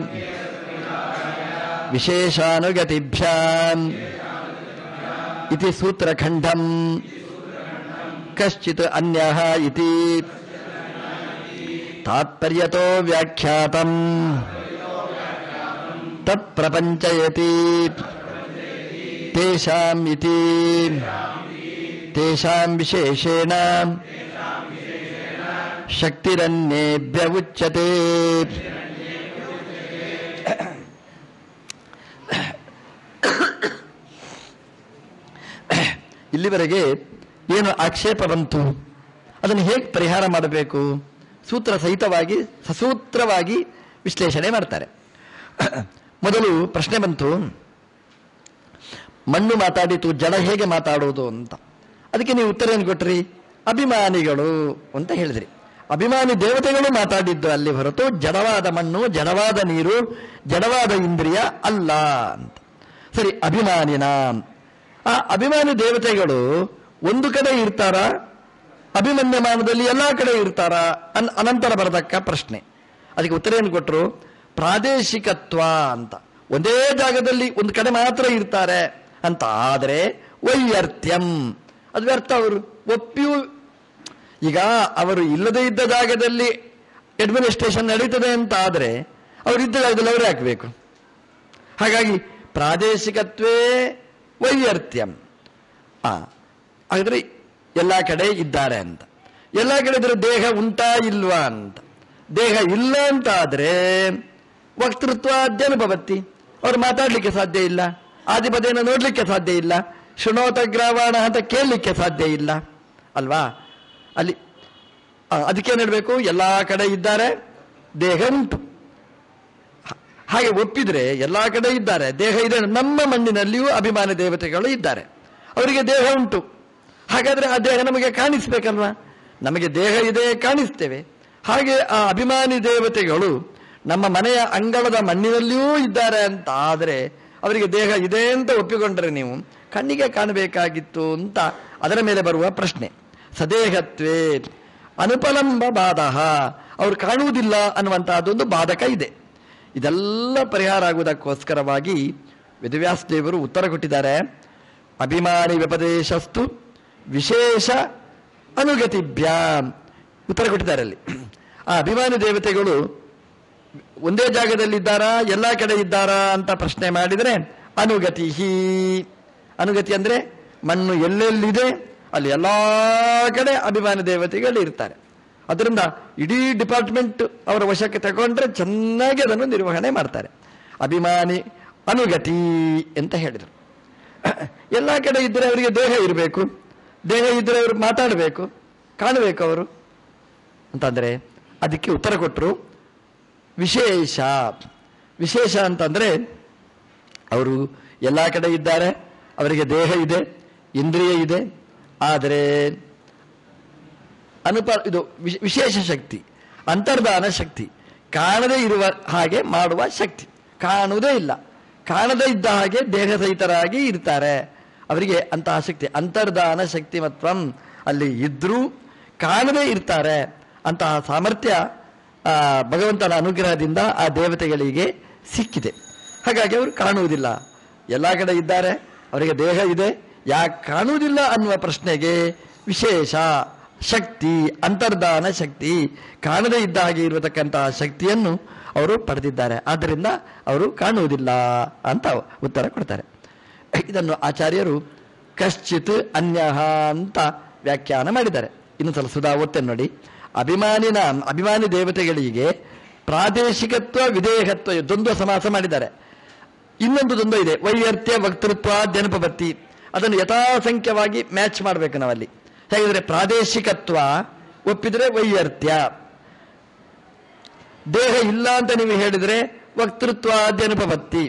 A: ವಿಶೇಷಾನುಗತಿಭ್ಯಾಂ ಇತಿ ಸೂತ್ರಖಂಡಂ ಕಶ್ಚಿತ್ ಅನ್ಯಃ ಇತಿ ತಾತ್ಪರ್ಯತೋ ವ್ಯಾಖ್ಯಾತಂ ತತ್ಪ್ರಪಂಚಯತಿ ತೇಷಾಂ ಇತಿ ತೇಷಾಂ ವಿಶೇಷೇಣ ಶಕ್ತಿರನ್ಯೇಭ್ಯ ಉಚ್ಯತೆ ಇಲ್ಲಿವರೆಗೆ ಏನು ಆಕ್ಷೇಪ ಬಂತು ಅದನ್ನು ಹೇಗೆ ಪರಿಹಾರ ಮಾಡಬೇಕು ಸೂತ್ರ ಸಹಿತವಾಗಿ ಸಸೂತ್ರವಾಗಿ ವಿಶ್ಲೇಷಣೆ ಮಾಡ್ತಾರೆ ಮೊದಲು ಪ್ರಶ್ನೆ ಬಂತು ಮಣ್ಣು ಮಾತಾಡಿತು ಜಡ ಹೇಗೆ ಮಾತಾಡೋದು ಅಂತ ಅದಕ್ಕೆ ನೀವು ಉತ್ತರ ಏನು ಕೊಟ್ರಿ ಅಭಿಮಾನಿಗಳು ಅಂತ ಹೇಳಿದ್ರಿ ಅಭಿಮಾನಿ ದೇವತೆಗಳು ಮಾತಾಡಿದ್ದು ಅಲ್ಲಿ ಹೊರತು ಜಡವಾದ ಮಣ್ಣು ಜಡವಾದ ನೀರು ಜಡವಾದ ಇಂದ್ರಿಯ ಅಲ್ಲ ಅಂತ ಸರಿ ಅಭಿಮಾನಿನ ಆ ಅಭಿಮಾನಿ ದೇವತೆಗಳು ಒಂದು ಕಡೆ ಇರ್ತಾರ ಅಭಿಮನ್ಯಮಾನದಲ್ಲಿ ಎಲ್ಲಾ ಕಡೆ ಇರ್ತಾರ ಅನ್ ಅನಂತರ ಬರತಕ್ಕ ಪ್ರಶ್ನೆ ಅದಕ್ಕೆ ಉತ್ತರ ಏನು ಕೊಟ್ಟರು ಪ್ರಾದೇಶಿಕತ್ವ ಅಂತ ಒಂದೇ ಜಾಗದಲ್ಲಿ ಒಂದು ಕಡೆ ಮಾತ್ರ ಇರ್ತಾರೆ ಅಂತ ಆದರೆ ವೈಯರ್ಥ್ಯಂ ಅದು ವ್ಯರ್ಥ ಅವರು ಒಪ್ಪಿಯೂ ಈಗ ಅವರು ಇಲ್ಲದೇ ಇದ್ದ ಜಾಗದಲ್ಲಿ ಅಡ್ಮಿನಿಸ್ಟ್ರೇಷನ್ ನಡೀತದೆ ಅಂತ ಆದರೆ ಅವರು ಇದ್ದ ಜಾಗದಲ್ಲಿ ಅವರೇ ಹಾಕಬೇಕು ಹಾಗಾಗಿ ಪ್ರಾದೇಶಿಕತ್ವೇ ವೈಯರ್ಥ್ಯಂ ಆ ಹಾಗಾದ್ರೆ ಎಲ್ಲ ಕಡೆ ಇದ್ದಾರೆ ಅಂತ ಎಲ್ಲ ಕಡೆ ಇದ್ರೆ ದೇಹ ಉಂಟಾ ಇಲ್ವಾ ಅಂತ ದೇಹ ಇಲ್ಲ ಅಂತ ಆದ್ರೆ ವಕ್ತೃತ್ವ ಅಧ್ಯನುಭವತ್ತಿ ಅವ್ರು ಮಾತಾಡ್ಲಿಕ್ಕೆ ಸಾಧ್ಯ ಇಲ್ಲ ಆದಿಪದೇನ ನೋಡ್ಲಿಕ್ಕೆ ಸಾಧ್ಯ ಇಲ್ಲ ಶೃಣೋತ ಗ್ರಾವಾಣ ಅಂತ ಕೇಳಲಿಕ್ಕೆ ಸಾಧ್ಯ ಇಲ್ಲ ಅಲ್ವಾ ಅಲ್ಲಿ ಆ, ಅದಕ್ಕೆ ನಡಬೇಕು ಎಲ್ಲಾ ಕಡೆ ಇದ್ದಾರೆ ದೇಹ ಉಂಟು ಹ- ಹಾಗೆ ಒಪ್ಪಿದ್ರೆ ಎಲ್ಲಾ ಕಡೆ ಇದ್ದಾರೆ ದೇಹ ಇದೆ ನಮ್ಮ ಮಣ್ಣಿನಲ್ಲಿಯೂ ಅಭಿಮಾನಿ ದೇವತೆಗಳು ಇದ್ದಾರೆ ಅವರಿಗೆ ದೇಹ ಉಂಟು ಹಾಗಾದ್ರೆ ಆ ದೇಹ ನಮಗೆ ಕಾಣಿಸ್ಬೇಕಲ್ವಾ ನಮಗೆ ದೇಹ ಇದೆ ಕಾಣಿಸ್ತೇವೆ ಹಾಗೆ ಆ ಅಭಿಮಾನಿ ದೇವತೆಗಳು ನಮ್ಮ ಮನೆಯ ಅಂಗಳದ ಮಣ್ಣಿನಲ್ಲಿಯೂ ಇದ್ದಾರೆ ಅಂತ ಆದರೆ ಅವರಿಗೆ ದೇಹ ಇದೆ ಅಂತ ಒಪ್ಪಿಕೊಂಡ್ರೆ ನೀವು ಕಣ್ಣಿಗೆ ಕಾಣಬೇಕಾಗಿತ್ತು ಅಂತ ಅದರ ಮೇಲೆ ಬರುವ ಪ್ರಶ್ನೆ ಸದೇಹತ್ವೇ ಅನುಪಲಂಬ ಬಾಧಃ ಅವ್ರು ಕಾಣುವುದಿಲ್ಲ ಅನ್ನುವಂತಹದ್ದೊಂದು ಬಾಧಕ ಇದೆ ಇದೆಲ್ಲ ಪರಿಹಾರ ಆಗುವುದಕ್ಕೋಸ್ಕರವಾಗಿ ವೇದವ್ಯಾಸ ದೇವರು ಉತ್ತರ ಕೊಟ್ಟಿದ್ದಾರೆ ಅಭಿಮಾನಿ ವ್ಯಪದೇಶಸ್ತು ವಿಶೇಷ ಅನುಗತಿಭ್ಯಾಂ ಉತ್ತರ ಕೊಟ್ಟಿದ್ದಾರೆ ಅಲ್ಲಿ ಆ ಅಭಿಮಾನಿ ದೇವತೆಗಳು ಒಂದೇ ಜಾಗದಲ್ಲಿದ್ದಾರಾ ಎಲ್ಲ ಕಡೆ ಇದ್ದಾರಾ ಅಂತ ಪ್ರಶ್ನೆ ಮಾಡಿದರೆ ಅನುಗತಿ ಅನುಗತಿ ಅಂದ್ರೆ ಮಣ್ಣು ಎಲ್ಲೆಲ್ಲಿದೆ ಅಲ್ಲಿ ಎಲ್ಲಾ ಕಡೆ ಅಭಿಮಾನಿ ದೇವತೆಗಳು ಇರ್ತಾರೆ ಅದರಿಂದ ಇಡೀ ಡಿಪಾರ್ಟ್ಮೆಂಟ್ ಅವರ ವಶಕ್ಕೆ ತಗೊಂಡ್ರೆ ಚೆನ್ನಾಗಿ ಅದನ್ನು ನಿರ್ವಹಣೆ ಮಾಡ್ತಾರೆ ಅಭಿಮಾನಿ ಅನುಗತಿ ಅಂತ ಹೇಳಿದರು ಎಲ್ಲ ಕಡೆ ಇದ್ದರೆ ಅವರಿಗೆ ದೇಹ ಇರಬೇಕು ದೇಹ ಇದ್ದರೆ ಅವರು ಮಾತಾಡಬೇಕು ಕಾಣಬೇಕು ಅವರು ಅಂತಂದ್ರೆ ಅದಕ್ಕೆ ಉತ್ತರ ಕೊಟ್ಟರು ವಿಶೇಷ ವಿಶೇಷ ಅಂತಂದ್ರೆ ಅವರು ಎಲ್ಲ ಕಡೆ ಇದ್ದಾರೆ ಅವರಿಗೆ ದೇಹ ಇದೆ ಇಂದ್ರಿಯ ಇದೆ ಆದರೆ ಅನುಪ ಇದು ವಿಶ್- ವಿಶೇಷ ಶಕ್ತಿ ಅಂತರ್ಧಾನ ಶಕ್ತಿ ಕಾಣದೇ ಇರುವ ಹಾಗೆ ಮಾಡುವ ಶಕ್ತಿ ಕಾಣುವುದೇ ಇಲ್ಲ ಕಾಣದೇ ಇದ್ದ ಹಾಗೆ ದೇಹ ಸಹಿತರಾಗಿ ಇರ್ತಾರೆ ಅವರಿಗೆ ಅಂತಹ ಶಕ್ತಿ ಅಂತರ್ಧಾನ ಶಕ್ತಿಮತ್ವಂ ಅಲ್ಲಿ ಇದ್ರೂ ಕಾಣದೇ ಇರ್ತಾರೆ ಅಂತಹ ಸಾಮರ್ಥ್ಯ ಆ, ಭಗವಂತನ ಅನುಗ್ರಹದಿಂದ ಆ ದೇವತೆಗಳಿಗೆ ಸಿಕ್ಕಿದೆ ಹಾಗಾಗಿ ಅವರು ಕಾಣುವುದಿಲ್ಲ ಎಲ್ಲ ಕಡೆ ಇದ್ದಾರೆ ಅವರಿಗೆ ದೇಹ ಇದೆ ಯಾಕೆ ಕಾಣುವುದಿಲ್ಲ ಅನ್ನುವ ಪ್ರಶ್ನೆಗೆ ವಿಶೇಷ ಶಕ್ತಿ ಅಂತರ್ಧಾನ ಶಕ್ತಿ ಕಾಣದೇ ಇದ್ದ ಹಾಗೆ ಇರತಕ್ಕಂತಹ ಶಕ್ತಿಯನ್ನು ಅವರು ಪಡೆದಿದ್ದಾರೆ ಆದ್ದರಿಂದ ಅವರು ಕಾಣುವುದಿಲ್ಲ ಅಂತ ಉತ್ತರ ಕೊಡ್ತಾರೆ ಇದನ್ನು ಆಚಾರ್ಯರು ಕಶ್ಚಿತ್ ಅನ್ಯಃ ಅಂತ ವ್ಯಾಖ್ಯಾನ ಮಾಡಿದ್ದಾರೆ ಇನ್ನು ಸ್ವಲ್ಪ ಸುಧಾ ಓದ್ತೇನೆ ನೋಡಿ ಅಭಿಮಾನಿನ ಅಭಿಮಾನಿ ದೇವತೆಗಳಿಗೆ ಪ್ರಾದೇಶಿಕತ್ವ ವಿಧೇಯಕತ್ವ ದ್ವಂದ್ವ ಸಮಾಸ ಮಾಡಿದ್ದಾರೆ ಇನ್ನೊಂದು ದ್ವಂದ್ವ ಇದೆ ವೈಯರ್ಥ್ಯ ವಕ್ತೃತ್ವ ಜನಪಪತ್ತಿ ಅದನ್ನು ಯಥಾಸಂಖ್ಯವಾಗಿ ಮ್ಯಾಚ್ ಮಾಡಬೇಕು ನಾವಲ್ಲಿ ಹೇಗಿದ್ರೆ ಪ್ರಾದೇಶಿಕತ್ವ ಒಪ್ಪಿದ್ರೆ ವೈಯರ್ಥ್ಯ ದೇಹ ಇಲ್ಲ ಅಂತ ನೀವು ಹೇಳಿದ್ರೆ ವಕ್ತೃತ್ವ ಜನಪಪತ್ತಿ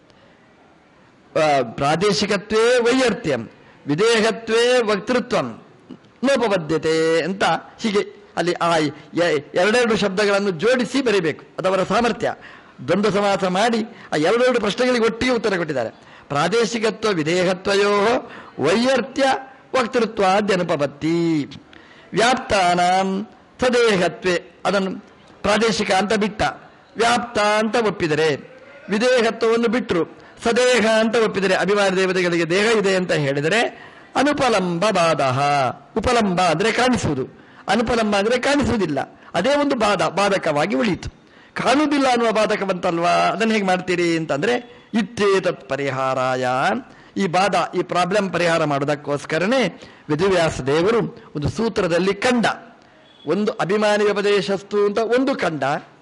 A: ಆ, ಪ್ರಾದೇಶಿಕತ್ವೇ ವೈಯರ್ಥ್ಯಂ ವಿದೇಹತ್ವೇ ವಕ್ತೃತ್ವಂ ನೋಪಬದ್ಧತೆ ಅಂತ ಹೀಗೆ ಅಲ್ಲಿ ಆ ಎ- ಎರಡೆರಡು ಶಬ್ದಗಳನ್ನು ಜೋಡಿಸಿ ಬರೀಬೇಕು ಅದವರ ಸಾಮರ್ಥ್ಯ ದ್ವಂದ್ವ ಸಮಾಸ ಮಾಡಿ ಆ ಎರಡೆರಡು ಪ್ರಶ್ನೆಗಳಿಗೆ ಒಟ್ಟಿಗೆ ಉತ್ತರ ಕೊಟ್ಟಿದ್ದಾರೆ ಪ್ರಾದೇಶಿಕತ್ವ ವಿಧೇಯತ್ವಯೋ ವೈಯರ್ಥ್ಯ ವಕ್ತೃತ್ವ ಜನಪಬತ್ತಿ ವ್ಯಾಪ್ತಾನಾಂ ಸದೇಹತ್ವೆ ಅದನ್ನು ಪ್ರಾದೇಶಿಕ ಅಂತ ಬಿಟ್ಟ ವ್ಯಾಪ್ತ ಅಂತ ಒಪ್ಪಿದರೆ ವಿದೇಹತ್ವವನ್ನು ಬಿಟ್ಟರು ಸದೇಹ ಅಂತ ಒಪ್ಪಿದರೆ ಅಭಿಮಾನಿ ದೇವತೆಗಳಿಗೆ ದೇಹ ಇದೆ ಅಂತ ಹೇಳಿದರೆ ಅನುಪಲಂಬ ಬಾಧ ಉಪಲಂಬ ಅಂದ್ರೆ ಕಾಣಿಸುವುದು ಅನುಪಲಂಬ ಅಂದ್ರೆ ಕಾಣಿಸುವುದಿಲ್ಲ ಅದೇ ಒಂದು ಬಾಧ ಬಾಧಕವಾಗಿ ಉಳಿಯಿತು ಕಾಣುವುದಿಲ್ಲ ಅನ್ನುವ ಬಾಧಕವಂತಲ್ವಾ ಅದನ್ನು ಹೇಗೆ ಮಾಡ್ತೀರಿ ಅಂತಂದ್ರೆ ಇತ್ತೇತತ್ ಪರಿಹಾರಾಯ ಈ ಬಾಧ ಈ ಪ್ರಾಬ್ಲಮ್ ಪರಿಹಾರ ಮಾಡೋದಕ್ಕೋಸ್ಕರನೇ ವೇದವ್ಯಾಸ ದೇವರು ಒಂದು ಸೂತ್ರದಲ್ಲಿ ಕಂಡ ಒಂದು ಅಭಿಮಾನಿ ಉಪದೇಶಸ್ತು ಅಂತ ಒಂದು ಕಂಡ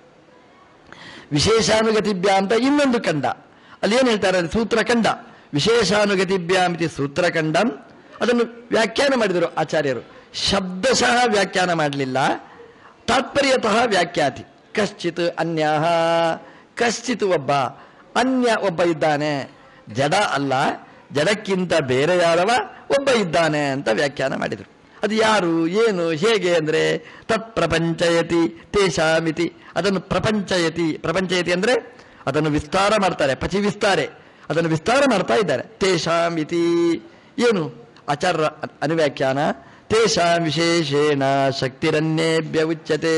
A: ವಿಶೇಷಾನುಗತಿಭ್ಯ ಅಂತ ಇನ್ನೊಂದು ಕಂಡ ಅಲ್ಲಿ ಏನ್ ಹೇಳ್ತಾರೆ ಅಲ್ಲಿ ಸೂತ್ರ ಕಂಡ ವಿಶೇಷಾನುಗತಿಭ್ಯಾಮಿತಿ ಸೂತ್ರ ಕಂಡಂ ಅದನ್ನು ವ್ಯಾಖ್ಯಾನ ಮಾಡಿದರು ಆಚಾರ್ಯರು ಶಬ್ದಶಃ ವ್ಯಾಖ್ಯಾನ ಮಾಡಲಿಲ್ಲ ತಾತ್ಪರ್ಯತಃ ವ್ಯಾಖ್ಯಾತಿ ಕಶ್ಚಿತ್ ಅನ್ಯ ಕಶ್ಚಿತ್ ಒಬ್ಬ ಅನ್ಯ ಒಬ್ಬ ಇದ್ದಾನೆ ಜಡ ಅಲ್ಲ ಜಡಕ್ಕಿಂತ ಬೇರೆಯಾದವ ಒಬ್ಬ ಇದ್ದಾನೆ ಅಂತ ವ್ಯಾಖ್ಯಾನ ಮಾಡಿದರು ಅದು ಯಾರು ಏನು ಹೇಗೆ ಅಂದ್ರೆ ತತ್ ಪ್ರಪಂಚಯತಿ ತೇಷಾಮಿತಿ ಅದನ್ನು ಪ್ರಪಂಚಯತಿ ಪ್ರಪಂಚಯತಿ ಅಂದ್ರೆ ಅದನ್ನು ವಿಸ್ತಾರ ಮಾಡ್ತಾರೆ ಪಚಿ ವಿಸ್ತಾರೆ ಅದನ್ನು ವಿಸ್ತಾರ ಮಾಡ್ತಾ ಇದ್ದಾರೆ ತೇಷಾಮಿತಿ ಏನು ಆಚಾರ್ಯ ಅನುವ್ಯಾಖ್ಯಾನ ತೇಷಾಂ ವಿಶೇಷೇಣ ಶಕ್ತಿರನ್ನೇಭ್ಯ ಉಚ್ಯತೆ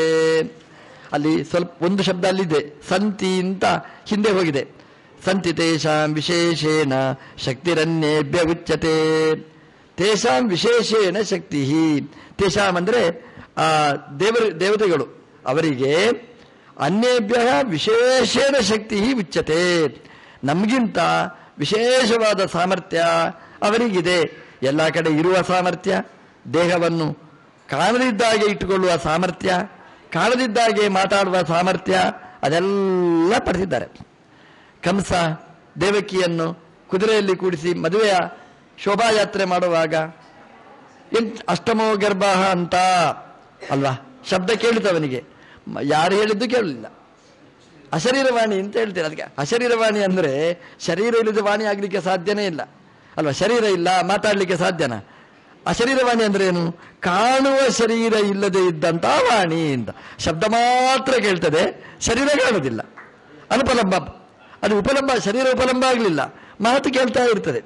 A: ಅಲ್ಲಿ ಸ್ವಲ್ಪ ಒಂದು ಶಬ್ದ ಅಲ್ಲಿದೆ ಸಂತಿ ಅಂತ ಹಿಂದೆ ಹೋಗಿದೆ ಸಂತಿ ತೇಷಾಂ ವಿಶೇಷೇಣ ಶಕ್ತಿರನ್ನೇಭ್ಯ ಉಚ್ಯತೆ ತೇಷಾಂ ವಿಶೇಷೇಣ ಶಕ್ತಿ ತೇಷಾಂ ಅಂದ್ರೆ ಆ ದೇವರ ದೇವತೆಗಳು ಅವರಿಗೆ ಅನ್ಯೇಭ್ಯ ವಿಶೇಷೇಣ ಶಕ್ತಿ ಉಚ್ಯತೆ ನಮಗಿಂತ ವಿಶೇಷವಾದ ಸಾಮರ್ಥ್ಯ ಅವರಿಗಿದೆ ಎಲ್ಲ ಕಡೆ ಇರುವ ಸಾಮರ್ಥ್ಯ ದೇಹವನ್ನು ಕಾಣದಿದ್ದಾಗೆ ಇಟ್ಟುಕೊಳ್ಳುವ ಸಾಮರ್ಥ್ಯ ಕಾಣದಿದ್ದಾಗೆ ಮಾತಾಡುವ ಸಾಮರ್ಥ್ಯ ಅದೆಲ್ಲ ಪಡೆದಿದ್ದಾರೆ ಕಂಸ ದೇವಕಿಯನ್ನು ಕುದುರೆಯಲ್ಲಿ ಕೂಡಿಸಿ ಮದುವೆಯ ಶೋಭಾಯಾತ್ರೆ ಮಾಡುವಾಗ ಎಂಟ್ ಅಷ್ಟಮೋ ಗರ್ಭ ಅಂತ ಅಲ್ವಾ ಶಬ್ದ ಕೇಳಿತವನಿಗೆ ಮ- ಯಾರು ಹೇಳಿದ್ದು ಕೇಳಲಿಲ್ಲ ಅಶರೀರವಾಣಿ ಅಂತ ಹೇಳ್ತೀರ ಅದಕ್ಕೆ ಅಶರೀರವಾಣಿ ಅಂದ್ರೆ ಶರೀರ ಇಲ್ಲದ ವಾಣಿ ಆಗ್ಲಿಕ್ಕೆ ಸಾಧ್ಯನೇ ಇಲ್ಲ ಅಲ್ವಾ ಶರೀರ ಇಲ್ಲ ಮಾತಾಡ್ಲಿಕ್ಕೆ ಸಾಧ್ಯನಾ ಅಶರೀರವಾಣಿ ಅಂದ್ರೆ ಏನು ಕಾಣುವ ಶರೀರ ಇಲ್ಲದೆ ಇದ್ದಂತ ವಾಣಿ ಅಂತ ಶಬ್ದ ಮಾತ್ರ ಕೇಳ್ತದೆ ಶರೀರ ಕಾಣುವುದಿಲ್ಲ ಅನುಪಲಂಬ ಅದು ಉಪಲಂಬ ಶರೀರ ಉಪಲಂಬ ಆಗಲಿಲ್ಲ ಮಾತು ಕೇಳ್ತಾ ಇರ್ತದೆ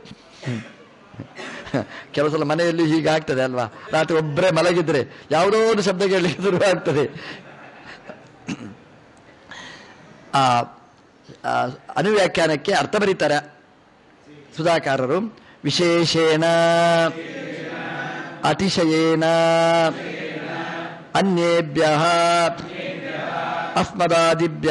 A: ಕೆಲವು ಸಲ ಮನೆಯಲ್ಲಿ ಹೀಗೆ ಆಗ್ತದೆ ಅಲ್ವಾ ರಾತ್ರಿ ಒಬ್ಬರೇ ಮಲಗಿದ್ರೆ ಯಾವುದೋ ಒಂದು ಶಬ್ದ ಕೇಳಲಿಕ್ಕೆ ಶುರು ಆಗ್ತದೆ ಆ ಆ ಅನುವ್ಯಾಖ್ಯಾನಕ್ಕೆ ಅರ್ಥ ಬರೀತಾರೆ ಸುಧಾಕಾರರು ವಿಶೇಷೇಣ ಅತಿಶಯೇನ ಅನ್ಯೇಭ್ಯ ಅಸ್ಮದಾದಿಭ್ಯ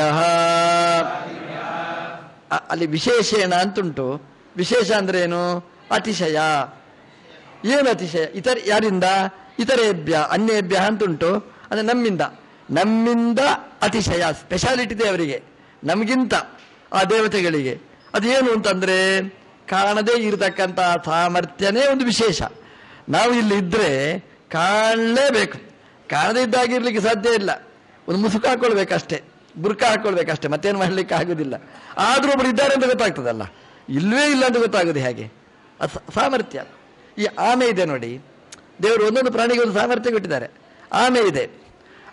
A: ಅ- ಅಲ್ಲಿ ವಿಶೇಷೇಣ ಅಂತುಂಟು ವಿಶೇಷ ಅಂದ್ರೆ ಏನು ಅತಿಶಯ ಏನು ಅತಿಶಯ ಇತರ ಯಾರಿಂದ ಇತರೇಭ್ಯ ಅನ್ಯೇಭ್ಯ ಅಂತುಂಟು ಅಂದ್ರೆ ನಮ್ಮಿಂದ ನಮ್ಮಿಂದ ಅತಿಶಯ ಸ್ಪೆಷಾಲಿಟಿ ಇದೆ ಅವರಿಗೆ ನಮಗಿಂತ ಆ ದೇವತೆಗಳಿಗೆ ಅದೇನು ಅಂತಂದ್ರೆ ಕಾಣದೇ ಇರತಕ್ಕಂತ ಸಾಮರ್ಥ್ಯನೇ ಒಂದು ವಿಶೇಷ ನಾವು ಇಲ್ಲಿ ಇದ್ರೆ ಕಾಣಲೇಬೇಕು ಕಾಣದೇ ಇದ್ದಾಗಿರ್ಲಿಕ್ಕೆ ಸಾಧ್ಯ ಇಲ್ಲ ಒಂದು ಮುಸುಕು ಹಾಕೊಳ್ಬೇಕಷ್ಟೇ ಬುರ್ಕ ಹಾಕೊಳ್ಬೇಕಷ್ಟೇ ಮತ್ತೇನು ಮಾಡ್ಲಿಕ್ಕೆ ಆಗುದಿಲ್ಲ ಆದ್ರೂ ಒಬ್ರು ಇದ್ದಾರೆ ಅಂತ ಗೊತ್ತಾಗ್ತದಲ್ಲ ಇಲ್ವೇ ಇಲ್ಲ ಅಂತ ಗೊತ್ತಾಗೋದು ಹೇಗೆ ಅದು ಸಾ- ಸಾಮರ್ಥ್ಯ ಈ ಆಮೆ ಇದೆ ನೋಡಿ ದೇವರು ಒಂದೊಂದು ಪ್ರಾಣಿಗೆ ಒಂದು ಸಾಮರ್ಥ್ಯ ಕೊಟ್ಟಿದ್ದಾರೆ ಆಮೆ ಇದೆ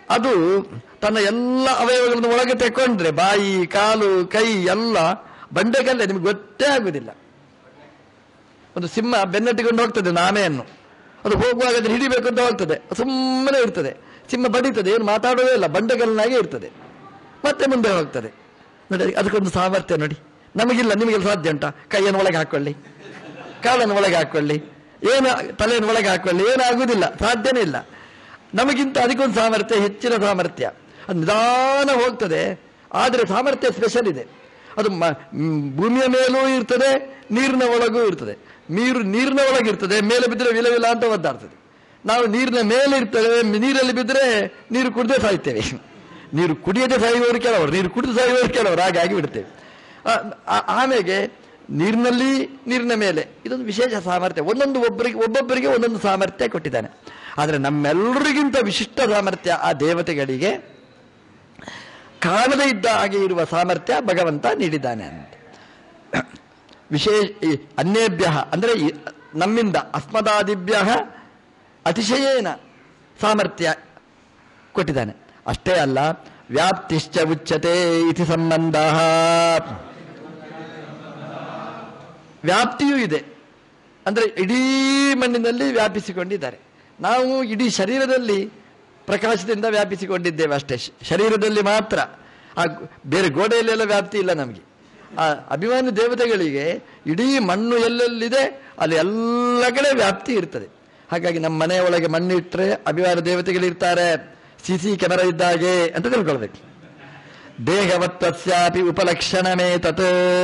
A: ಅದು ತನ್ನ ಎಲ್ಲ ಅವಯವಗಳನ್ನು ಒಳಗೆ ತೆಕೊಂಡ್ರೆ ಬಾಯಿ ಕಾಲು ಕೈ ಎಲ್ಲ ಬಂಡೆಗಲ್ಲೇ ನಿಮ್ಗೆ ಗೊತ್ತೇ ಆಗುದಿಲ್ಲ ಒಂದು ಸಿಂಹ ಬೆನ್ನಟ್ಟಿಕೊಂಡು ಹೋಗ್ತದೆ ಒಂದು ಆಮೆಯನ್ನು ಅದು ಹೋಗುವಾಗ ಅದನ್ನು ಹಿಡಿಬೇಕು ಅಂತ ಹೋಗ್ತದೆ ಸುಮ್ಮನೆ ಇರ್ತದೆ ಸಿಂಹ ಬಡಿತದೆ ಏನು ಮಾತಾಡೋದೇ ಇಲ್ಲ ಬಂಡೆಗಲ್ಲಾಗೆ ಇರ್ತದೆ ಮತ್ತೆ ಮುಂದೆ ಹೋಗ್ತದೆ ನೋಡಿ ಅದಕ್ಕೊಂದು ಸಾಮರ್ಥ್ಯ ನೋಡಿ ನಮಗಿಲ್ಲ ನಿಮಗೆಲ್ಲ ಸಾಧ್ಯ ಉಂಟಾ ಕೈಯನ್ನು ಒಳಗೆ ಹಾಕೊಳ್ಳಿ ಕಾಲನ್ನು ಒಳಗೆ ಹಾಕೊಳ್ಳಿ ಏನು ತಲೆಯನ್ನು ಒಳಗೆ ಹಾಕೊಳ್ಳಿ ಏನಾಗುವುದಿಲ್ಲ ಸಾಧ್ಯನೇ ಇಲ್ಲ ನಮಗಿಂತ ಅದಕ್ಕೊಂದು ಸಾಮರ್ಥ್ಯ ಹೆಚ್ಚಿನ ಸಾಮರ್ಥ್ಯ ಅದು ನಿಧಾನ ಹೋಗ್ತದೆ ಆದರೆ ಸಾಮರ್ಥ್ಯ ಸ್ಪೆಷಲ್ ಇದೆ ಅದು ಮ- ಮ್, ಭೂಮಿಯ ಮೇಲೂ ಇರ್ತದೆ ನೀರಿನ ಒಳಗೂ ಇರ್ತದೆ ನೀರು ನೀರಿನ ಒಳಗಿರ್ತದೆ ಮೇಲೆ ಬಿದ್ದರೆ ವಿಲ ವಿಲ ಅಂತ ಒದ್ದಾಡ್ತದೆ ನಾವು ನೀರಿನ ಮೇಲೆ ಇರ್ತೇವೆ ನೀರಲ್ಲಿ ಬಿದ್ದರೆ ನೀರು ಕುಡಿದೇ ಸಾಯ್ತೇವೆ ನೀರು ಕುಡಿಯದೆ ಸಾಯುವವರು ಕೆಲವರು ನೀರು ಕುಡಿದು ಸಾಯುವವರು ಕೆಲವರು ಹಾಗಾಗಿ ಬಿಡ್ತೇವೆ ಆ- ಆ- ಆಮೇಲೆ ನೀರಿನಲ್ಲಿ ನೀರಿನ ಮೇಲೆ ಇದೊಂದು ವಿಶೇಷ ಸಾಮರ್ಥ್ಯ ಒಂದೊಂದು ಒಬ್ಬರಿಗೆ ಒಬ್ಬೊಬ್ಬರಿಗೆ ಒಂದೊಂದು ಸಾಮರ್ಥ್ಯ ಕೊಟ್ಟಿದ್ದಾನೆ ಆದರೆ ನಮ್ಮೆಲ್ಲರಿಗಿಂತ ವಿಶಿಷ್ಟ ಸಾಮರ್ಥ್ಯ ಆ ದೇವತೆಗಳಿಗೆ ಕಾಣದೇ ಇದ್ದ ಹಾಗೆ ಇರುವ ಸಾಮರ್ಥ್ಯ ಭಗವಂತ ನೀಡಿದ್ದಾನೆ ಅಂತ ವಿಶೇಷ ಈ ಅನ್ಯೇಭ್ಯ ಅಂದರೆ ಈ ನಮ್ಮಿಂದ ಅಸ್ಮದಾದಿಭ್ಯ ಅತಿಶಯೇನ ಸಾಮರ್ಥ್ಯ ಕೊಟ್ಟಿದ್ದಾನೆ ಅಷ್ಟೇ ಅಲ್ಲ ವ್ಯಾಪ್ತಿಶ್ಚ ಉಚ್ಯತೆ ಇತಿ ಸಂಬಂಧ ವ್ಯಾಪ್ತಿಯೂ ಇದೆ ಅಂದರೆ ಇಡೀ ಮಣ್ಣಿನಲ್ಲಿ ವ್ಯಾಪಿಸಿಕೊಂಡಿದ್ದಾರೆ ನಾವು ಇಡೀ ಶರೀರದಲ್ಲಿ ಪ್ರಕಾಶದಿಂದ ವ್ಯಾಪಿಸಿಕೊಂಡಿದ್ದೇವೆ ಅಷ್ಟೇ ಶ- ಶರೀರದಲ್ಲಿ ಮಾತ್ರ ಆ ಗೊ- ಬೇರೆ ಗೋಡೆಯಲ್ಲೆಲ್ಲ ವ್ಯಾಪ್ತಿ ಇಲ್ಲ ನಮಗೆ ಆ ಅಭಿಮಾನಿ ದೇವತೆಗಳಿಗೆ ಇಡೀ ಮಣ್ಣು ಎಲ್ಲೆಲ್ಲಿದೆ ಅಲ್ಲಿ ಎಲ್ಲ ಕಡೆ ವ್ಯಾಪ್ತಿ ಇರ್ತದೆ ಹಾಗಾಗಿ ನಮ್ಮ ಮನೆಯ ಒಳಗೆ ಮಣ್ಣು ಇಟ್ಟರೆ ಅಭಿಮಾನ ದೇವತೆಗಳಿರ್ತಾರೆ ಸಿ ಸಿ ಕ್ಯಾಮೆರಾ ಇದ್ದಾಗೆ ಅಂತ ತಿಳ್ಕೊಳ್ಬೇಕು ದೇಹವತ್ತಸ್ಯಾಪಿ ಉಪಲಕ್ಷಣಮೇ ತತ್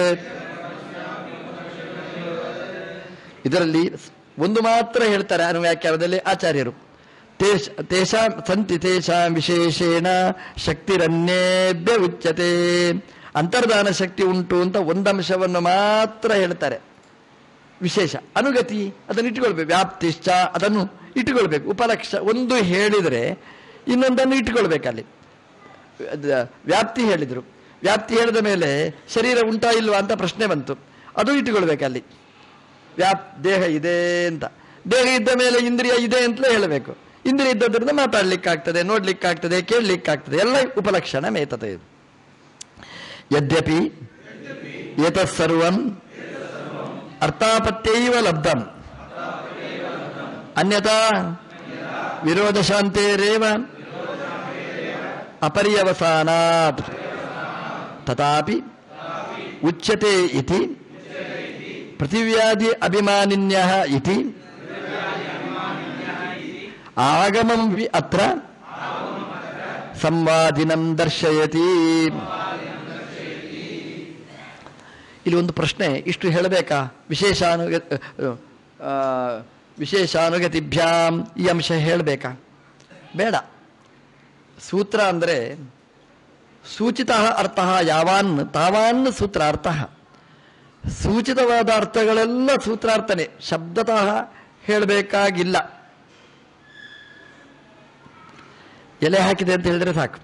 A: ಇದರಲ್ಲಿ ಒಂದು ಮಾತ್ರ ಹೇಳ್ತಾರೆ ಅನುವ್ಯಾಖ್ಯಾನದಲ್ಲಿ ಆಚಾರ್ಯರು ತೇಷ ತೇಷಾಂ ಸಂತಿ ತೇಷಾಂ ವಿಶೇಷೇಣ ಶಕ್ತಿರನ್ಯೇಭ್ಯ ಉಚ್ಯತೆ ಅಂತರ್ಧಾನ ಶಕ್ತಿ ಉಂಟು ಅಂತ ಒಂದಂಶವನ್ನು ಮಾತ್ರ ಹೇಳ್ತಾರೆ ವಿಶೇಷ ಅನುಗತಿ ಅದನ್ನು ಇಟ್ಟುಕೊಳ್ಬೇಕು ವ್ಯಾಪ್ತಿಶ್ಚ ಅದನ್ನು ಇಟ್ಟುಕೊಳ್ಬೇಕು ಉಪಲಕ್ಷ ಒಂದು ಹೇಳಿದರೆ ಇನ್ನೊಂದನ್ನು ಇಟ್ಟುಕೊಳ್ಬೇಕಲ್ಲಿ ಅದ್ ವ್ಯಾಪ್ತಿ ಹೇಳಿದರು ವ್ಯಾಪ್ತಿ ಹೇಳಿದ ಮೇಲೆ ಶರೀರ ಉಂಟಾ ಇಲ್ವಾ ಅಂತ ಪ್ರಶ್ನೆ ಬಂತು ಅದು ಇಟ್ಟುಕೊಳ್ಬೇಕಲ್ಲಿ ವ್ಯಾಪ್ ದೇಹ ಇದೆ ಅಂತ ದೇಹ ಇದ್ದ ಮೇಲೆ ಇಂದ್ರಿಯ ಇದೆ ಅಂತಲೇ ಹೇಳಬೇಕು ಇಂದ್ರಿಯ ಇದ್ದದ್ರಿಂದ ಮಾತಾಡ್ಲಿಕ್ಕಾಗ್ತದೆ ನೋಡ್ಲಿಕ್ಕಾಗ್ತದೆ ಕೇಳಲಿಕ್ಕಾಗ್ತದೆ ಎಲ್ಲ ಉಪಲಕ್ಷಣ ಮೇತತೆ ಇದು ಯದ್ಯಪಿ ಏತತ್ಸರ್ವಂ ಅರ್ಥಾಪತ್ಯೈವ ಲಬ್ಧಂ ಅನ್ಯತಾ ವಿರೋಧ ಶಾಂತೇರೇವ ಅಪರ್ಯವಸಾನಾತ್ ತಥಾಪಿ ಉಚ್ಯತೆ ಇತಿ ಪೃಥಿವ್ಯಾದಿ ಅಭಿಮಾನಿನ್ಯ ಇತಿ ಆಗಮಂ ವಿ ಅತ್ರ ಸಂವಾದಿನಂ ದರ್ಶಯತಿ ಇಲ್ಲಿ ಒಂದು ಪ್ರಶ್ನೆ ಇಷ್ಟು ಹೇಳಬೇಕಾ ವಿಶೇಷಾನುಗ ಆ, ವಿಶೇಷಾನುಗತಿಭ್ಯಾಂ ಈ ಅಂಶ ಹೇಳಬೇಕಾ ಬೇಡ ಸೂತ್ರ ಅಂದರೆ ಸೂಚಿತ ಅರ್ಥ ಯಾವಾನ್ ತಾವಾನ್ ಸೂತ್ರ ಅರ್ಥ ಸೂಚಿತವಾದ ಅರ್ಥಗಳೆಲ್ಲ ಸೂತ್ರಾರ್ಥನೆ ಶಬ್ದತಃ ಹೇಳಬೇಕಾಗಿಲ್ಲ ಎಲೆ ಹಾಕಿದೆ ಅಂತ ಹೇಳಿದ್ರೆ ಸಾಕು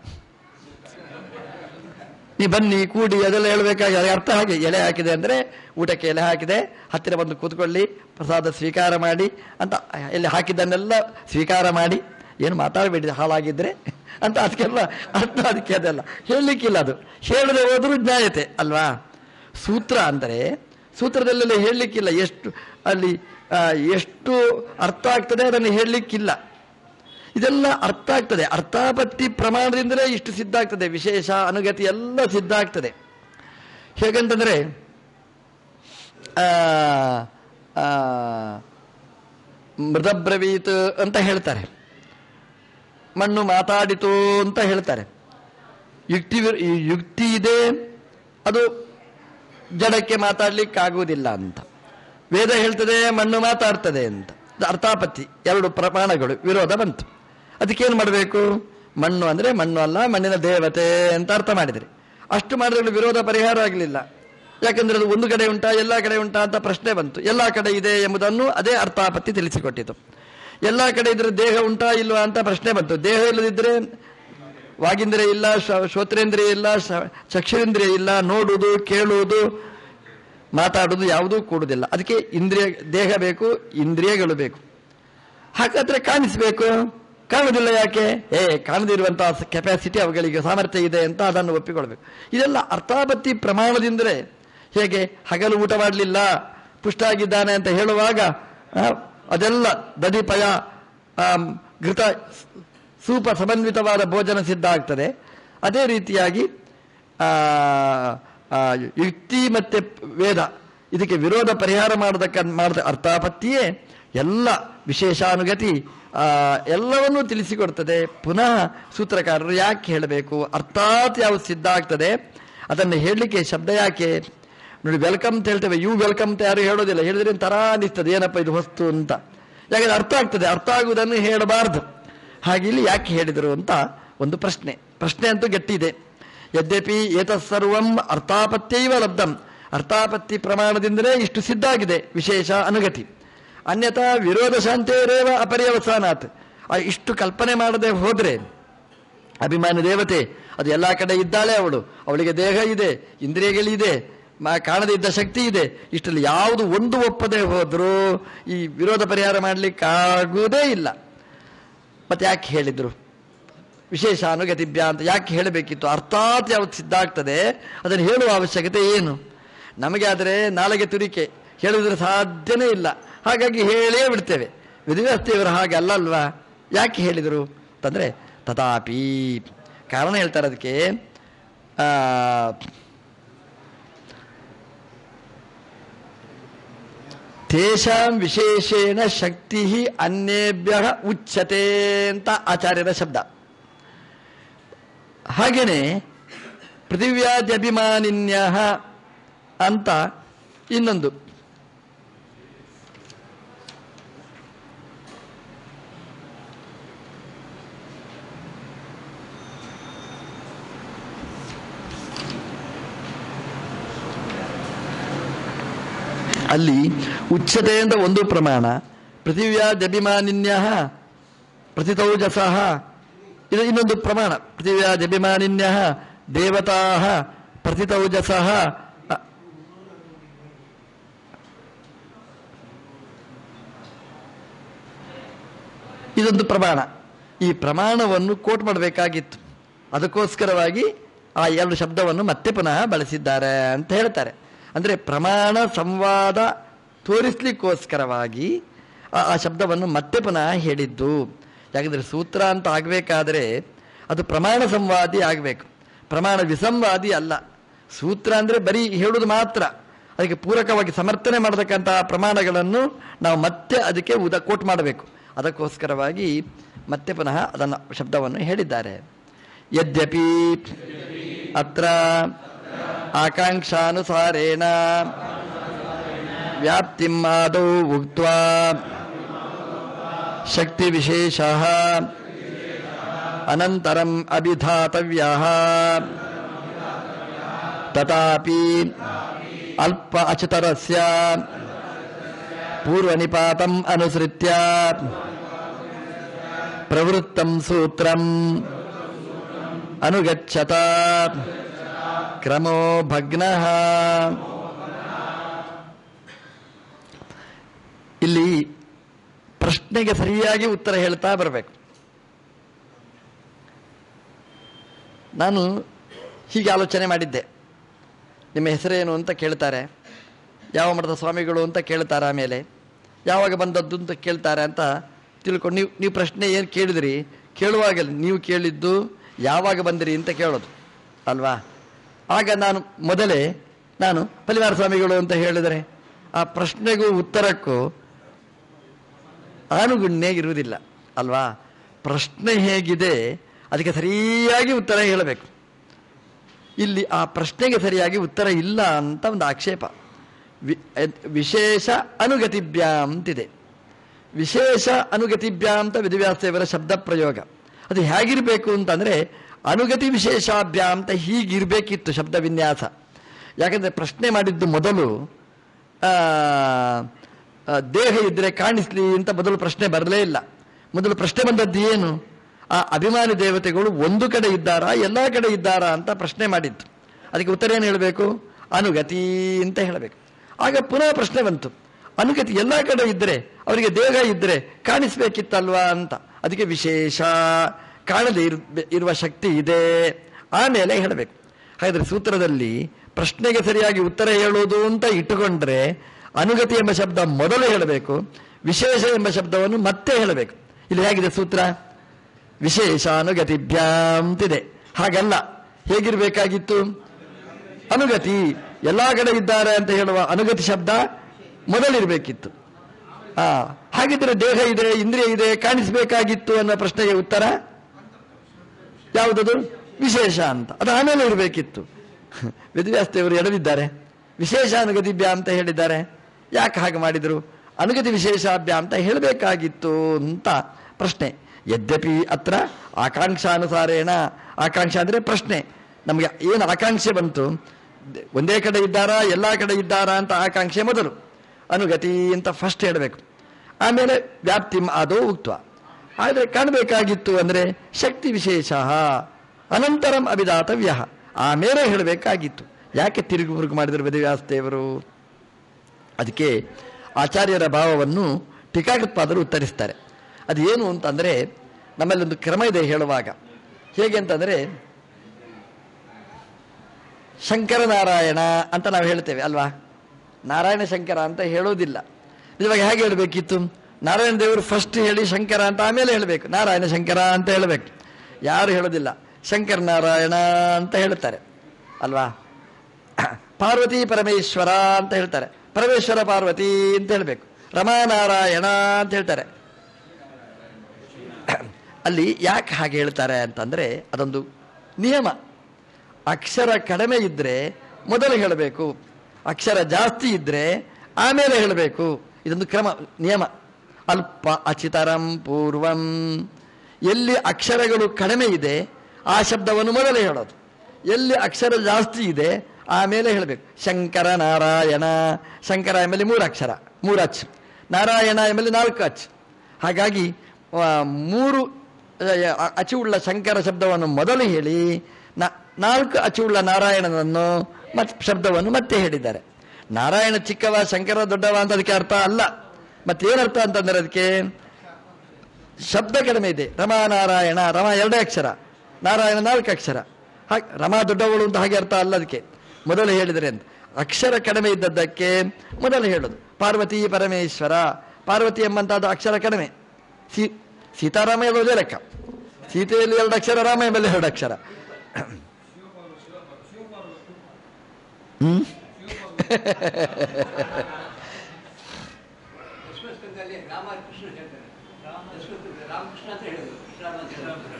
A: ನೀ ಬನ್ನಿ ಕೂಡಿ ಅದೆಲ್ಲ ಹೇಳಬೇಕಾಗಿ ಅದರ ಅರ್ಥ ಹಾಗೆ ಎಲೆ ಹಾಕಿದೆ ಅಂದರೆ ಊಟಕ್ಕೆ ಎಲೆ ಹಾಕಿದೆ ಹತ್ತಿರ ಬಂದು ಕೂತ್ಕೊಳ್ಳಿ ಪ್ರಸಾದ ಸ್ವೀಕಾರ ಮಾಡಿ ಅಂತ ಎಲೆ ಹಾಕಿದ್ದನ್ನೆಲ್ಲ ಸ್ವೀಕಾರ ಮಾಡಿ ಏನು ಮಾತಾಡಬೇಡಿ ಹಾಳಾಗಿದ್ರೆ ಅಂತ ಅದಕ್ಕೆಲ್ಲ ಅರ್ಥ ಅದಕ್ಕೆ ಅದೆಲ್ಲ ಹೇಳಲಿಕ್ಕಿಲ್ಲ ಅದು ಹೇಳದೆ ಹೋದರೂ ನ್ಯಾಯತೆ ಅಲ್ವಾ ಸೂತ್ರ ಅಂದರೆ ಸೂತ್ರದಲ್ಲೆಲ್ಲ ಹೇಳಲಿಕ್ಕಿಲ್ಲ ಎಷ್ಟು ಅಲ್ಲಿ ಆ, ಎಷ್ಟು ಅರ್ಥ ಆಗ್ತದೆ ಅದನ್ನು ಹೇಳಲಿಕ್ಕಿಲ್ಲ ಇದೆಲ್ಲ ಅರ್ಥ ಆಗ್ತದೆ ಅರ್ಥಾಪತ್ತಿ ಪ್ರಮಾಣದಿಂದಲೇ ಇಷ್ಟು ಸಿದ್ಧ ಆಗ್ತದೆ ವಿಶೇಷ ಅನುಗತಿ ಎಲ್ಲ ಸಿದ್ಧ ಆಗ್ತದೆ ಹೇಗಂತಂದ್ರೆ ಆ, ಆ, ಮೃದಬ್ರವೀತ್ ಅಂತ ಹೇಳ್ತಾರೆ ಮಣ್ಣು ಮಾತಾಡಿತು ಅಂತ ಹೇಳ್ತಾರೆ ಯುಕ್ತಿ ವಿರ್- ಈ ಯುಕ್ತಿ ಇದೆ ಅದು ಜಡಕ್ಕೆ ಮಾತಾಡ್ಲಿಕ್ಕಾಗುವುದಿಲ್ಲ ಅಂತ ವೇದ ಹೇಳ್ತದೆ ಮಣ್ಣು ಮಾತಾಡ್ತದೆ ಅಂತ ಇದು ಅರ್ಥಾಪತ್ತಿ ಎರಡು ಪ್ರಮಾಣಗಳು ವಿರೋಧ ಬಂತು ಅದಕ್ಕೇನು ಮಾಡಬೇಕು ಮಣ್ಣು ಅಂದರೆ ಮಣ್ಣು ಅಲ್ಲ ಮಣ್ಣಿನ ದೇವತೆ ಅಂತ ಅರ್ಥ ಮಾಡಿದರೆ ಅಷ್ಟು ಮಾಡಿದ್ರೆ ವಿರೋಧ ಪರಿಹಾರ ಆಗಲಿಲ್ಲ ಯಾಕಂದ್ರೆ ಅದು ಒಂದು ಕಡೆ ಉಂಟಾ ಎಲ್ಲ ಕಡೆ ಉಂಟಾ ಅಂತ ಪ್ರಶ್ನೆ ಬಂತು ಎಲ್ಲ ಕಡೆ ಇದೆ ಎಂಬುದನ್ನು ಅದೇ ಅರ್ಥಾಪತ್ತಿ ತಿಳಿಸಿಕೊಟ್ಟಿತು ಎಲ್ಲ ಕಡೆ ಇದ್ರೆ ದೇಹ ಉಂಟಾ ಇಲ್ವಾ ಅಂತ ಪ್ರಶ್ನೆ ಬಂತು ದೇಹ ಇಲ್ಲದಿದ್ದರೆ ವಾಗಿಂದ್ರಿಯ ಇಲ್ಲ ಶ್ವ- ಶ್ರೋತ್ರೇಂದ್ರಿಯ ಇಲ್ಲ ಶ- ಚಕ್ಷುರೇಂದ್ರಿಯ ಇಲ್ಲ ನೋಡುವುದು ಕೇಳುವುದು ಮಾತಾಡುವುದು ಯಾವುದೂ ಕೂಡುವುದಿಲ್ಲ ಅದಕ್ಕೆ ಇಂದ್ರಿಯ ದೇಹ ಬೇಕು ಇಂದ್ರಿಯಗಳು ಬೇಕು ಹಾಗಾದ್ರೆ ಕಾಣಿಸ್ಬೇಕು ಕಾಣುವುದಿಲ್ಲ ಯಾಕೆ ಏ ಕಾಣದಿರುವಂತಹ ಕೆಪಾಸಿಟಿ ಅವುಗಳಿಗೆ ಸಾಮರ್ಥ್ಯ ಇದೆ ಅಂತ ಅದನ್ನು ಒಪ್ಪಿಕೊಳ್ಬೇಕು ಇದೆಲ್ಲ ಅರ್ಥಾಪತ್ತಿ ಪ್ರಮಾಣದಿಂದಲೇ ಹೇಗೆ ಹಗಲು ಊಟ ಮಾಡಲಿಲ್ಲ ಪುಷ್ಟ ಆಗಿದ್ದಾನೆ ಅಂತ ಹೇಳುವಾಗ ಆ, ಅದೆಲ್ಲ ದಧಿಪಯ ಆಮ್, ಘೃತ ಸೂಪ ಸಮನ್ವಿತವಾದ ಭೋಜನ ಸಿದ್ಧ ಆಗ್ತದೆ ಅದೇ ರೀತಿಯಾಗಿ ಆ, ಆ, ಯುಕ್ತಿ ಮತ್ತೆ ವೇದ ಇದಕ್ಕೆ ವಿರೋಧ ಪರಿಹಾರ ಮಾಡೋದಕ್ಕೆ ಮಾಡಿದ ಅರ್ಥಾಪತ್ತಿಯೇ ಎಲ್ಲ ವಿಶೇಷಾನುಗತಿ ಆ, ಎಲ್ಲವನ್ನೂ ತಿಳಿಸಿಕೊಡ್ತದೆ ಪುನಃ ಸೂತ್ರಕಾರರು ಯಾಕೆ ಹೇಳಬೇಕು ಅರ್ಥಾತ್ ಯಾವುದು ಸಿದ್ಧ ಆಗ್ತದೆ ಅದನ್ನು ಹೇಳಲಿಕ್ಕೆ ಶಬ್ದ ಯಾಕೆ ನೋಡಿ ವೆಲ್ಕಮ್ ಅಂತ ಹೇಳ್ತೇವೆ ಯು ವೆಲ್ಕಮ್ ಅಂತ ಯಾರು ಹೇಳೋದಿಲ್ಲ ಹೇಳಿದ್ರೆ ತರ ಅನಿಸ್ತದೆ ಏನಪ್ಪ ಇದು ಹೊಸ್ತು ಅಂತ ಯಾಕಂದ್ರೆ ಅರ್ಥ ಆಗ್ತದೆ ಅರ್ಥ ಆಗುವುದನ್ನು ಹೇಳಬಾರ್ದು ಹಾಗೆ ಇಲ್ಲಿ ಯಾಕೆ ಹೇಳಿದರು ಅಂತ ಒಂದು ಪ್ರಶ್ನೆ ಪ್ರಶ್ನೆ ಅಂತೂ ಗಟ್ಟಿದೆ ಯದ್ಯಪಿ ಏತತ್ಸರ್ವಂ ಅರ್ಥಾಪತ್ಯೈವ ಲಬ್ಧಂ ಅರ್ಥಾಪತ್ತಿ ಪ್ರಮಾಣದಿಂದಲೇ ಇಷ್ಟು ಸಿದ್ಧ ಆಗಿದೆ ವಿಶೇಷ ಅನುಗತಿ ಅನ್ಯಥಾ ವಿರೋಧ ಶಾಂತೇರೇವ ಅಪರ್ಯವಸಾನಾತ್ ಆ ಇಷ್ಟು ಕಲ್ಪನೆ ಮಾಡದೆ ಹೋದ್ರೆ ಅಭಿಮಾನಿ ದೇವತೆ ಅದು ಎಲ್ಲ ಕಡೆ ಇದ್ದಾಳೆ ಅವಳು ಅವಳಿಗೆ ದೇಹ ಇದೆ ಇಂದ್ರಿಯಗಳಿದೆ ಮ- ಕಾಣದೇ ಇದ್ದ ಶಕ್ತಿ ಇದೆ ಇಷ್ಟರಲ್ಲಿ ಯಾವುದು ಒಂದು ಒಪ್ಪದೆ ಹೋದರೂ ಈ ವಿರೋಧ ಪರಿಹಾರ ಮಾಡಲಿಕ್ಕಾಗುವುದೇ ಇಲ್ಲ ಮತ್ತೆ ಯಾಕೆ ಹೇಳಿದ್ರು ವಿಶೇಷ ಅನುಗತಿಭ್ಯ ಅಂತ ಯಾಕೆ ಹೇಳಬೇಕಿತ್ತು ಅರ್ಥಾತ್ ಯಾವತ್ತು ಸಿದ್ಧ ಆಗ್ತದೆ ಅದನ್ನು ಹೇಳುವ ಅವಶ್ಯಕತೆ ಏನು ನಮಗೆ ಆದರೆ ನಾಳೆಗೆ ತುರಿಕೆ ಹೇಳಿದ್ರೆ ಸಾಧ್ಯನೇ ಇಲ್ಲ ಹಾಗಾಗಿ ಹೇಳೇ ಬಿಡ್ತೇವೆ ವಿಧಿವ್ಯವಸ್ಥೆಯವರು ಹಾಗೆ ಅಲ್ಲಲ್ವಾ ಯಾಕೆ ಹೇಳಿದರು ಅಂತಂದರೆ ತಥಾಪಿ ಕಾರಣ ಹೇಳ್ತಾರೆ ಅದಕ್ಕೆ ಆ, ತೇಷಾಂ ವಿಶೇಷೇಣ ಶಕ್ತಿ ಅನ್ಯೇಭ್ಯ ಉಚ್ಯತೆ ಅಂತ ಆಚಾರ್ಯರ ಶಬ್ದ ಹಾಗೇನೆ ಪೃಥಿವ್ಯಾದ್ಯಭಿಮಾನಿನ್ಯ ಅಂತ ಇನ್ನೊಂದು ಅಲ್ಲಿ ಉಚ್ಚತೆ ಅಂತ ಒಂದು ಪ್ರಮಾಣ ಪೃಥಿವ್ಯಾದ್ಯಭಿಮಾನಿನ್ಯ ಪ್ರತಿತೌಜಸಃ ಇದು ಇನ್ನೊಂದು ಪ್ರಮಾಣ ಪೃಥಿವ್ಯಾದ್ಯಭಿಮಾನಿನ್ಯ ದೇವತಾ ಪ್ರತಿತೌಜಸಃ ಅ- ಇದೊಂದು ಪ್ರಮಾಣ ಈ ಪ್ರಮಾಣವನ್ನು ಕೋಟ್ ಮಾಡಬೇಕಾಗಿತ್ತು ಅದಕ್ಕೋಸ್ಕರವಾಗಿ ಆ ಎರಡು ಶಬ್ದವನ್ನು ಮತ್ತೆ ಪುನಃ ಬಳಸಿದ್ದಾರೆ ಅಂತ ಹೇಳ್ತಾರೆ ಅಂದರೆ ಪ್ರಮಾಣ ಸಂವಾದ ತೋರಿಸ್ಲಿಕ್ಕೋಸ್ಕರವಾಗಿ ಆ ಆ ಶಬ್ದವನ್ನು ಮತ್ತೆ ಪುನಃ ಹೇಳಿದ್ದು ಯಾಕಂದರೆ ಸೂತ್ರ ಅಂತ ಆಗಬೇಕಾದ್ರೆ ಅದು ಪ್ರಮಾಣ ಸಂವಾದಿ ಆಗಬೇಕು ಪ್ರಮಾಣ ವಿಸಂವಾದಿ ಅಲ್ಲ ಸೂತ್ರ ಅಂದರೆ ಬರೀ ಹೇಳುವುದು ಮಾತ್ರ ಅದಕ್ಕೆ ಪೂರಕವಾಗಿ ಸಮರ್ಥನೆ ಮಾಡತಕ್ಕಂತಹ ಪ್ರಮಾಣಗಳನ್ನು ನಾವು ಮತ್ತೆ ಅದಕ್ಕೆ ಉದ ಕೋಟ್ ಮಾಡಬೇಕು ಅದಕ್ಕೋಸ್ಕರವಾಗಿ ಮತ್ತೆ ಪುನಃ ಅದನ್ನು ಶಬ್ದವನ್ನು ಹೇಳಿದ್ದಾರೆ ಯದ್ಯಪಿ ಅತ್ರ ಆಕಾಂಕ್ಷಾನುಸಾರೇಣ ವ್ಯಾಪ್ತಿಂ ಆದೌ ಉಕ್ತ್ವಾ ಶಕ್ತಿ ವಿಶೇಷ ಅನಂತರಂ ಅಭಿಧಾತವ್ಯ ತಥಾಪಿ ಅಲ್ಪ ಅಚತರಸ್ಯ ಪೂರ್ವನಿಪಾತಂ ಅನುಸೃತ್ಯ ಪ್ರವೃತ್ತಂ ಸೂತ್ರಂ ಅನುಗಚ್ಚತ ಕ್ರಮೋ ಭಗ್ನಃ ಇಲ್ಲಿ ಪ್ರಶ್ನೆಗೆ ಸರಿಯಾಗಿ ಉತ್ತರ ಹೇಳ್ತಾ ಬರಬೇಕು ನಾನು ಹೀಗೆ ಆಲೋಚನೆ ಮಾಡಿದ್ದೆ ನಿಮ್ಮ ಹೆಸರೇನು ಅಂತ ಕೇಳ್ತಾರೆ ಯಾವ ಮಠದ ಸ್ವಾಮಿಗಳು ಅಂತ ಕೇಳ್ತಾರೆ ಆಮೇಲೆ ಯಾವಾಗ ಬಂದದ್ದು ಅಂತ ಕೇಳ್ತಾರೆ ಅಂತ ತಿಳ್ಕೊಂಡು ನೀವು ನೀವು ಪ್ರಶ್ನೆ ಏನು ಕೇಳಿದ್ರಿ ಕೇಳುವಾಗ ನೀವು ಕೇಳಿದ್ದು ಯಾವಾಗ ಬಂದಿರಿ ಅಂತ ಕೇಳೋದು ಅಲ್ವಾ ಆಗ ನಾನು ಮೊದಲೇ ನಾನು ಪಲಿವಾರ ಸ್ವಾಮಿಗಳು ಅಂತ ಹೇಳಿದರೆ ಆ ಪ್ರಶ್ನೆಗೂ ಉತ್ತರಕ್ಕೂ ಆನುಗುಣ್ಯ ಇರುವುದಿಲ್ಲ ಅಲ್ವಾ ಪ್ರಶ್ನೆ ಹೇಗಿದೆ ಅದಕ್ಕೆ ಸರಿಯಾಗಿ ಉತ್ತರ ಹೇಳಬೇಕು ಇಲ್ಲಿ ಆ ಪ್ರಶ್ನೆಗೆ ಸರಿಯಾಗಿ ಉತ್ತರ ಇಲ್ಲ ಅಂತ ಒಂದು ಆಕ್ಷೇಪ ವಿ- ಎದ್- ವಿಶೇಷ ಅನುಗತಿಭ್ಯಾಂ ಅಂತಿದೆ ವಿಶೇಷ ಅನುಗತಿಭ್ಯಾಂ ಅಂತ ವಿಧಿವ್ಯಾಸದೇವರ ಶಬ್ದ ಪ್ರಯೋಗ ಅದು ಹೇಗಿರಬೇಕು ಅಂತಂದರೆ ಅನುಗತಿ ವಿಶೇಷಾಭ್ಯಾಂ ಅಂತ ಹೀಗಿರಬೇಕಿತ್ತು ಶಬ್ದ ವಿನ್ಯಾಸ ಯಾಕಂದರೆ ಪ್ರಶ್ನೆ ಮಾಡಿದ್ದು ಮೊದಲು ಆ, ಆ, ದೇಹ ಇದ್ದರೆ ಕಾಣಿಸ್ಲಿ ಅಂತ ಮೊದಲು ಪ್ರಶ್ನೆ ಬರಲೇ ಇಲ್ಲ ಮೊದಲು ಪ್ರಶ್ನೆ ಬಂದದ್ದು ಏನು ಆ ಅಭಿಮಾನಿ ದೇವತೆಗಳು ಒಂದು ಕಡೆ ಇದ್ದಾರಾ ಎಲ್ಲ ಕಡೆ ಇದ್ದಾರಾ ಅಂತ ಪ್ರಶ್ನೆ ಮಾಡಿದ್ದು ಅದಕ್ಕೆ ಉತ್ತರ ಏನು ಹೇಳಬೇಕು ಅನುಗತಿ ಅಂತ ಹೇಳಬೇಕು ಆಗ ಪುನಃ ಪ್ರಶ್ನೆ ಬಂತು ಅನುಗತಿ ಎಲ್ಲ ಕಡೆ ಇದ್ದರೆ ಅವರಿಗೆ ದೇಹ ಇದ್ದರೆ ಕಾಣಿಸ್ಬೇಕಿತ್ತಲ್ವಾ ಅಂತ ಅದಕ್ಕೆ ವಿಶೇಷ ಕಾಣದೇ ಇರು ಇರುವ ಶಕ್ತಿ ಇದೆ ಆಮೇಲೆ ಹೇಳಬೇಕು ಹಾಗಾದ್ರೆ ಸೂತ್ರದಲ್ಲಿ ಪ್ರಶ್ನೆಗೆ ಸರಿಯಾಗಿ ಉತ್ತರ ಹೇಳುವುದು ಅಂತ ಇಟ್ಟುಕೊಂಡ್ರೆ ಅನುಗತಿ ಎಂಬ ಶಬ್ದ ಮೊದಲು ಹೇಳಬೇಕು ವಿಶೇಷ ಎಂಬ ಶಬ್ದವನ್ನು ಮತ್ತೆ ಹೇಳಬೇಕು ಇಲ್ಲಿ ಹೇಗಿದೆ ಸೂತ್ರ ವಿಶೇಷ ಅನುಗತಿಭ್ಯಾಂತಿದೆ ಹಾಗಲ್ಲ ಹೇಗಿರಬೇಕಾಗಿತ್ತು ಅನುಗತಿ ಎಲ್ಲಾ ಕಡೆ ಇದ್ದಾರೆ ಅಂತ ಹೇಳುವ ಅನುಗತಿ ಶಬ್ದ ಮೊದಲಿರಬೇಕಿತ್ತು ಆ ಹಾಗಿದ್ರೆ ದೇಹ ಇದೆ ಇಂದ್ರಿಯ ಇದೆ ಕಾಣಿಸಬೇಕಾಗಿತ್ತು ಅನ್ನೋ ಪ್ರಶ್ನೆಗೆ ಉತ್ತರ ಯಾವುದದು ವಿಶೇಷ ಅಂತ ಅದು ಆಮೇಲೆ ಇರಬೇಕಿತ್ತು ವೇದವ್ಯಾಸದೇವರು ಎಡವಿದ್ದಾರೆ ವಿಶೇಷ ಅನುಗತಿಭ್ಯ ಅಂತ ಹೇಳಿದ್ದಾರೆ ಯಾಕೆ ಹಾಗೆ ಮಾಡಿದ್ರು ಅನುಗತಿ ವಿಶೇಷಾಭ್ಯ ಅಂತ ಹೇಳಬೇಕಾಗಿತ್ತು ಅಂತ ಪ್ರಶ್ನೆ ಯದ್ಯಪಿ ಅತ್ರ ಆಕಾಂಕ್ಷಾನುಸಾರೇಣ ಆಕಾಂಕ್ಷ ಅಂದ್ರೆ ಪ್ರಶ್ನೆ ನಮಗೆ ಏನು ಆಕಾಂಕ್ಷೆ ಬಂತು ದ- ಒಂದೇ ಕಡೆ ಇದ್ದಾರಾ ಎಲ್ಲಾ ಕಡೆ ಇದ್ದಾರಾ ಅಂತ ಆಕಾಂಕ್ಷೆ ಮೊದಲು ಅನುಗತಿ ಅಂತ ಫಸ್ಟ್ ಹೇಳಬೇಕು ಆಮೇಲೆ ವ್ಯಾಪ್ತಿ ಅದೋ ಉಕ್ತ ಆದರೆ ಕಾಣಬೇಕಾಗಿತ್ತು ಅಂದ್ರೆ ಶಕ್ತಿ ವಿಶೇಷ ಅನಂತರಂ ಅಭಿದಾತವ್ಯ ಆಮೇಲೆ ಹೇಳಬೇಕಾಗಿತ್ತು ಯಾಕೆ ತಿರುಗು ಮುರುಗು ಮಾಡಿದರು ವೇದವ್ಯಾಸದೇವರು ಅದಕ್ಕೆ ಆಚಾರ್ಯರ ಭಾವವನ್ನು ಟೀಕಾಕೃತ್ಪಾದರು ಉತ್ತರಿಸ್ತಾರೆ ಅದು ಏನು ಅಂತಂದ್ರೆ ನಮ್ಮಲ್ಲಿ ಒಂದು ಕ್ರಮ ಇದೆ ಹೇಳುವಾಗ ಹೇಗೆ ಅಂತಂದ್ರೆ ಶಂಕರನಾರಾಯಣ ಅಂತ ನಾವು ಹೇಳ್ತೇವೆ ಅಲ್ವಾ ನಾರಾಯಣ ಶಂಕರ ಅಂತ ಹೇಳೋದಿಲ್ಲ ಇವಾಗ ಹೇಗೆ ಹೇಳಬೇಕಿತ್ತು ನಾರಾಯಣ ದೇವರು ಫಸ್ಟ್ ಹೇಳಿ ಶಂಕರ ಅಂತ ಆಮೇಲೆ ಹೇಳಬೇಕು ನಾರಾಯಣ ಶಂಕರ ಅಂತ ಹೇಳಬೇಕು ಯಾರು ಹೇಳೋದಿಲ್ಲ ಶಂಕರ ನಾರಾಯಣ ಅಂತ ಹೇಳ್ತಾರೆ ಅಲ್ವಾ ಪಾರ್ವತಿ ಪರಮೇಶ್ವರ ಅಂತ ಹೇಳ್ತಾರೆ ಪರಮೇಶ್ವರ ಪಾರ್ವತಿ ಅಂತ ಹೇಳಬೇಕು ರಮಾನಾರಾಯಣ ಅಂತ ಹೇಳ್ತಾರೆ ಅಲ್ಲಿ ಯಾಕೆ ಹಾಗೆ ಹೇಳ್ತಾರೆ ಅಂತಂದ್ರೆ ಅದೊಂದು ನಿಯಮ ಅಕ್ಷರ ಕಡಿಮೆ ಇದ್ರೆ ಮೊದಲು ಹೇಳಬೇಕು ಅಕ್ಷರ ಜಾಸ್ತಿ ಇದ್ರೆ ಆಮೇಲೆ ಹೇಳಬೇಕು ಇದೊಂದು ಕ್ರಮ ನಿಯಮ ಅಲ್ಪ ಅಚಿತರಂ ಪೂರ್ವಂ ಎಲ್ಲಿ ಅಕ್ಷರಗಳು ಕಡಿಮೆ ಇದೆ ಆ ಶಬ್ದವನ್ನು ಮೊದಲು ಹೇಳೋದು ಎಲ್ಲಿ ಅಕ್ಷರ ಜಾಸ್ತಿ ಇದೆ ಆಮೇಲೆ ಹೇಳಬೇಕು ಶಂಕರ ನಾರಾಯಣ ಶಂಕರ ಎಂಬಲ್ಲಿ ಮೂರು ಅಕ್ಷರ ಮೂರು ಅಚ್ ನಾರಾಯಣ ಎಂಬಲ್ಲಿ ನಾಲ್ಕು ಅಚ್ ಹಾಗಾಗಿ ಆ, ಮೂರು ಆ, ಅಚುವುಳ್ಳ ಶಂಕರ ಶಬ್ದವನ್ನು ಮೊದಲು ಹೇಳಿ ನಾ- ನಾಲ್ಕು ಅಚುವುಳ್ಳ ನಾರಾಯಣನನ್ನು ಮತ್ತೆ ಶಬ್ದವನ್ನು ಮತ್ತೆ ಹೇಳಿದ್ದಾರೆ ನಾರಾಯಣ ಚಿಕ್ಕವ ಶಂಕರ ದೊಡ್ಡವ ಅಂತ ಅದಕ್ಕೆ ಅರ್ಥ ಅಲ್ಲ ಮತ್ತೇನರ್ಥ ಅಂತಂದ್ರೆ ಅದಕ್ಕೆ ಶಬ್ದ ಕಡಿಮೆ ಇದೆ ರಮಾ ನಾರಾಯಣ ರಮ ಎರಡೇ ಅಕ್ಷರ ನಾರಾಯಣ ನಾಲ್ಕು ಅಕ್ಷರ ಹಾಗೆ ರಮಾ ದೊಡ್ಡವಳು ಅಂತ ಹಾಗೆ ಅರ್ಥ ಅಲ್ಲ ಅದಕ್ಕೆ ಮೊದಲು ಹೇಳಿದರೆ ಅಂತ ಅಕ್ಷರ ಕಡಿಮೆ ಇದ್ದದ್ದಕ್ಕೆ ಮೊದಲು ಹೇಳೋದು ಪಾರ್ವತಿ ಪರಮೇಶ್ವರ ಪಾರ್ವತಿ ಎಂಬಂತಹದ್ದು ಅಕ್ಷರ ಕಡಿಮೆ ಸೀ ಸೀತಾರಾಮ ಎಂಬುದೇ ಲೆಕ್ಕ ಸೀತೆಯಲ್ಲಿ ಎರಡು ಅಕ್ಷರ ರಾಮ ಎಂಬಲ್ಲಿ ಎರಡು ಅಕ್ಷರ ಹ್ಮ್
C: ಯಶವಂತದಲ್ಲಿ ರಾಮಕೃಷ್ಣ ಹೇಳ್ತಾರೆ ಯಶವಂತ ರಾಮಕೃಷ್ಣ ಅಂತ ಹೇಳೋದು ಕೃಷ್ಣ ಅಂತ ಹೇಳೋದು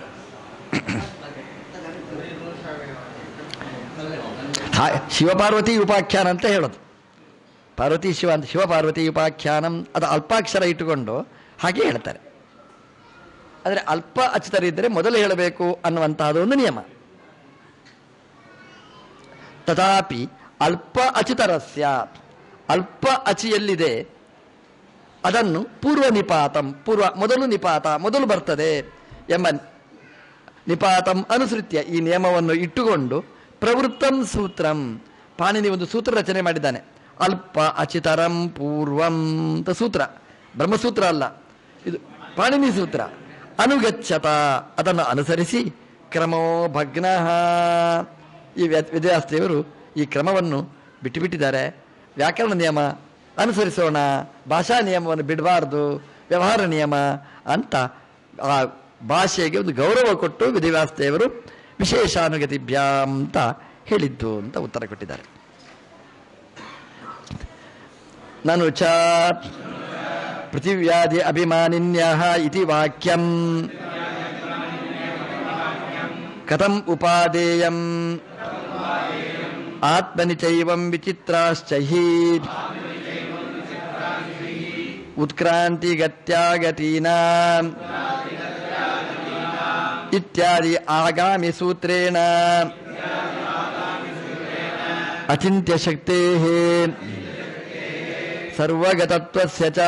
A: ಹಾ- ಶಿವಪಾರ್ವತಿ ಉಪಾಖ್ಯಾನ ಅಂತ ಹೇಳೋದು ಪಾರ್ವತಿ ಶಿವ ಅಂತ ಶಿವಪಾರ್ವತಿ ಉಪಾಖ್ಯಾನಂ ಅದು ಅಲ್ಪಾಕ್ಷರ ಇಟ್ಟುಕೊಂಡು ಹಾಗೆ ಹೇಳ್ತಾರೆ ಆದರೆ ಅಲ್ಪ ಅಚಿತರಿದ್ದರೆ ಮೊದಲು ಹೇಳಬೇಕು ಅನ್ನುವಂತಹದ್ದು ಒಂದು ನಿಯಮ ತಥಾಪಿ ಅಲ್ಪ ಅಚಿತರಸ್ಯ ಅಲ್ಪ ಅಚಿಯಲ್ಲಿದೆ ಅದನ್ನು ಪೂರ್ವ ನಿಪಾತಂ ಪೂರ್ವ ಮೊದಲು ನಿಪಾತ ಮೊದಲು ಬರ್ತದೆ ಎಂಬ ನಿಪಾತಂ ಅನುಸೃತ್ಯ ಈ ನಿಯಮವನ್ನು ಇಟ್ಟುಕೊಂಡು ಪ್ರವೃತ್ತಂ ಸೂತ್ರಂ ಪಾಣಿನಿ ಒಂದು ಸೂತ್ರ ರಚನೆ ಮಾಡಿದ್ದಾನೆ ಅಲ್ಪ ಅಚಿತರಂ ಪೂರ್ವಂ ಅಂತ ಸೂತ್ರ ಬ್ರಹ್ಮಸೂತ್ರ ಅಲ್ಲ ಇದು ಪಾಣಿನಿ ಸೂತ್ರ ಅನುಗಚ್ಚತ ಅದನ್ನು ಅನುಸರಿಸಿ ಕ್ರಮೋ ಭಗ್ನ ಈ ವಿದ್ಯಾರ್ಥಿಯವರು ಈ ಕ್ರಮವನ್ನು ಬಿಟ್ಟು ಬಿಟ್ಟಿದ್ದಾರೆ ವ್ಯಾಕರಣ ನಿಯಮ ಅನುಸರಿಸೋಣ ಭಾಷಾ ನಿಯಮವನ್ನು ಬಿಡಬಾರ್ದು ವ್ಯವಹಾರ ನಿಯಮ ಅಂತ ಆ ಭಾಷೆಗೆ ಒಂದು ಗೌರವ ಕೊಟ್ಟು ವಿಧಿವ್ಯಾಸದೇವರು ವಿಶೇಷಾನುಗತಿಭ್ಯಾಂ ಅಂತ ಹೇಳಿದ್ದು ಅಂತ ಉತ್ತರ ಕೊಟ್ಟಿದ್ದಾರೆ ನನು ಚ ಪೃಥಿವ್ಯಾಧಿ ಅಭಿಮಾನಿನ್ಯ ಇತಿ ವಾಕ್ಯಂ ಕಥಂ ಉಪಾದೇಯಂ ಆತ್ಮನಿ ಚೈವಂ ವಿಚಿತ್ರಾಶ್ಚ ಹಿ ಉತ್ಕ್ರಾಂತಿಗತ್ಯಾಗತೀನಾ ಇತ್ಯಾದಿ ಆಗಾಮಿ ಸೂತ್ರೇಣ ಅಚಿಂತ್ಯ ಶಕ್ತೇ ಸರ್ವಗತತ್ವಸ್ಯ ಚ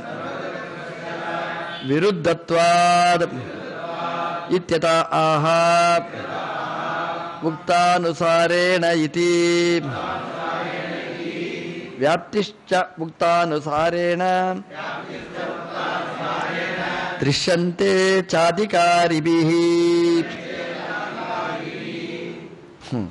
A: ವಿರುದ್ಧತ್ವಾದ್ ಇತ್ಯತ ಆಹ ಮುಕ್ತಾನುಸಾರೇಣ ಇತಿ ವ್ಯಾಪ್ತಿಶ್ಚ ಮುಕ್ತಾನುಸಾರೇಣ ದೃಶ್ಯಂತೆ ಚಾಧಿಕಾರಿಭಿ ಹ್ಮ್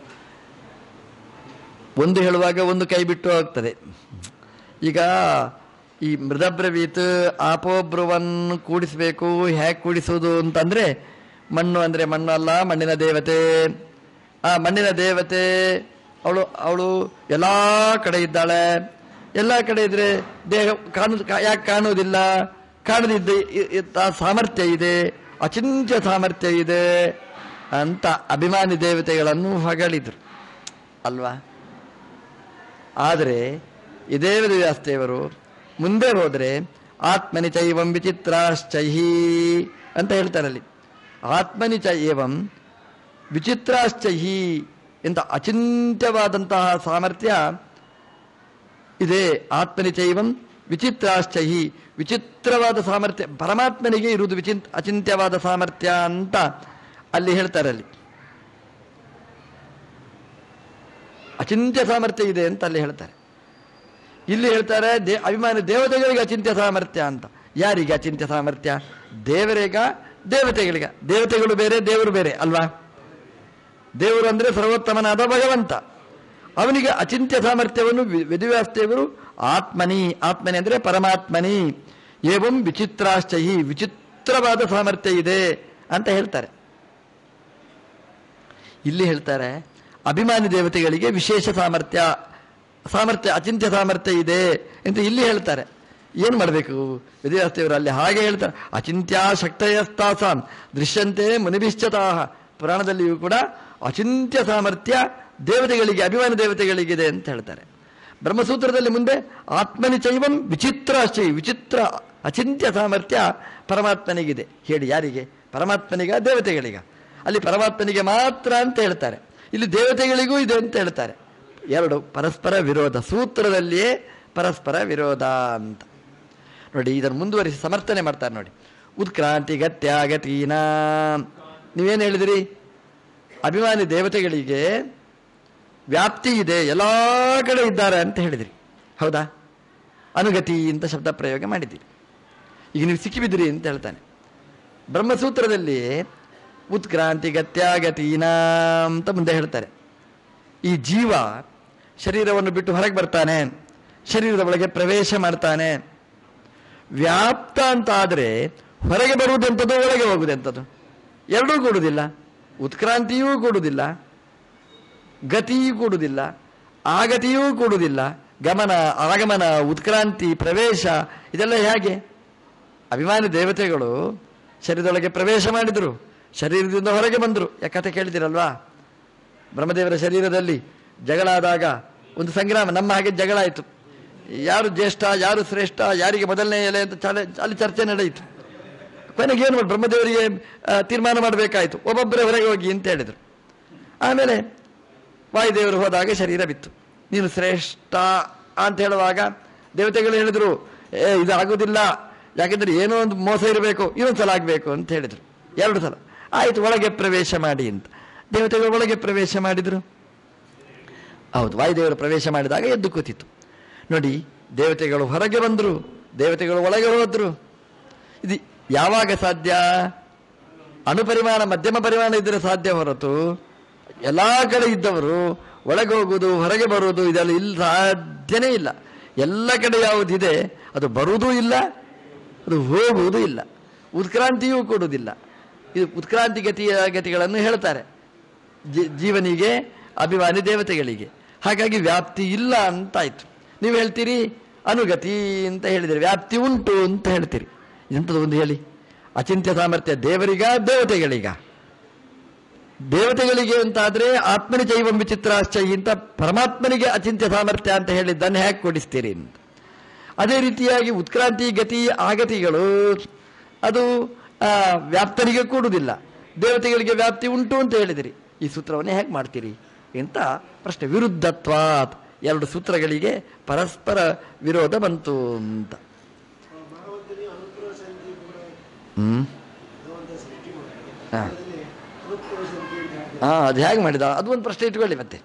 A: ಒಂದು ಹೇಳುವಾಗ ಒಂದು ಕೈ ಬಿಟ್ಟು ಹೋಗ್ತದೆ ಈಗ ಈ ಮೃದಬ್ರವೀತ್ ಆಪೋಬ್ರುವನ್ನು ಕೂಡಿಸಬೇಕು ಹೇಗೆ ಕೂಡಿಸುವುದು ಅಂತಂದ್ರೆ ಮಣ್ಣು ಅಂದ್ರೆ ಮಣ್ಣು ಅಲ್ಲ ಮಣ್ಣಿನ ದೇವತೆ ಆ ಮಣ್ಣಿನ ದೇವತೆ ಅವಳು ಅವಳು ಎಲ್ಲ ಕಡೆ ಇದ್ದಾಳೆ ಎಲ್ಲ ಕಡೆ ಇದ್ರೆ ದೇಹ ಕಾಣು ಯಾಕೆ ಕಾಣುವುದಿಲ್ಲ ಕಾಣದಿದ್ದ ಇ- ಇತ್ತ ಸಾಮರ್ಥ್ಯ ಇದೆ ಅಚಿಂತ್ಯ ಸಾಮರ್ಥ್ಯ ಇದೆ ಅಂತ ಅಭಿಮಾನಿ ದೇವತೆಗಳನ್ನು ಹೊಗಳಿದ್ರು ಅಲ್ವಾ ಆದರೆ ಇದೇ ವೇದವ್ಯಾಸದೇವರು ಮುಂದೆ ಹೋದರೆ ಆತ್ಮನಿ ಚೈವಂ ವಿಚಿತ್ರಾಶ್ಚೈಹಿ ಅಂತ ಹೇಳ್ತಾರೆ ಅಲ್ಲಿ ಆತ್ಮನಿ ಚ ಏವಂ ವಿಚಿತ್ರಾಶ್ಚೈಹಿ ಎಂತ ಅಚಿಂತ್ಯವಾದಂತಹ ಸಾಮರ್ಥ್ಯ ಇದೆ ಆತ್ಮನಿ ಚೈವಂ ವಿಚಿತ್ರಾಶ್ಚೈಹಿ ವಿಚಿತ್ರವಾದ ಸಾಮರ್ಥ್ಯ ಪರಮಾತ್ಮನಿಗೆ ಇರುವುದು ವಿಚಿಂತ್ ಅಚಿಂತ್ಯವಾದ ಸಾಮರ್ಥ್ಯ ಅಂತ ಅಲ್ಲಿ ಹೇಳ್ತಾರೆ ಅಲ್ಲಿ ಅಚಿಂತ್ಯ ಸಾಮರ್ಥ್ಯ ಇದೆ ಅಂತ ಅಲ್ಲಿ ಹೇಳ್ತಾರೆ ಇಲ್ಲಿ ಹೇಳ್ತಾರೆ ದೇ ಅಭಿಮಾನಿ ದೇವತೆಗಳಿಗೆ ಅಚಿಂತ್ಯ ಸಾಮರ್ಥ್ಯ ಅಂತ ಯಾರಿಗೆ ಅಚಿಂತ್ಯ ಸಾಮರ್ಥ್ಯ ದೇವರಿಗ ದೇವತೆಗಳಿಗ ದೇವತೆಗಳು ಬೇರೆ ದೇವರು ಬೇರೆ ಅಲ್ವಾ ದೇವರು ಅಂದ್ರೆ ಸರ್ವೋತ್ತಮನಾದ ಭಗವಂತ ಅವನಿಗೆ ಅಚಿಂತ್ಯ ಸಾಮರ್ಥ್ಯವನ್ನು ವಿ- ವೇದವ್ಯಾಸದೇವರು ಆತ್ಮನಿ ಆತ್ಮನಿ ಅಂದ್ರೆ ಪರಮಾತ್ಮನಿ ಏವಂ ವಿಚಿತ್ರಾಶ್ಚಯಿ ವಿಚಿತ್ರವಾದ ಸಾಮರ್ಥ್ಯ ಇದೆ ಅಂತ ಹೇಳ್ತಾರೆ ಇಲ್ಲಿ ಹೇಳ್ತಾರೆ ಅಭಿಮಾನಿ ದೇವತೆಗಳಿಗೆ ವಿಶೇಷ ಸಾಮರ್ಥ್ಯ ಸಾಮರ್ಥ್ಯ ಅಚಿಂತ್ಯ ಸಾಮರ್ಥ್ಯ ಇದೆ ಅಂತ ಇಲ್ಲಿ ಹೇಳ್ತಾರೆ ಏನು ಮಾಡಬೇಕು ವಿದ್ಯಾರ್ಥಿಯವರು ಅಲ್ಲಿ ಹಾಗೆ ಹೇಳ್ತಾರೆ ಅಚಿಂತ್ಯ ಶಕ್ತಯಸ್ತಾಸಾಂ ದೃಶ್ಯಂತೆ ಮುನಿಭಿಶ್ಚತಾಹ ಪುರಾಣದಲ್ಲಿಯೂ ಕೂಡ ಅಚಿಂತ್ಯ ಸಾಮರ್ಥ್ಯ ದೇವತೆಗಳಿಗೆ ಅಭಿಮಾನಿ ದೇವತೆಗಳಿಗಿದೆ ಅಂತ ಹೇಳ್ತಾರೆ ಬ್ರಹ್ಮಸೂತ್ರದಲ್ಲಿ ಮುಂದೆ ಆತ್ಮನಿ ಚೈವಂ ವಿಚಿತ್ರ ಚೈ ವಿಚಿತ್ರ ಅಚಿಂತ್ಯ ಸಾಮರ್ಥ್ಯ ಪರಮಾತ್ಮನಿಗಿದೆ ಹೇಳಿ ಯಾರಿಗೆ ಪರಮಾತ್ಮನಿಗ ದೇವತೆಗಳಿಗ ಅಲ್ಲಿ ಪರಮಾತ್ಮನಿಗೆ ಮಾತ್ರ ಅಂತ ಹೇಳ್ತಾರೆ ಇಲ್ಲಿ ದೇವತೆಗಳಿಗೂ ಇದೆ ಅಂತ ಹೇಳ್ತಾರೆ ಎರಡು ಪರಸ್ಪರ ವಿರೋಧ ಸೂತ್ರದಲ್ಲಿಯೇ ಪರಸ್ಪರ ವಿರೋಧ ಅಂತ ನೋಡಿ ಇದನ್ನು ಮುಂದುವರಿಸಿ ಸಮರ್ಥನೆ ಮಾಡ್ತಾರೆ ನೋಡಿ ಉತ್ಕ್ರಾಂತಿ ಗತ್ಯಾಗತೀನ ನೀವೇನು ಹೇಳಿದಿರಿ ಅಭಿಮಾನಿ ದೇವತೆಗಳಿಗೆ ವ್ಯಾಪ್ತಿ ಇದೆ ಎಲ್ಲ ಕಡೆ ಇದ್ದಾರೆ ಅಂತ ಹೇಳಿದಿರಿ ಹೌದಾ ಅನುಗತಿ ಅಂತ ಶಬ್ದ ಪ್ರಯೋಗ ಮಾಡಿದ್ದೀರಿ ಈಗ ನೀವು ಸಿಕ್ಕಿಬಿದ್ದಿರಿ ಅಂತ ಹೇಳ್ತಾನೆ ಬ್ರಹ್ಮಸೂತ್ರದಲ್ಲಿ ಉತ್ಕ್ರಾಂತಿ ಗತ್ಯಾಗತೀನ ಅಂತ ಮುಂದೆ ಹೇಳ್ತಾರೆ ಈ ಜೀವ ಶರೀರವನ್ನು ಬಿಟ್ಟು ಹೊರಗೆ ಬರ್ತಾನೆ ಶರೀರದ ಒಳಗೆ ಪ್ರವೇಶ ಮಾಡ್ತಾನೆ ವ್ಯಾಪ್ತ ಅಂತ ಆದರೆ ಹೊರಗೆ ಬರುವುದೆಂಥದ್ದು ಒಳಗೆ ಹೋಗುವುದೆಂಥದ್ದು ಎರಡೂ ಕೊಡುವುದಿಲ್ಲ ಉತ್ಕ್ರಾಂತಿಯೂ ಕೊಡುವುದಿಲ್ಲ ಗತಿಯೂ ಕೊಡುವುದಿಲ್ಲ ಆಗತಿಯೂ ಕೊಡುವುದಿಲ್ಲ ಗಮನ ಆಗಮನ ಉತ್ಕ್ರಾಂತಿ ಪ್ರವೇಶ ಇದೆಲ್ಲ ಹೇಗೆ ಅಭಿಮಾನಿ ದೇವತೆಗಳು ಶರೀರದೊಳಗೆ ಪ್ರವೇಶ ಮಾಡಿದರು ಶರೀರದಿಂದ ಹೊರಗೆ ಬಂದರು ಯಾಕತೆ ಕೇಳಿದಿರಲ್ವಾ ಬ್ರಹ್ಮದೇವರ ಶರೀರದಲ್ಲಿ ಜಗಳ ಆದಾಗ ಒಂದು ಸಂಗ್ರಾಮ ನಮ್ಮ ಹಾಗೆ ಜಗಳ ಆಯಿತು ಯಾರು ಜ್ಯೇಷ್ಠ ಯಾರು ಶ್ರೇಷ್ಠ ಯಾರಿಗೆ ಮೊದಲನೇ ಎಲೆ ಅಂತ ಚಾಲೆ- ಅಲ್ಲಿ ಚರ್ಚೆ ನಡೆಯಿತು ಕೊನೆಗೆ ಏನು ಮಾಡಿ ಬ್ರಹ್ಮದೇವರಿಗೆ ಆ, ತೀರ್ಮಾನ ಮಾಡಬೇಕಾಯಿತು ಒಬ್ಬೊಬ್ಬರೇ ಹೊರಗೆ ಹೋಗಿ ಅಂತ ಹೇಳಿದರು ಆಮೇಲೆ ವಾಯುದೇವರು ಹೋದಾಗ ಶರೀರ ಬಿತ್ತು ನೀನು ಶ್ರೇಷ್ಠ ಅಂತ ಹೇಳುವಾಗ ದೇವತೆಗಳು ಹೇಳಿದರು ಏ ಇದು ಆಗೋದಿಲ್ಲ ಯಾಕೆಂದ್ರೆ ಏನೋ ಒಂದು ಮೋಸ ಇರಬೇಕು ಇನ್ನೊಂದು ಸಲ ಆಗಬೇಕು ಅಂತ ಹೇಳಿದರು ಎರಡು ಸಲ ಆಯಿತು ಒಳಗೆ ಪ್ರವೇಶ ಮಾಡಿ ಅಂತ ದೇವತೆಗಳು ಒಳಗೆ ಪ್ರವೇಶ ಮಾಡಿದರು ಹೌದು ವಾಯುದೇವರು ಪ್ರವೇಶ ಮಾಡಿದಾಗ ಎದ್ದು ಕೂತಿತ್ತು ನೋಡಿ ದೇವತೆಗಳು ಹೊರಗೆ ಬಂದರು ದೇವತೆಗಳು ಒಳಗೆ ಹೋದ್ರು ಇದು ಯಾವಾಗ ಸಾಧ್ಯ ಅಣುಪರಿಮಾಣ ಮಧ್ಯಮ ಪರಿಮಾಣ ಇದ್ದರೆ ಸಾಧ್ಯ ಹೊರತು ಎಲ್ಲ ಕಡೆ ಇದ್ದವರು ಒಳಗೆ ಹೋಗುವುದು ಹೊರಗೆ ಬರುವುದು ಇದೆಲ್ಲ ಇಲ್ಲ ಸಾಧ್ಯನೇ ಇಲ್ಲ ಎಲ್ಲ ಕಡೆ ಯಾವುದಿದೆ ಅದು ಬರುವುದೂ ಇಲ್ಲ ಅದು ಹೋಗುವುದೂ ಇಲ್ಲ ಉತ್ಕ್ರಾಂತಿಯೂ ಕೊಡುವುದಿಲ್ಲ ಇದು ಉತ್ಕ್ರಾಂತಿ ಗತಿಯ ಗತಿಗಳನ್ನು ಹೇಳ್ತಾರೆ ಜೀ- ಜೀವನಿಗೆ ಅಭಿಮಾನಿ ದೇವತೆಗಳಿಗೆ ಹಾಗಾಗಿ ವ್ಯಾಪ್ತಿ ಇಲ್ಲ ಅಂತಾಯ್ತು ನೀವು ಹೇಳ್ತೀರಿ ಅನುಗತಿ ಅಂತ ಹೇಳಿದಿರಿ ವ್ಯಾಪ್ತಿ ಉಂಟು ಅಂತ ಹೇಳ್ತೀರಿ ಎಂಥದ್ದು ಒಂದು ಹೇಳಿ ಅಚಿಂತ್ಯ ಸಾಮರ್ಥ್ಯ ದೇವರಿಗ ದೇವತೆಗಳಿಗ ದೇವತೆಗಳಿಗೆ ಅಂತಾದ್ರೆ ಆತ್ಮನಿ ಚೈವಂ ವಿಚಿತ್ರಾಶ್ಚೈ ಅಂತ ಪರಮಾತ್ಮನಿಗೆ ಅಚಿಂತ್ಯ ಸಾಮರ್ಥ್ಯ ಅಂತ ಹೇಳಿದ್ದನ್ನು ಹೇಗೆ ಕೊಡಿಸ್ತೀರಿ ಅಂತ ಅದೇ ರೀತಿಯಾಗಿ ಉತ್ಕ್ರಾಂತಿ ಗತಿ ಆಗತಿಗಳು ಅದು ಆ, ವ್ಯಾಪ್ತನಿಗೆ ಕೂಡುವುದಿಲ್ಲ ದೇವತೆಗಳಿಗೆ ವ್ಯಾಪ್ತಿ ಉಂಟು ಅಂತ ಹೇಳಿದಿರಿ ಈ ಸೂತ್ರವನ್ನು ಹೇಗೆ ಮಾಡ್ತೀರಿ ಅಂತ ಪ್ರಶ್ನೆ ವಿರುದ್ಧತ್ವಾತ್ ಎರಡು ಸೂತ್ರಗಳಿಗೆ ಪರಸ್ಪರ ವಿರೋಧ ಬಂತು ಅಂತ
B: ಭಗವಂತನಿಗೆ ಅನುಗ್ರಹ ಸಂಧಿ ಕೂಡ
A: ಹ್ಮ್
B: ಭಗವಂತ ಸೃಷ್ಟಿ ಮಾಡಿದ
A: ಹಾ.
B: ಅದರಲ್ಲಿ ಅನುಗ್ರಹ ಸಂಧಿ ಅಂತ ಹೇಳ್ತಾರೆ.
A: ಹಾ ಅದು ಹೇಗೆ ಮಾಡಿದ ಅದು ಒಂದು ಪ್ರಶ್ನೆ ಇಟ್ಕೊಳ್ಳಿ ಮತ್ತೆ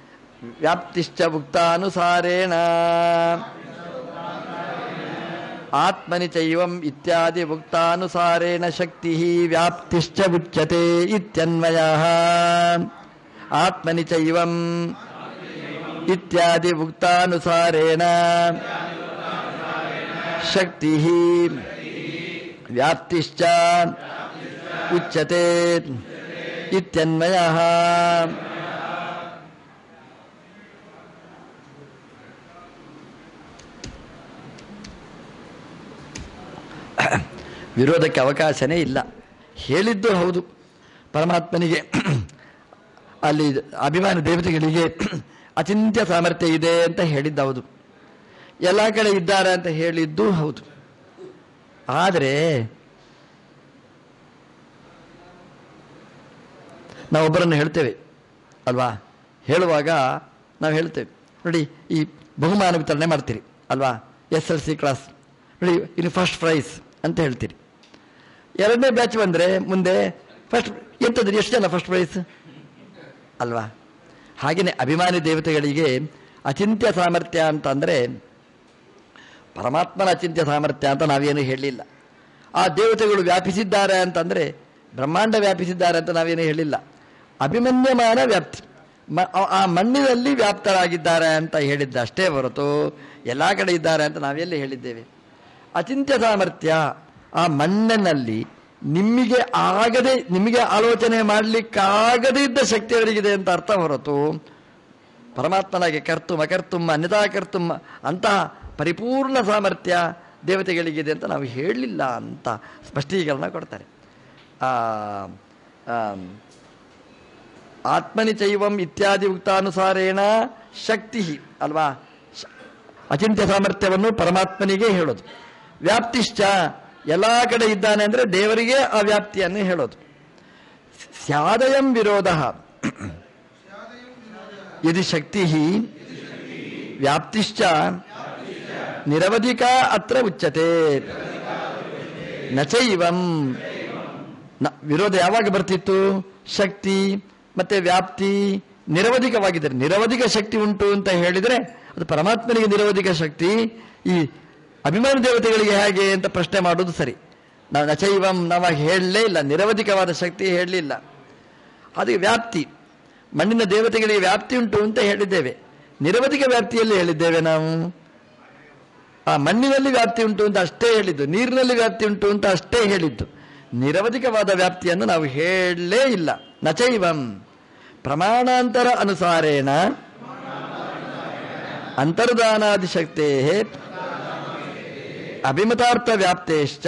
A: ವ್ಯಾಪ್ತಿಶ್ಚ ಭುಕ್ತಾನುಸಾರೇಣ ಆತ್ಮನಿ ಚೈವಂ ಇತ್ಯಾದಿ ಉಕ್ತಾನುಸಾರೇಣ ಶಕ್ತಿ ವ್ಯಾಪ್ತಿಶ್ಚ ಉಚ್ಯತೆ ಇತ್ಯನ್ವಯ ಆತ್ಮನಿ ಚೈವಂ ಇತ್ಯಾದಿ ಉಕ್ತಾನುಸಾರೇಣ ಶಕ್ತಿ ವ್ಯಾಪ್ತಿಶ್ಚ ಉಚ್ಯತೆ ಇತ್ಯನ್ವಯ ವಿರೋಧಕ್ಕೆ ಅವಕಾಶನೇ ಇಲ್ಲ ಹೇಳಿದ್ದು ಹೌದು ಪರಮಾತ್ಮನಿಗೆ ಅಲ್ಲಿ ಅಭಿಮಾನ ದೇವತೆಗಳಿಗೆ ಅಚಿಂತ್ಯ ಸಾಮರ್ಥ್ಯ ಇದೆ ಅಂತ ಹೇಳಿದ್ದು ಹೌದು ಎಲ್ಲ ಕಡೆ ಇದ್ದಾರೆ ಅಂತ ಹೇಳಿದ್ದು ಹೌದು ಆದರೆ ನಾವೊಬ್ಬರನ್ನು ಹೇಳ್ತೇವೆ ಅಲ್ವಾ ಹೇಳುವಾಗ ನಾವು ಹೇಳ್ತೇವೆ ನೋಡಿ ಈ ಬಹುಮಾನ ವಿತರಣೆ ಮಾಡ್ತೀರಿ ಅಲ್ವಾ ಎಸ್ ಎಲ್ ಸಿ ಕ್ಲಾಸ್ ನೋಡಿ ಇನ್ನು ಫಸ್ಟ್ ಪ್ರೈಸ್ ಅಂತ ಹೇಳ್ತೀರಿ ಎರಡನೇ ಬ್ಯಾಚ್ ಬಂದರೆ ಮುಂದೆ ಫಸ್ಟ್ ಎಂಥದ್ದು ಎಷ್ಟು ಜನ ಫಸ್ಟ್ ಪ್ರೈಸ್ ಅಲ್ವಾ ಹಾಗೆಯೇ ಅಭಿಮಾನಿ ದೇವತೆಗಳಿಗೆ ಅಚಿಂತ್ಯ ಸಾಮರ್ಥ್ಯ ಅಂತಂದರೆ ಪರಮಾತ್ಮನ ಅಚಿಂತ್ಯ ಸಾಮರ್ಥ್ಯ ಅಂತ ನಾವೇನು ಹೇಳಲಿಲ್ಲ ಆ ದೇವತೆಗಳು ವ್ಯಾಪಿಸಿದ್ದಾರೆ ಅಂತಂದರೆ ಬ್ರಹ್ಮಾಂಡ ವ್ಯಾಪಿಸಿದ್ದಾರೆ ಅಂತ ನಾವೇನು ಹೇಳಿಲ್ಲ ಅಭಿಮನ್ಯಮಾನ ವ್ಯಾಪ್ತಿ ಮ- ಆ- ಆ ಮಣ್ಣಿನಲ್ಲಿ ವ್ಯಾಪ್ತರಾಗಿದ್ದಾರೆ ಅಂತ ಹೇಳಿದ್ದ ಅಷ್ಟೇ ಹೊರತು ಎಲ್ಲ ಕಡೆ ಇದ್ದಾರೆ ಅಂತ ನಾವೆಲ್ಲಿ ಹೇಳಿದ್ದೇವೆ ಅಚಿಂತ್ಯ ಸಾಮರ್ಥ್ಯ ಆ ಮಣ್ಣಿನಲ್ಲಿ ನಿಮಗೆ ಆಗದೆ ನಿಮಗೆ ಆಲೋಚನೆ ಮಾಡಲಿಕ್ಕಾಗದೇ ಇದ್ದ ಶಕ್ತಿ ಅವರಿಗಿದೆ ಅಂತ ಅರ್ಥ ಹೊರತು ಪರಮಾತ್ಮನಾಗೆ ಕರ್ತುಮ ಕರ್ತುಮ್ಮ ಅನ್ಯತಾ ಕರ್ತುಮ್ಮ ಅಂತಹ ಪರಿಪೂರ್ಣ ಸಾಮರ್ಥ್ಯ ದೇವತೆಗಳಿಗಿದೆ ಅಂತ ನಾವು ಹೇಳಲಿಲ್ಲ ಅಂತ ಸ್ಪಷ್ಟೀಕರಣ ಕೊಡ್ತಾರೆ ಆ, ಆಮ್, ಆತ್ಮನಿ ಚೈವಂ ಇತ್ಯಾದಿ ಉಕ್ತಾನುಸಾರೇಣ ಶಕ್ತಿ ಅಲ್ವಾ ಶ- ಅಚಿಂತ್ಯ ಸಾಮರ್ಥ್ಯವನ್ನು ಪರಮಾತ್ಮನಿಗೆ ಹೇಳೋದು ವ್ಯಾಪ್ತಿಶ್ಚ ಎಲ್ಲ ಕಡೆ ಇದ್ದಾನೆ ಅಂದರೆ ದೇವರಿಗೆ ಆ ವ್ಯಾಪ್ತಿಯನ್ನು ಹೇಳೋದು ಸ್ಯಾದಯಂ ವಿರೋಧ ಯದಿ ಶಕ್ತಿ ವ್ಯಾಪ್ತಿಶ್ಚ ನಿರವಧಿಕ ಅತ್ರ ಉಚ್ಯತೆ ನಚೈವಂ ನ- ವಿರೋಧ ಯಾವಾಗ ಬರ್ತಿತ್ತು ಶಕ್ತಿ ಮತ್ತೆ ವ್ಯಾಪ್ತಿ ನಿರವಧಿಕವಾಗಿದ್ದಾರೆ ನಿರವಧಿಕ ಶಕ್ತಿ ಉಂಟು ಅಂತ ಹೇಳಿದರೆ ಅದು ಪರಮಾತ್ಮನಿಗೆ ನಿರವಧಿಕ ಶಕ್ತಿ ಈ ಅಭಿಮಾನ ದೇವತೆಗಳಿಗೆ ಹೇಗೆ ಅಂತ ಪ್ರಶ್ನೆ ಮಾಡೋದು ಸರಿ ನಾವು ನಚೈವಂ ನಾವು ಹೇಳಲೇ ಇಲ್ಲ ನಿರವಧಿಕವಾದ ಶಕ್ತಿ ಹೇಳಲಿಲ್ಲ ಅದು ವ್ಯಾಪ್ತಿ ಮಣ್ಣಿನ ದೇವತೆಗಳಿಗೆ ವ್ಯಾಪ್ತಿ ಉಂಟು ಅಂತ ಹೇಳಿದ್ದೇವೆ ನಿರವಧಿಕ ವ್ಯಾಪ್ತಿಯಲ್ಲಿ ಹೇಳಿದ್ದೇವೆ ನಾವು ಆ ಮಣ್ಣಿನಲ್ಲಿ ವ್ಯಾಪ್ತಿ ಉಂಟು ಅಂತ ಅಷ್ಟೇ ಹೇಳಿದ್ದು ನೀರಿನಲ್ಲಿ ವ್ಯಾಪ್ತಿ ಉಂಟು ಅಂತ ಅಷ್ಟೇ ಹೇಳಿದ್ದು ನಿರವಧಿಕವಾದ ವ್ಯಾಪ್ತಿಯನ್ನು ನಾವು ಹೇಳಲೇ ಇಲ್ಲ ನಚೈವಂ ಪ್ರಮಾಣಾಂತರ ಅನುಸಾರೇಣ ಅಂತರ್ದಾನಾದಿಶಕ್ತೇ ಅಭಿಮತಾರ್ಥ ವ್ಯಾಪ್ತೇಶ್ಚ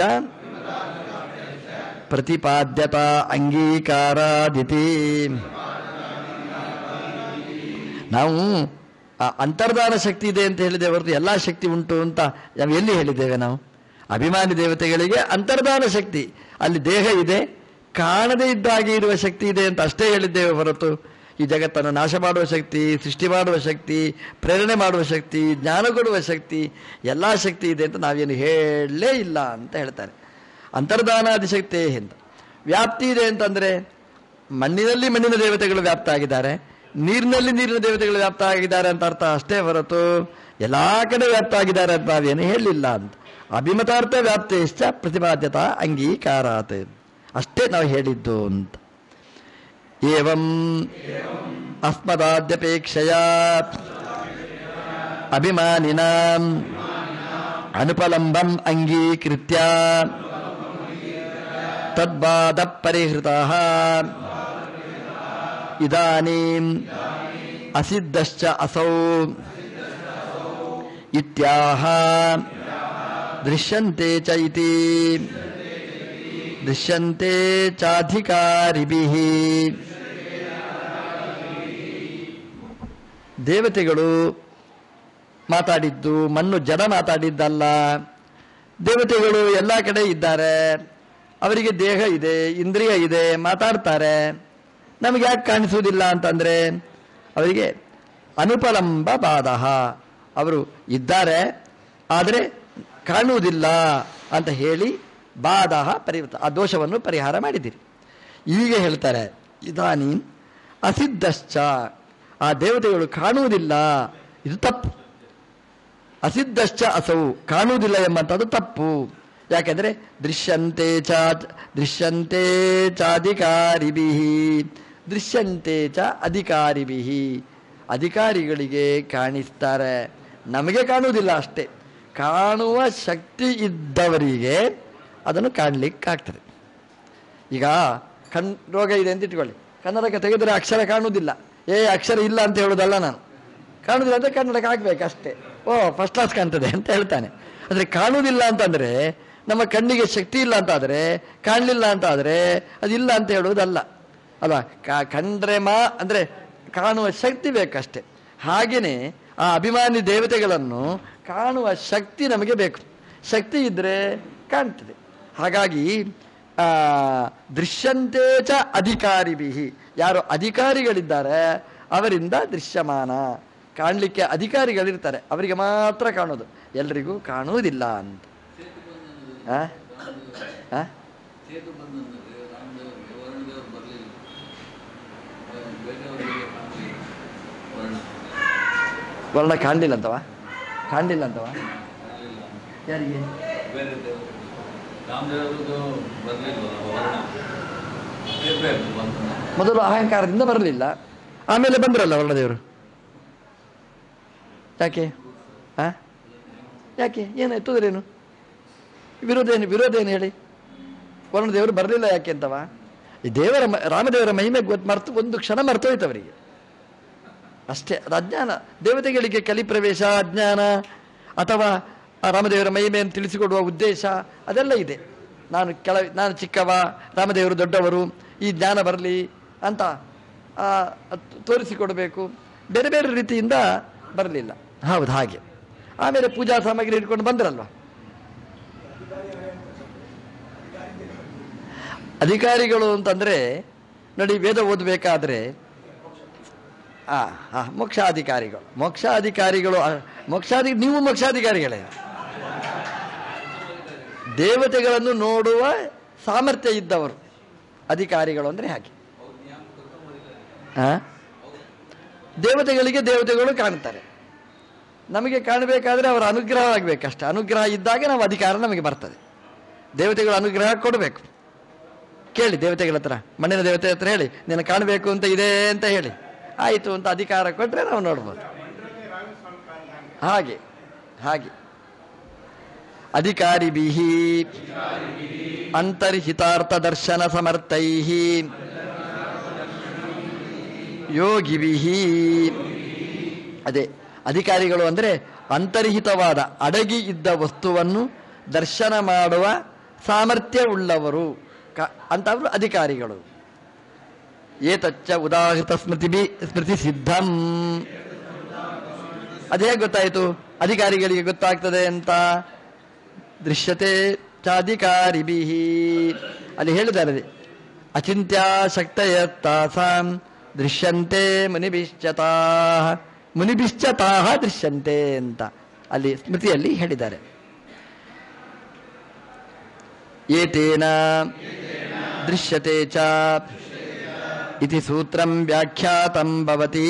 A: ಪ್ರತಿಪಾದ್ಯತಾ ಅಂಗೀಕಾರಾದಿತಿ ನಾವು ಆ ಅಂತರ್ಧಾನ ಶಕ್ತಿ ಇದೆ ಅಂತ ಹೇಳಿದ್ದೇವೆ ಹೊರತು ಎಲ್ಲ ಶಕ್ತಿ ಉಂಟು ಅಂತ ನಾವು ಎಲ್ಲಿ ಹೇಳಿದ್ದೇವೆ ನಾವು ಅಭಿಮಾನಿ ದೇವತೆಗಳಿಗೆ ಅಂತರ್ಧಾನ ಶಕ್ತಿ ಅಲ್ಲಿ ದೇಹ ಇದೆ ಕಾಣದೇ ಇದ್ದಾಗೆ ಇರುವ ಶಕ್ತಿ ಇದೆ ಅಂತ ಅಷ್ಟೇ ಹೇಳಿದ್ದೇವೆ ಹೊರತು ಈ ಜಗತ್ತನ್ನು ನಾಶ ಮಾಡುವ ಶಕ್ತಿ ಸೃಷ್ಟಿ ಮಾಡುವ ಶಕ್ತಿ ಪ್ರೇರಣೆ ಮಾಡುವ ಶಕ್ತಿ ಜ್ಞಾನ ಕೊಡುವ ಶಕ್ತಿ ಎಲ್ಲ ಶಕ್ತಿ ಇದೆ ಅಂತ ನಾವೇನು ಹೇಳಲೇ ಇಲ್ಲ ಅಂತ ಹೇಳ್ತಾರೆ ಅಂತರ್ಧಾನಾದಿ ಶಕ್ತಿ ಅಂತ ವ್ಯಾಪ್ತಿ ಇದೆ ಅಂತಂದರೆ ಮಣ್ಣಿನಲ್ಲಿ ಮಣ್ಣಿನ ದೇವತೆಗಳು ವ್ಯಾಪ್ತ ಆಗಿದ್ದಾರೆ ನೀರಿನಲ್ಲಿ ನೀರಿನ ದೇವತೆಗಳು ವ್ಯಾಪ್ತ ಆಗಿದ್ದಾರೆ ಅಂತ ಅರ್ಥ ಅಷ್ಟೇ ಹೊರತು ಎಲ್ಲ ಕಡೆ ವ್ಯಾಪ್ತ ಆಗಿದ್ದಾರೆ ಅಂತ ನಾವೇನು ಹೇಳಲಿಲ್ಲ ಅಂತ ಅಭಿಮತಾರ್ಥ ವ್ಯಾಪ್ತಿಶ್ಚ ಪ್ರತಿಪಾದ್ಯತಾ ಅಂಗೀಕಾರಾತ್ ಅಷ್ಟೇ ನಾವು ಹೇಳಿದ್ದು ಅಂತ ಏವಂ ಅಸ್ಮದಾದ್ಯಪೇಕ್ಷೆಯ ಅಭಿಮಾನಿನ ಅನುಪಲಂಬಂ ಅಂಗೀಕೃತ್ಯ ತದ್ವಾದ ಪರಿಹೃತ ಇದಾನೀಂ ಅಸಿದ್ಧಶ್ಚ ಅಸೌ ಇತ್ಯಾಹ ದೃಶ್ಯಂತೆ ಚ ಇತಿ ದೃಶ್ಯಂತೆ ಚಾಧಿಕಾರಿಭಿಃ ದೇವತೆಗಳು ಮಾತಾಡಿದ್ದು ಮಣ್ಣು ಜಡ ಮಾತಾಡಿದ್ದಲ್ಲ ದೇವತೆಗಳು ಎಲ್ಲ ಕಡೆ ಇದ್ದಾರೆ ಅವರಿಗೆ ದೇಹ ಇದೆ ಇಂದ್ರಿಯ ಇದೆ ಮಾತಾಡ್ತಾರೆ ನಮಗೆ ಯಾಕೆ ಕಾಣಿಸುವುದಿಲ್ಲ ಅಂತಂದ್ರೆ ಅವರಿಗೆ ಅನುಪಲಂಬ ಬಾಧ ಅವರು ಇದ್ದಾರೆ ಆದರೆ ಕಾಣುವುದಿಲ್ಲ ಅಂತ ಹೇಳಿ ಬಾಧ ಪರಿವೃತ ಆ ದೋಷವನ್ನು ಪರಿಹಾರ ಮಾಡಿದಿರಿ ಈಗ ಹೇಳ್ತಾರೆ ಇದಾನಿ ಅಸಿದ್ಧಶ್ಚ ಆ ದೇವತೆಗಳು ಕಾಣುವುದಿಲ್ಲ ಇದು ತಪ್ಪು ಅಸಿದ್ಧಶ್ಚ ಅಸವು ಕಾಣುವುದಿಲ್ಲ ಎಂಬಂಥದ್ದು ತಪ್ಪು ಯಾಕೆಂದ್ರೆ ದೃಶ್ಯಂತೆ ಚ ದೃಶ್ಯಂತೆ ಚಾಧಿಕಾರಿಭಿ ದೃಶ್ಯಂತೆ ಚ ಅಧಿಕಾರಿಭಿ ಅಧಿಕಾರಿಗಳಿಗೆ ಕಾಣಿಸ್ತಾರೆ ನಮಗೆ ಕಾಣುವುದಿಲ್ಲ ಅಷ್ಟೇ ಕಾಣುವ ಶಕ್ತಿ ಇದ್ದವರಿಗೆ ಅದನ್ನು ಕಾಣಲಿಕ್ಕಾಗ್ತದೆ ಈಗ ಕಣ್ ರೋಗ ಇದೆ ಅಂತ ಇಟ್ಕೊಳ್ಳಿ ಕನ್ನಡಕ್ಕೆ ತೆಗೆದರೆ ಅಕ್ಷರ ಕಾಣುವುದಿಲ್ಲ ಏ ಅಕ್ಷರ ಇಲ್ಲ ಅಂತ ಹೇಳೋದಲ್ಲ ನಾನು ಕಾಣುವುದಿಲ್ಲ ಅಂದರೆ ಕನ್ನಡಕ್ಕೆ ಹಾಕ್ಬೇಕು ಅಷ್ಟೇ ಓ ಫಸ್ಟ್ ಕ್ಲಾಸ್ ಕಾಣ್ತದೆ ಅಂತ ಹೇಳ್ತಾನೆ ಆದರೆ ಕಾಣುವುದಿಲ್ಲ ಅಂತಂದರೆ ನಮ್ಮ ಕಣ್ಣಿಗೆ ಶಕ್ತಿ ಇಲ್ಲ ಅಂತ ಆದರೆ ಕಾಣಲಿಲ್ಲ ಅಂತ ಆದರೆ ಅದಿಲ್ಲ ಅಂತ ಹೇಳುವುದಲ್ಲ ಅಲ್ವಾ ಕಾ ಕಂಡ್ರೆ ಮಾ ಅಂದರೆ ಕಾಣುವ ಶಕ್ತಿ ಬೇಕಷ್ಟೇ ಹಾಗೆಯೇ ಆ ಅಭಿಮಾನಿ ದೇವತೆಗಳನ್ನು ಕಾಣುವ ಶಕ್ತಿ ನಮಗೆ ಬೇಕು ಶಕ್ತಿ ಇದ್ದರೆ ಕಾಣ್ತದೆ ಹಾಗಾಗಿ ಆ, ದೃಶ್ಯಂತೆ ಚ ಅಧಿಕಾರಿಭಿ ಯಾರು ಅಧಿಕಾರಿಗಳಿದ್ದಾರೆ ಅವರಿಂದ ದೃಶ್ಯಮಾನ ಕಾಣಲಿಕ್ಕೆ ಅಧಿಕಾರಿಗಳಿರ್ತಾರೆ ಅವರಿಗೆ ಮಾತ್ರ ಕಾಣೋದು ಎಲ್ರಿಗೂ ಕಾಣುವುದಿಲ್ಲ ಅಂತ ಆ? ಆ?
D: ಸೇತು ಬಂದಂದ್ರೆ ರಾಮದೇವರಿಗೆ ವರುಣದೇವರು ಬರಲಿಲ್ಲ ಬೇರೆಯವರಿಗೆ ಕಾಣಲಿಲ್ಲ ವರ್ಣ
A: ವರ್ಣ ಕಾಣಲಿಲ್ಲ ಅಂತವ ಕಾಣಲಿಲ್ಲ ಅಂತವ
D: ಕಾಣಲಿಲ್ಲ
A: ಯಾರಿಗೆ
D: ಬೇರೆ ದೇವರು ರಾಮದೇವರದ್ದು ಬರಲಿಲ್ಲ ವರ್ಣ ಇರಬೇಕು ಬಂದ
A: ಮೊದಲು ಅಹಂಕಾರದಿಂದ ಬರಲಿಲ್ಲ ಆಮೇಲೆ ಬಂದ್ರಲ್ಲ ವರ್ಣದೇವರು ಯಾಕೆ ಆ ಯಾಕೆ ಏನಾಯ್ತು ಅದ್ರೇನು ವಿರೋಧ ಏನು ವಿರೋಧ ಏನು ಹೇಳಿ ವರ್ಣದೇವರು ಬರಲಿಲ್ಲ ಯಾಕೆ ಅಂತವ ಈ ದೇವರ ಮ- ರಾಮದೇವರ ಮಹಿಮೆ ಗೊತ್ತು ಮರ್ತು ಒಂದು ಕ್ಷಣ ಮರ್ತೋಯ್ತು ಅವರಿಗೆ ಅಷ್ಟೇ ಅದು ಅಜ್ಞಾನ ದೇವತೆಗಳಿಗೆ ಕಲಿ ಪ್ರವೇಶ ಅಜ್ಞಾನ ಅಥವಾ ಆ ರಾಮದೇವರ ಮಹಿಮೆಯನ್ನು ತಿಳಿಸಿಕೊಡುವ ಉದ್ದೇಶ ಅದೆಲ್ಲ ಇದೆ ನಾನು ಕೆಳ ನಾನು ಚಿಕ್ಕವ ರಾಮದೇವರು ದೊಡ್ಡವರು ಈ ಜ್ಞಾನ ಬರಲಿ ಅಂತ ಆ, ಅದ್ ತೋರಿಸಿಕೊಡಬೇಕು ಬೇರೆ ಬೇರೆ ರೀತಿಯಿಂದ ಬರಲಿಲ್ಲ ಹೌದು ಹಾಗೆ ಆಮೇಲೆ ಪೂಜಾ ಸಾಮಗ್ರಿ ಹಿಡ್ಕೊಂಡು ಬಂದ್ರಲ್ವ ಅಧಿಕಾರಿಗಳು ಅಂತಂದ್ರೆ ನೋಡಿ ವೇದ ಓದಬೇಕಾದ್ರೆ ಆ ಆ ಮೋಕ್ಷಾಧಿಕಾರಿಗಳು ಮೋಕ್ಷಾಧಿಕಾರಿಗಳು ಆ, ಮೋಕ್ಷಾಧಿ ನೀವು ಮೋಕ್ಷಾಧಿಕಾರಿಗಳೇ ದೇವತೆಗಳನ್ನು ನೋಡುವ ಸಾಮರ್ಥ್ಯ ಇದ್ದವರು ಅಧಿಕಾರಿಗಳು ಅಂದ್ರೆ ಹಾಗೆ ಆ? ದೇವತೆಗಳಿಗೆ ದೇವತೆಗಳು ಕಾಣ್ತಾರೆ ನಮಗೆ ಕಾಣಬೇಕಾದ್ರೆ ಅವರ ಅನುಗ್ರಹ ಆಗಬೇಕಷ್ಟೆ ಅನುಗ್ರಹ ಇದ್ದಾಗ ನಾವು ಅಧಿಕಾರ ನಮಗೆ ಬರ್ತದೆ ದೇವತೆಗಳು ಅನುಗ್ರಹ ಕೊಡಬೇಕು ಕೇಳಿ ದೇವತೆಗಳ ಹತ್ರ ಮಣ್ಣಿನ ದೇವತೆ ಹತ್ರ ಹೇಳಿ ನೀನು ಕಾಣಬೇಕು ಅಂತ ಇದೆ ಅಂತ ಹೇಳಿ ಆಯಿತು ಅಂತ ಅಧಿಕಾರ ಕೊಟ್ಟರೆ ನಾವು ನೋಡ್ಬೋದು ಹಾಗೆ ಹಾಗೆ ಅಧಿಕಾರಿಭಿಹಿ ಅಂತರ್ಹಿತಾರ್ಥ ದರ್ಶನ ಸಮರ್ಥೈ ಯೋಗಿಭಿಹಿ ಅದೇ ಅಧಿಕಾರಿಗಳು ಅಂದರೆ ಅಂತರ್ಹಿತವಾದ ಅಡಗಿ ಇದ್ದ ವಸ್ತುವನ್ನು ದರ್ಶನ ಮಾಡುವ ಸಾಮರ್ಥ್ಯ ಉಳ್ಳವರು ಕ ಅಂತವರು ಅಧಿಕಾರಿಗಳು ಏತಚ್ಚ ಉದಾಹೃತ ಸ್ಮೃತಿ ಸ್ಮೃತಿ ಸಿದ್ಧಂ ಅದೇ ಗೊತ್ತಾಯಿತು ಅಧಿಕಾರಿಗಳಿಗೆ ಗೊತ್ತಾಗ್ತದೆ ಅಂತ ದೃಶ್ಯತೆ ಚಾಧಿಕಾರಿಭಿ ಅಲ್ಲಿ ಹೇಳಿದ್ದಾರೆ ಅಚಿಂತ್ಯ ಶಕ್ತಯತ್ತಾಸಾಂ ದೃಶ್ಯಂತೆ ಮುನಿಭಿಶ್ಚತಾ ಮುನಿಭಿಶ್ಚತಾ ದೃಶ್ಯಂತೆ ಅಂತ ಅಲ್ಲಿ ಸ್ಮೃತಿಯಲ್ಲಿ ಹೇಳಿದ್ದಾರೆ ಏತೇನ ದೃಶ್ಯತೆ ಚ ಇತಿ ಸೂತ್ರಂ ವ್ಯಾಖ್ಯಾತಂ ಭವತಿ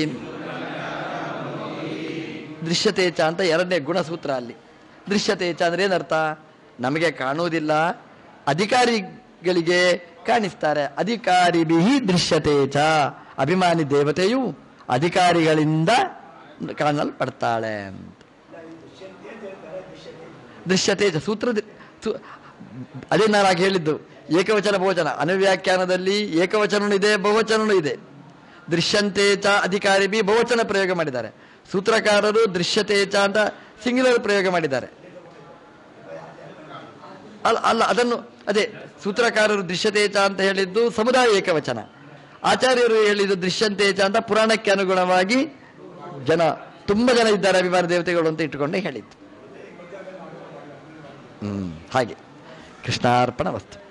A: ದೃಶ್ಯತೆ ಚ ಅಂತ ಎರಡನೇ ಗುಣಸೂತ್ರ ಅಲ್ಲಿ ದೃಶ್ಯತೆ ಚ ಅಂದ್ರೆ ಏನರ್ಥ ನಮಗೆ ಕಾಣುವುದಿಲ್ಲ ಅಧಿಕಾರಿಗಳಿಗೆ ಕಾಣಿಸ್ತಾರೆ ಅಧಿಕಾರಿಭಿ ದೃಶ್ಯತೆ ಚ ಅಭಿಮಾನಿ ದೇವತೆಯು ಅಧಿಕಾರಿಗಳಿಂದ ಕಾಣಲ್ಪಡ್ತಾಳೆ ಅಂತ ದೃಶ್ಯತೆ ಚ ಸೂತ್ರ ಅದೇ ನಾನು ಆಗ ಹೇಳಿದ್ದು ಏಕವಚನ ಬಹುವಚನ ಅನುವ್ಯಾಖ್ಯಾನದಲ್ಲಿ ಏಕವಚನೂ ಇದೆ ಬಹುವಚನೂ ಇದೆ ದೃಶ್ಯಂತೆ ಚ ಅಧಿಕಾರಿ ಬಿ ಬಹುವಚನ ಪ್ರಯೋಗ ಮಾಡಿದ್ದಾರೆ ಸೂತ್ರಕಾರರು ದೃಶ್ಯತೆ ಚ ಅಂತ ಸಿಂಗ್ಯುಲರ್ ಪ್ರಯೋಗ ಮಾಡಿದ್ದಾರೆ ಅಲ್ಲ ಅಲ್ಲ ಅದನ್ನು ಅದೇ ಸೂತ್ರಕಾರರು ದೃಶ್ಯತೆ ಚ ಅಂತ ಹೇಳಿದ್ದು ಸಮುದಾಯ ಏಕವಚನ ಆಚಾರ್ಯರು ಹೇಳಿದ್ದು ದೃಶ್ಯಂತೆ ಚ ಅಂತ ಪುರಾಣಕ್ಕೆ ಅನುಗುಣವಾಗಿ ಜನ ತುಂಬ ಜನ ಇದ್ದಾರೆ ಅಭಿಮಾನ ದೇವತೆಗಳು ಅಂತ ಇಟ್ಟುಕೊಂಡೇ ಹೇಳಿದ್ದು ಹ್ಮ್ ಹಾಗೆ ಕೃಷ್ಣಾರ್ಪಣ ವಸ್ತು